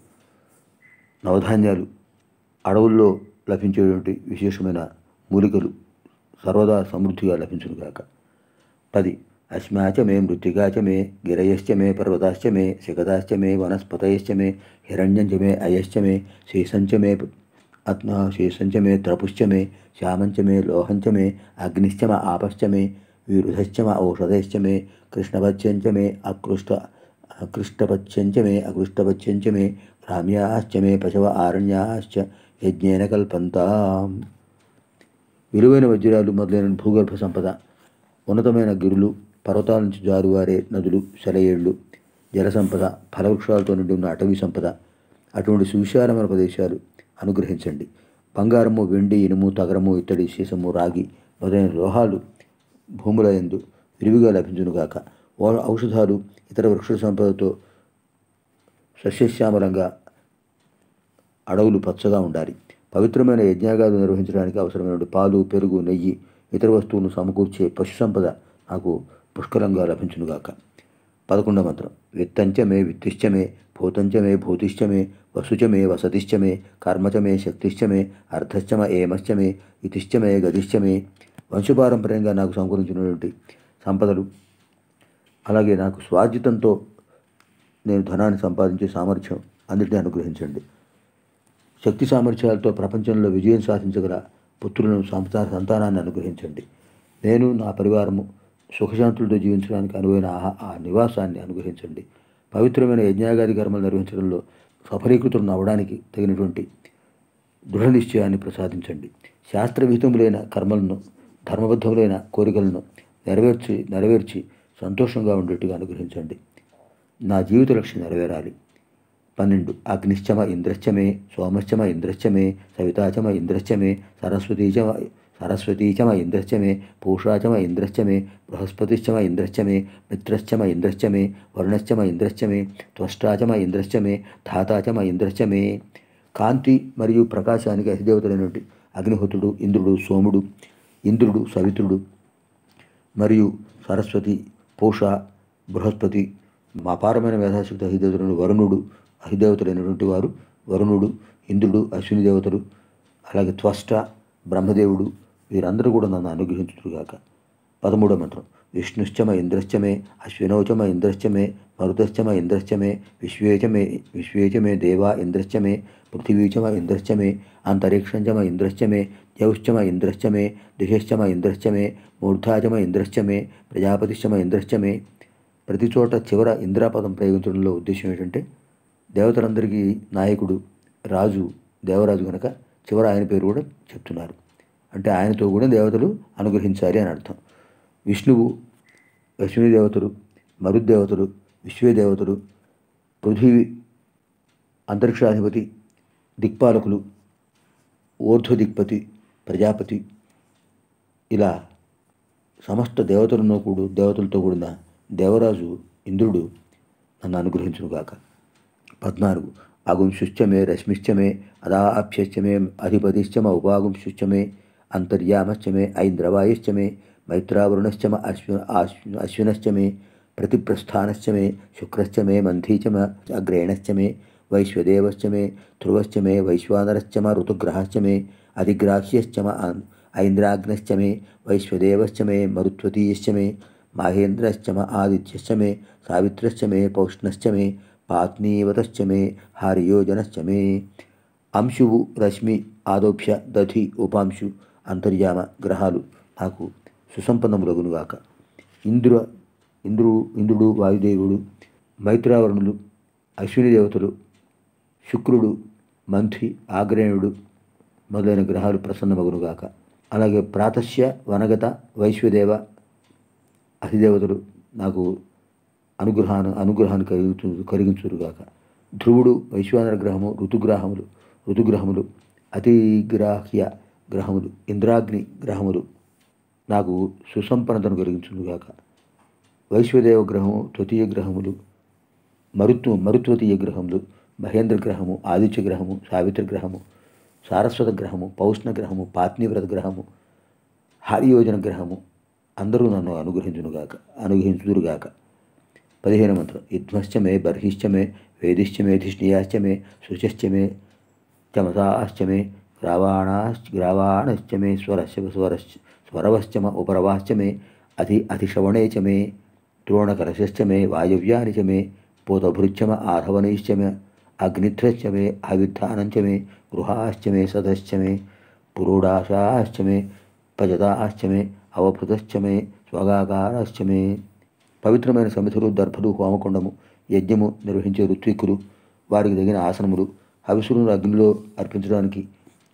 నవధాన్యాలు అడవుల్లో లభించేటువంటి విశేషమైన మూలికలు సర్వదా సమృద్ధిగా లభించునుగాక పది అస్మాచ మే మృత్తికాచ మే గిరయశ్చ మే పర్వతాశ్చ మే శిఖదాశ్చ మే వనస్పతయశ్చ మే హిరణ్యంచ మే అయశ్చ మే శేషంచ మే అత్న శేషంచ మే త్రపుశ్చ మే శ్యామంచ మే లోహంచ మే అగ్నిశ్చ మ ఆపశ్చ మే విరుధశ్చ మ ఔషధశ్చ మే కృష్ణపత్యంచ మే అకృష్ట అకృష్టపత్యంచ మే అకృష్టపత్యంచ మే గ్రామ్యాశ్చ మే పశవ ఆరణ్యాశ్చ యజ్ఞేన కల్పంతాం విలువైన వజ్రాలు మొదలైన భూగర్భ సంపద ఉన్నతమైన గిరులు పర్వతాల నుంచి జారువారే నదులు సెలయేళ్ళు జల సంపద ఫలవృక్షాలతో నిండి ఉన్న అటవీ సంపద అటువంటి సువిశాలమైన ప్రదేశాలు అనుగ్రహించండి బంగారము వెండి ఇనుము తగరము ఇత్తడి సీసము రాగి మొదలైన లోహాలు భూముల ఎందు విరివిగా లభించునుగాక ఓ- ఔషధాలు ఇతర వృక్ష సంపదతో సస్యశ్యామలంగా అడవులు పచ్చగా ఉండాలి పవిత్రమైన యజ్ఞాగాలు నిర్వహించడానికి అవసరమైన పాలు పెరుగు నెయ్యి ఇతర వస్తువులను సమకూర్చే పశు సంపద నాకు పుష్కలంగా లభించునుగాక పదకొండవ మంత్రం విత్తంచమే విత్తిష్టమే భూతంచమే భూతిష్టమే వసుచమే వసతిష్టమే కర్మచమే శక్తిష్టమే అర్ధశ్చమ ఏమశ్చమే ఇతిష్టమే గతిష్టమే వంశపారంపర్యంగా నాకు సమకూరించినటువంటి సంపదలు అలాగే నాకు స్వార్జితంతో నేను ధనాన్ని సంపాదించే సామర్థ్యం అన్నిటినీ అనుగ్రహించండి శక్తి సామర్థ్యాలతో ప్రపంచంలో విజయం సాధించగల పుత్రులను సంతాన సంతానాన్ని అనుగ్రహించండి నేను నా పరివారము సుఖశాంతులతో జీవించడానికి అనువైన ఆ- ఆ నివాసాన్ని అనుగ్రహించండి పవిత్రమైన యజ్ఞాగాది కర్మలు నిర్వహించడంలో సఫలీకృతులను అవ్వడానికి తగినటువంటి దృఢ నిశ్చయాన్ని ప్రసాదించండి శాస్త్రవిహితములైన కర్మలను ధర్మబద్ధములైన కోరికలను నెరవేర్చి నెరవేర్చి సంతోషంగా ఉండేట్టుగా అనుగ్రహించండి నా జీవిత లక్ష్యం నెరవేరాలి పన్నెండు అగ్నిశ్చమ ఇంద్రశ్చమే సోమశ్చమ ఇంద్రశ్చమే సవితాచమ ఇంద్రశ్చమే సరస్వతీచమ సరస్వతీచమ ఇంద్రశ్చమే పూషాచమ ఇంద్రశ్చమే బృహస్పతిశ్చమ ఇంద్రశ్చమే మిత్రశ్చమ ఇంద్రశ్చమే వరుణశ్చమ ఇంద్రశ్చమే త్వష్టాచమ ఇంద్రశ్చమే ధాతాచమ ఇంద్రశ్చమే కాంతి మరియు ప్రకాశానికి అధిదేవతలైనటువంటి అగ్నిహోత్రుడు ఇంద్రుడు సోముడు ఇంద్రుడు సవితుడు మరియు సరస్వతి పూష బృహస్పతి మా అపారమైన మేధాశక్తి అధిదేవతలను వరుణుడు అధిదేవతలైనటువంటి వారు వరుణుడు ఇంద్రుడు అశ్విని దేవతలు అలాగే త్వష్ట బ్రహ్మదేవుడు వీరందరూ కూడా నన్ను అనుగ్రహించుగాక పదమూడవ మంత్రం విష్ణుశ్చమ ఇంద్రశ్చమే అశ్వినౌచమ ఇంద్రశ్చమే మరుతశ్చమ ఇంద్రశ్చమే విశ్వేచమే విశ్వేచమే దేవా ఇంద్రశ్చమే పృథివీచమ ఇంద్రశ్చమే అంతరిక్షంచమ ఇంద్రశ్చమే జౌశ్చమ ఇంద్రశ్చమే దిశశ్చమ ఇంద్రశ్చమే మూర్ధాచమ ఇంద్రశ్చమే ప్రజాపతిశ్చమ ఇంద్రశ్చమే ప్రతి చోట చివర ఇంద్రాపదం ప్రయోగించడంలో ఉద్దేశం ఏంటంటే దేవతలందరికీ నాయకుడు రాజు దేవరాజు కనుక చివర ఆయన పేరు కూడా చెప్తున్నారు అంటే ఆయనతో కూడా దేవతలు అనుగ్రహించాలి అని అర్థం విష్ణువు అశ్విని దేవతలు మరుద్దేవతలు విశ్వదేవతలు పృథివీ అంతరిక్షాధిపతి దిక్పాలకులు ఊర్ధ్వ దిక్పతి ప్రజాపతి ఇలా సమస్త దేవతలను కూడు దేవతలతో కూడిన దేవరాజు ఇంద్రుడు నన్ను అనుగ్రహించునుగాక పద్నాలుగు అగుంశుశ్చమే రశ్మిశ్చమే అదాభ్యశ్చమే అధిపతిశ్చమ ఉపాగుంశుశ్చమే అంతర్యామశ్చమే ఐంద్రవాయుశ్చమే మైత్రావరుణశ్చమ అశ్వ అశ్వ అశ్వినశ్చమే ప్రతిప్రస్థానశ్చమే శుక్రశ్చమే మంథీచమ అగ్రేణశ్చమే వైశ్వదేవశ్చమే ధ్రువశ్చమే వైశ్వానరశ్చమ ఋతుగ్రహశ్చమే అధిగ్రాహ్యశ్చమ అన్- ఐంద్రాగ్నశ్చమే వైశ్వదేవశ్చమే మరుత్వతీయశ్చమే మాహేంద్రశ్చమ ఆదిత్యశ్చమే సావిత్రశ్చమే పౌష్ణశ్చమే పాత్నీవతశ్చమే హారియోజనశ్చమే అంశువు రశ్మి ఆదోభ్య దధి ఉపాంశు అంతర్యామ గ్రహాలు నాకు సుసంపన్నములగునుగాక ఇంద్ర ఇంద్రుడు ఇంద్రుడు వాయుదేవుడు మైత్రావరుణులు అశ్విని దేవతలు శుక్రుడు మంథి ఆగ్నేయుడు మొదలైన గ్రహాలు ప్రసన్నమగునుగాక అలాగే ప్రాతస్య వనగత వైశ్వదేవ అధిదేవతలు నాకు అనుగ్రహాన్ని అనుగ్రహాన్ని కలిగించు కలిగించురుగాక ధ్రువుడు వైశ్వానర గ్రహము ఋతుగ్రహములు ఋతుగ్రహములు అతిగ్రాహ్య గ్రహములు ఇంద్రాగ్ని గ్రహములు నాకు సుసంపన్నతను కలిగించుగాక వైశ్వదేవ గ్రహము తృతీయ గ్రహములు మరుత్వ మరుత్వతీయ గ్రహములు మహేంద్ర గ్రహము ఆదిత్య గ్రహము సావిత్ర గ్రహము సారస్వత గ్రహము పౌష్ణ గ్రహము పాత్నీవ్రత గ్రహము హారియోజన గ్రహము అందరూ నన్ను అనుగ్రహించునుగాక అనుగ్రహించుదురుగాక పదిహేను మంత్రం యుధ్మశ్చమే బర్హిశ్చమే వేదిశ్చమే ధిష్ణియాశ్చమే శుచశ్చమే చమసాశ్చమే గ్రావాణాశ్చ గ్రావాణశ్చమే స్వరశ్చ స్వరశ్చ స్వరవశ్చమ ఉపరవాశ్చమే అధి అధిశ్రవణే చ మే ద్రోణకలశశ్చ మే వాయవ్యాని చ మే పోతభృచ్చమ ఆధవనైశ్చ మే అగ్నిధ్రశ్చ మే అవిద్ధానంచ మే గృహాశ్చ మే సదశ్చ మే పురోడాశాశ్చ మే పజదాశ్చ మే అవభృతశ్చ మే స్వగాకారాశ్చ మే పవిత్రమైన సమితులు దర్భలు హోమకుండము యజ్ఞము నిర్వహించే ఋత్విక్కులు వారికి తగిన ఆసనములు హవిసులను అగ్నిలో అర్పించడానికి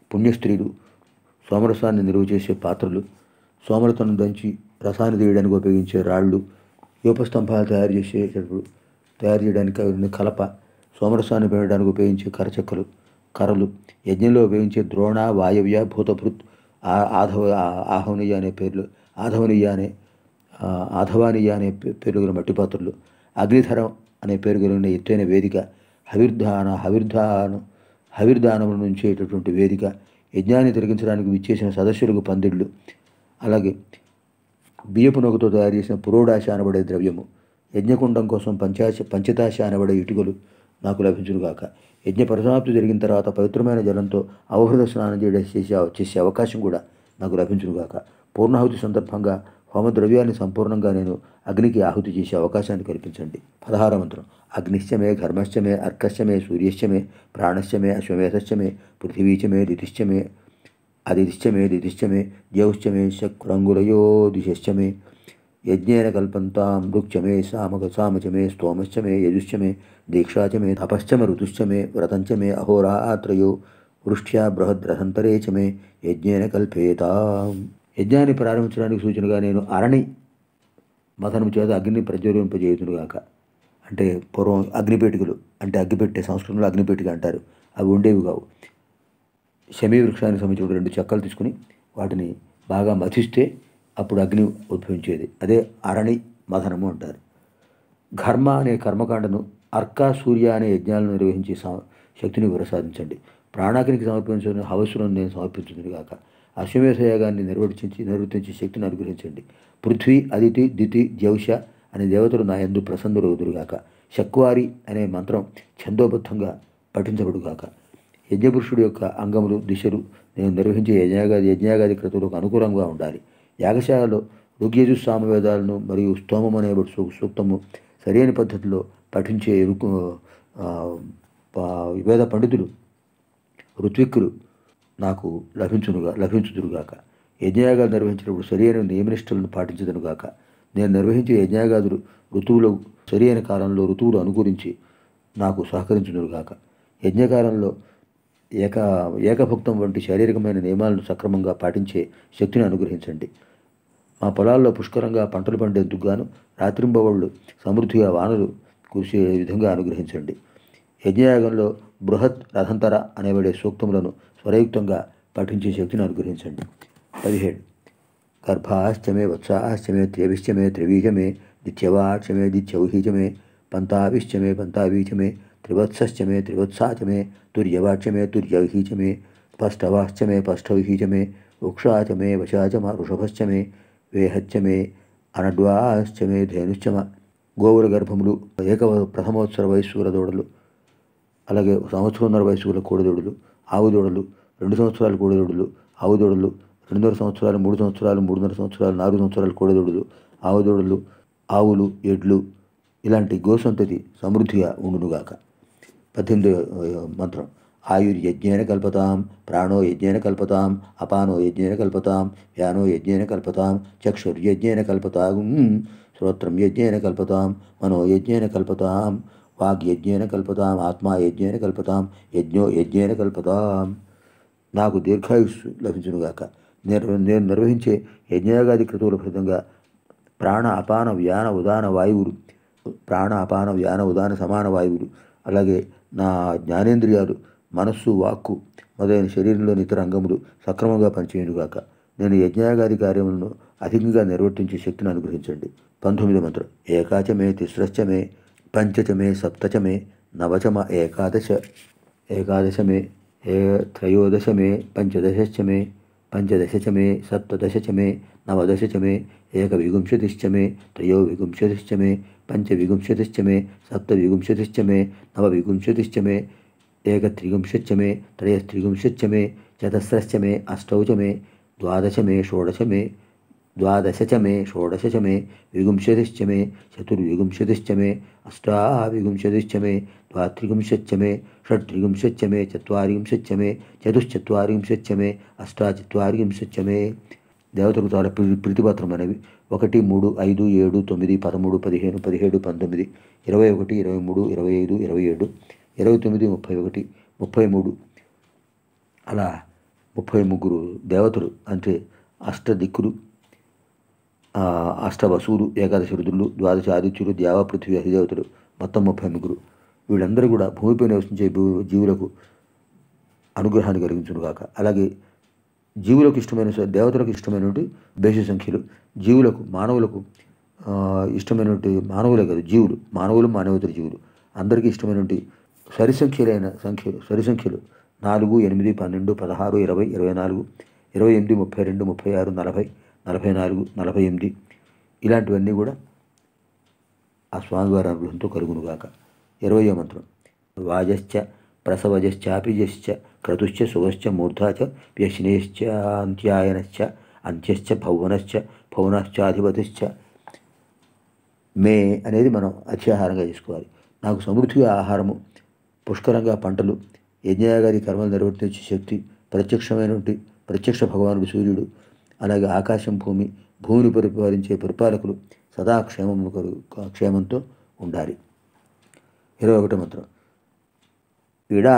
పుణ్యస్త్రీలు సోమరసాన్ని నిలువ చేసే పాత్రలు సోమరతను దంచి రసాన్ని తీయడానికి ఉపయోగించే రాళ్ళు యూపస్తంభాలు తయారు చేసేటప్పుడు తయారు చేయడానికి ఉన్న కలప సోమరసాన్ని పెరగడానికి ఉపయోగించే కరచెక్కలు కర్రలు యజ్ఞంలో ఉపయోగించే ద్రోణ వాయవ్య భూతభృత్ ఆ- ఆధవ ఆ- ఆహవనీయ అనే పేర్లు ఆధవనీయ అనే ఆ, ఆధవానీయ అనే పే- పేరు గల మట్టి పాత్రలు అగ్నిధరం అనే పేరు కలిగిన ఎత్తైన వేదిక హవిర్ధాన హవిర్ధానం హవిర్దానముల నుంచేటటువంటి వేదిక యజ్ఞాన్ని తిరిగించడానికి విచ్చేసిన సదస్సులకు పందిళ్ళు అలాగే బియ్యపు నొగతో తయారు చేసిన పురోడాశ అనబడే ద్రవ్యము యజ్ఞకుండం కోసం పంచాశ పంచతాశ అనబడే ఇటుకలు నాకు లభించునుగాక యజ్ఞ పరిసమాప్తి జరిగిన తర్వాత పవిత్రమైన జలంతో అవహృత స్నానం చేయడం చేసే చేసే అవకాశం కూడా నాకు లభించునుగాక పూర్ణాహుతి సందర్భంగా హోమ ద్రవ్యాన్ని సంపూర్ణంగా నేను అగ్నికి ఆహుతి చేసే అవకాశాన్ని కల్పించండి పదహార మంత్రం అగ్నిశ్చమే ఘర్మశ్చమే అర్కశ్చమే సూర్యశ్చమే ప్రాణశ్చమే అశ్వమేధశ్చమే పృథివీచమే దితిశ్చమే అదిశ్చమే దితిశ్చమే జ్యౌశ్చమే శక్రంగులయో దిశశ్చమే యజ్ఞేన కల్పంతాం రుక్చమే సామక సామచమే స్తోమశ్చమే యజుశ్చమే దీక్షాచమే తపశ్చమ ఋతుశ్చమే వ్రతంచమే అహోరాత్రయో వృష్ట్యా బృహద్రథంతరే చ మే యజ్ఞేన కల్పేతాం యజ్ఞాన్ని ప్రారంభించడానికి సూచనగా నేను అరణి మథనం చేత అగ్నిని ప్రజ్వలింపజేయుదునుగాక అంటే పూర్వం అగ్నిపేటికలు అంటే అగ్గిపెట్టే సంస్కృతంలో అగ్నిపేటిక అంటారు అవి ఉండేవి కావు శమీ వృక్షానికి సంబంధించిన రెండు చెక్కలు తీసుకుని వాటిని బాగా మథిస్తే అప్పుడు అగ్ని ఉద్భవించేది అదే అరణి మథనము అంటారు ఘర్మ అనే కర్మకాండను అర్క సూర్య అనే యజ్ఞాలను నిర్వహించి సమ- శక్తిని ప్రసాదించండి ప్రాణాగ్నికి సమర్పించిన హవస్సులను నేను సమర్పించుంది కాక అశ్వమేధ యాగాన్ని నిర్వర్తించి నిర్వర్తించి శక్తిని అనుగ్రహించండి పృథ్వీ అదితి దితి జ్యౌష అనే దేవతలు నా యందు ప్రసన్నురవుదురుగాక శక్వారి అనే మంత్రం ఛందోబద్ధంగా పఠించబడుగాక యజ్ఞపురుషుడి యొక్క అంగములు దిశలు నేను నిర్వహించే యజ్ఞాగాది యజ్ఞాగాది క్రతువులకు అనుకూలంగా ఉండాలి యాగశాలలో ఋగ్యజు సామవేదాలను మరియు స్తోమం అనే సూ- సూక్తము సరైన పద్ధతిలో పఠించే రుకు ఆ, పా- వేద పండితులు ఋత్విక్కులు నాకు లభించునుగా లభించుదురుగాక యజ్ఞయాగాలు నిర్వహించినప్పుడు సరియైన నియమనిష్టలను పాటించదునుగాక నేను నిర్వహించే యజ్ఞయాగాదులు ఋతువులు సరియైన కాలంలో ఋతువులు అనుకూలించి నాకు సహకరించుదురుగాక యజ్ఞకాలంలో ఏక ఏకభుక్తం వంటి శారీరకమైన నియమాలను సక్రమంగా పాటించే శక్తిని అనుగ్రహించండి మా పొలాల్లో పుష్కలంగా పంటలు పండేందుకు గాను రాత్రింబవళ్ళు సమృద్ధిగా వానలు కురిసే విధంగా అనుగ్రహించండి యజ్ఞయాగంలో బృహత్ రథంతర అనేబడే సూక్తములను స్వరయుక్తంగా పఠించే శక్తిని అనుగ్రహించండి పదిహేడు గర్భాశ్చమే వత్సాశ్చమే త్రియవిశ్చమే త్రివీజమే దిత్యవాక్షమే దిత్యౌహీచమే పంతావిశ్చమే పంతావీచమే త్రివత్సశ్చమే త్రివత్సాచమే తుర్యవాక్ష్యమే తుర్యౌహీచమే స్పష్టవాశ్చమే స్పష్టౌహీచమే ఉక్షాచమే వశాచమ వృషభశ్చమే వేహచ్చమే అనడ్వాశ్చమే ధేనుశ్చమ గోవుల గర్భములు ఏక ప్రథమోత్సర వయస్సుల దూడలు అలాగే సంవత్సరంన్నర వయసు గల కోడిదూడలు ఆవు దూడలు రెండు సంవత్సరాల కోడిదూడలు ఆవు దూడలు రెండున్నర సంవత్సరాలు మూడు సంవత్సరాలు మూడున్నర సంవత్సరాలు నాలుగు సంవత్సరాల కోడిదూడలు ఆవు దూడలు ఆవులు ఎడ్లు ఇలాంటి గోసంతతి సమృద్ధిగా ఉండునుగాక పద్దెనిమిది మంత్రం ఆయుర్యజ్ఞేన కల్పతాం ప్రాణో యజ్ఞేన కల్పతాం అపానో యజ్ఞేన కల్పతాం వ్యానో యజ్ఞేన కల్పతాం చక్షుర్యజ్ఞేన కల్పతాం శ్రోత్రం యజ్ఞేన కల్పతాం మనో యజ్ఞేన కల్పతాం వాగ్యజ్ఞేన కల్పతాం ఆత్మా యజ్ఞేన కల్పతాం యజ్ఞో యజ్ఞేన కల్పతాం నాకు దీర్ఘాయుస్సు లభించునుగాక నేను నేను నిర్వహించే యజ్ఞయాగాది క్రతువుల ఫలితంగా ప్రాణ అపాన వ్యాన ఉదాన వాయువులు ప్రాణ అపాన వ్యాన ఉదాన సమాన వాయువులు అలాగే నా జ్ఞానేంద్రియాలు మనస్సు వాక్కు మొదలైన శరీరంలోని ఇతర అంగములు సక్రమంగా పనిచేయునుగాక నేను యజ్ఞయాగాది కార్యములను అధికంగా నిర్వర్తించే శక్తిని అనుగ్రహించండి పంతొమ్మిది మంత్రం ఏకాచమే తిస్రశ్చమే పంచచమే సప్తచమే నవచమ ఏకాదశ ఏకాదశమే ఏ త్రయోదశమే పంచదశమే పంచదశచమే సప్తదశచమే నవదశచమే ఏకవింశతిశ్చమే త్రయోవింశతిశ్చమే పంచవింశతిశ్చమే సప్తవింశతిశ్చమే నవవింశతిశ్చమే ఏకత్రిగుంశచ్చమే త్రయస్త్రిగుంశచ్చమే చతస్రశ్చమే అష్టౌచమే ద్వాదశమే షోడశమే ద్వాదశచమే షోడశచమే విగుంశతిశ్చమే చతుర్విగుంశతిశ్చమే అష్టావిగుంశతిశ్చమే ద్వాత్రిగుంశచ్చమే షడ్త్రిగుంశచ్చమే చత్వారింశచ్చమే చతుశ్చత్వారింశచ్చమే అష్టాచత్వారింశచ్చమే దేవతలకు చాలా ప్రి ప్రీతిపత్రం అనేవి ఒకటి మూడు ఐదు ఏడు తొమ్మిది పదమూడు పదిహేను పదిహేడు పంతొమ్మిది ఇరవై ఒకటి ఇరవై మూడు ఇరవై ఐదు ఇరవై ఏడు ఇరవై తొమ్మిది ముప్పై ఒకటి ముప్పై మూడు అలా ముప్పై ముగ్గురు దేవతలు అంటే అష్ట దిక్కులు ఆ, అష్ట వసువులు ఏకాదశి రుద్రులు ద్వాదశ ఆదిత్యులు దేవ పృథ్వీ అధిదేవతలు మొత్తం ముప్పై ముగ్గురు వీళ్ళందరూ కూడా భూమిపై నివసించే భూ- జీవులకు అనుగ్రహాన్ని కలిగించును కాక అలాగే జీవులకు ఇష్టమైన స- దేవతలకు ఇష్టమైనటువంటి బేసి సంఖ్యలు జీవులకు మానవులకు ఆ, ఇష్టమైనటువంటి మానవులే కాదు జీవులు మానవులు మానవేతర జీవులు అందరికీ ఇష్టమైనటువంటి సరి సంఖ్యలైన సంఖ్యలు సరి సంఖ్యలు నాలుగు ఎనిమిది పన్నెండు పదహారు ఇరవై ఇరవై నాలుగు ఇరవై ఎనిమిది ముప్పై రెండు ముప్పై ఆరు నలభై నలభై నాలుగు నలభై ఎనిమిది ఇలాంటివన్నీ కూడా ఆ స్వామివారి అనుగ్రహంతో కలుగునుగాక ఇరవయో మంత్రం వాజశ్చ ప్రసవజశ్చాపిజశ్చ క్రతుశ్చ శుభశ్చ మూర్ధా చ వ్యశ్నేశ్చ అంత్యాయనశ్చ అంత్యశ్చ భౌవనశ్చ భౌవనశ్చాధిపతిశ్చ మే అనేది మనం అత్యాహారంగా చేసుకోవాలి నాకు సమృద్ధిగా ఆహారము పుష్కలంగా పంటలు యజ్ఞయాగాది కర్మలు నిర్వర్తించే శక్తి ప్రత్యక్షమైనటువంటి ప్రత్యక్ష భగవానుడు సూర్యుడు అలాగే ఆకాశం భూమి భూమిని పరిపాలించే పరిపాలకులు సదా క్షేమము కలుగు క్షేమంతో ఉండాలి ఇరవై ఒకటో మంత్రం ఇడా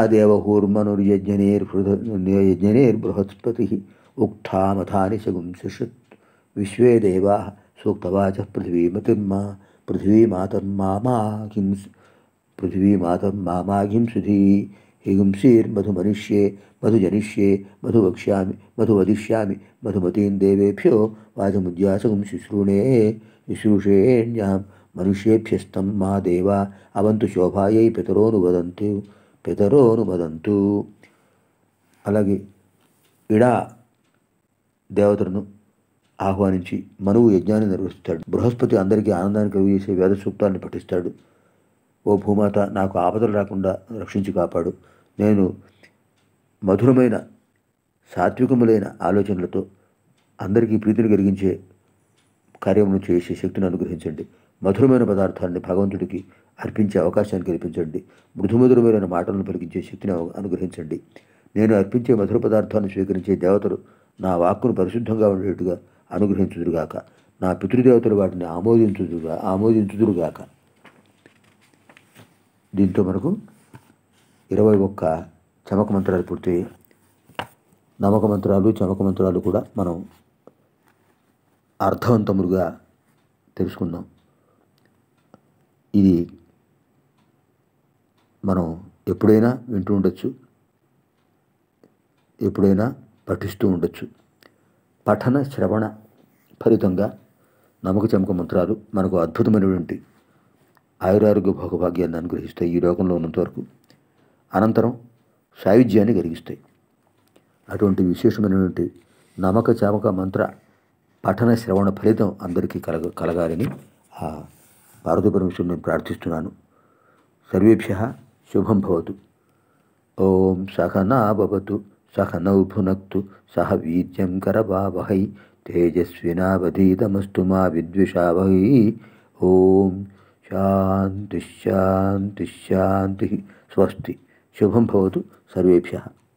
దేవహూర్మనుర్యజ్ఞనేర్బృహస్పతి ఉక్థామథాని సగుంసిషత్ విశ్వే దేవా సూక్తవాచ పృథివీమతిర్మా పృథివీమాతర్మామాహింస్ పృథివీమాతర్మామాహింసుధీ హిగుంసీర్మధుమనిష్యే మధుజనిష్యే మధువక్ష్యామి మధువదిష్యామి మధుమతీం దేవేభ్యో వాచముద్యాసగుం శుశ్రూణే శుశ్రూషేణ్యాం మనుష్యేభ్యస్తం మా దేవా అవంతు శోభాయై పితరోను వదంతు పితరోను వదంతు అలాగే ఇడా దేవతలను ఆహ్వానించి మనువు యజ్ఞాన్ని నిర్వహిస్తాడు బృహస్పతి అందరికీ ఆనందాన్ని కలిగజేసే వేద సూక్తాన్ని పఠిస్తాడు ఓ భూమాత నాకు ఆపదలు రాకుండా రక్షించి కాపాడు నేను మధురమైన సాత్వికములైన ఆలోచనలతో అందరికీ ప్రీతిని కలిగించే కార్యమును చేసే శక్తిని అనుగ్రహించండి మధురమైన పదార్థాన్ని భగవంతుడికి అర్పించే అవకాశాన్ని కల్పించండి మృదుమధురమైన మాటలను పలికించే శక్తిని అను- అనుగ్రహించండి నేను అర్పించే మధుర పదార్థాన్ని స్వీకరించే దేవతలు నా వాక్కును పరిశుద్ధంగా ఉండేట్టుగా అనుగ్రహించుదురుగాక నా పితృదేవతలు వాటిని ఆమోదించుదురుగా ఆమోదించుదురుగాక దీంతో మనకు ఇరవై ఒక్క చమక మంత్రాలు పూర్తయి నమ్మక మంత్రాలు చమక మంత్రాలు కూడా మనం అర్థవంతములుగా తెలుసుకుందాం ఇది మనం ఎప్పుడైనా వింటూ ఉండొచ్చు ఎప్పుడైనా పఠిస్తూ ఉండొచ్చు పఠన శ్రవణ ఫలితంగా నమ్మక చమక మంత్రాలు మనకు అద్భుతమైనటువంటి ఆయురారోగ్య భోగభాగ్యాన్ని అనుగ్రహిస్తాయి ఈ లోకంలో ఉన్నంత వరకు అనంతరం సాయుధ్యాన్ని కలిగిస్తాయి అటువంటి విశేషమైనటువంటి నమ్మక చామక మంత్ర పఠన శ్రవణ ఫలితం అందరికీ కలగ కలగాలని ఆ పార్వతీ పరమేశ్వరుని నేను ప్రార్థిస్తున్నాను సర్వేభ్య శుభం భవతు ఓం సహనా భవతు సహనౌ భునక్తు సహ వీర్యం కరవావహై తేజస్వినావధీతమస్తు మా విద్విషావహై ఓం శాంతి శాంతి శాంతి స్వస్తి శుభం భవతు సర్వేభ్య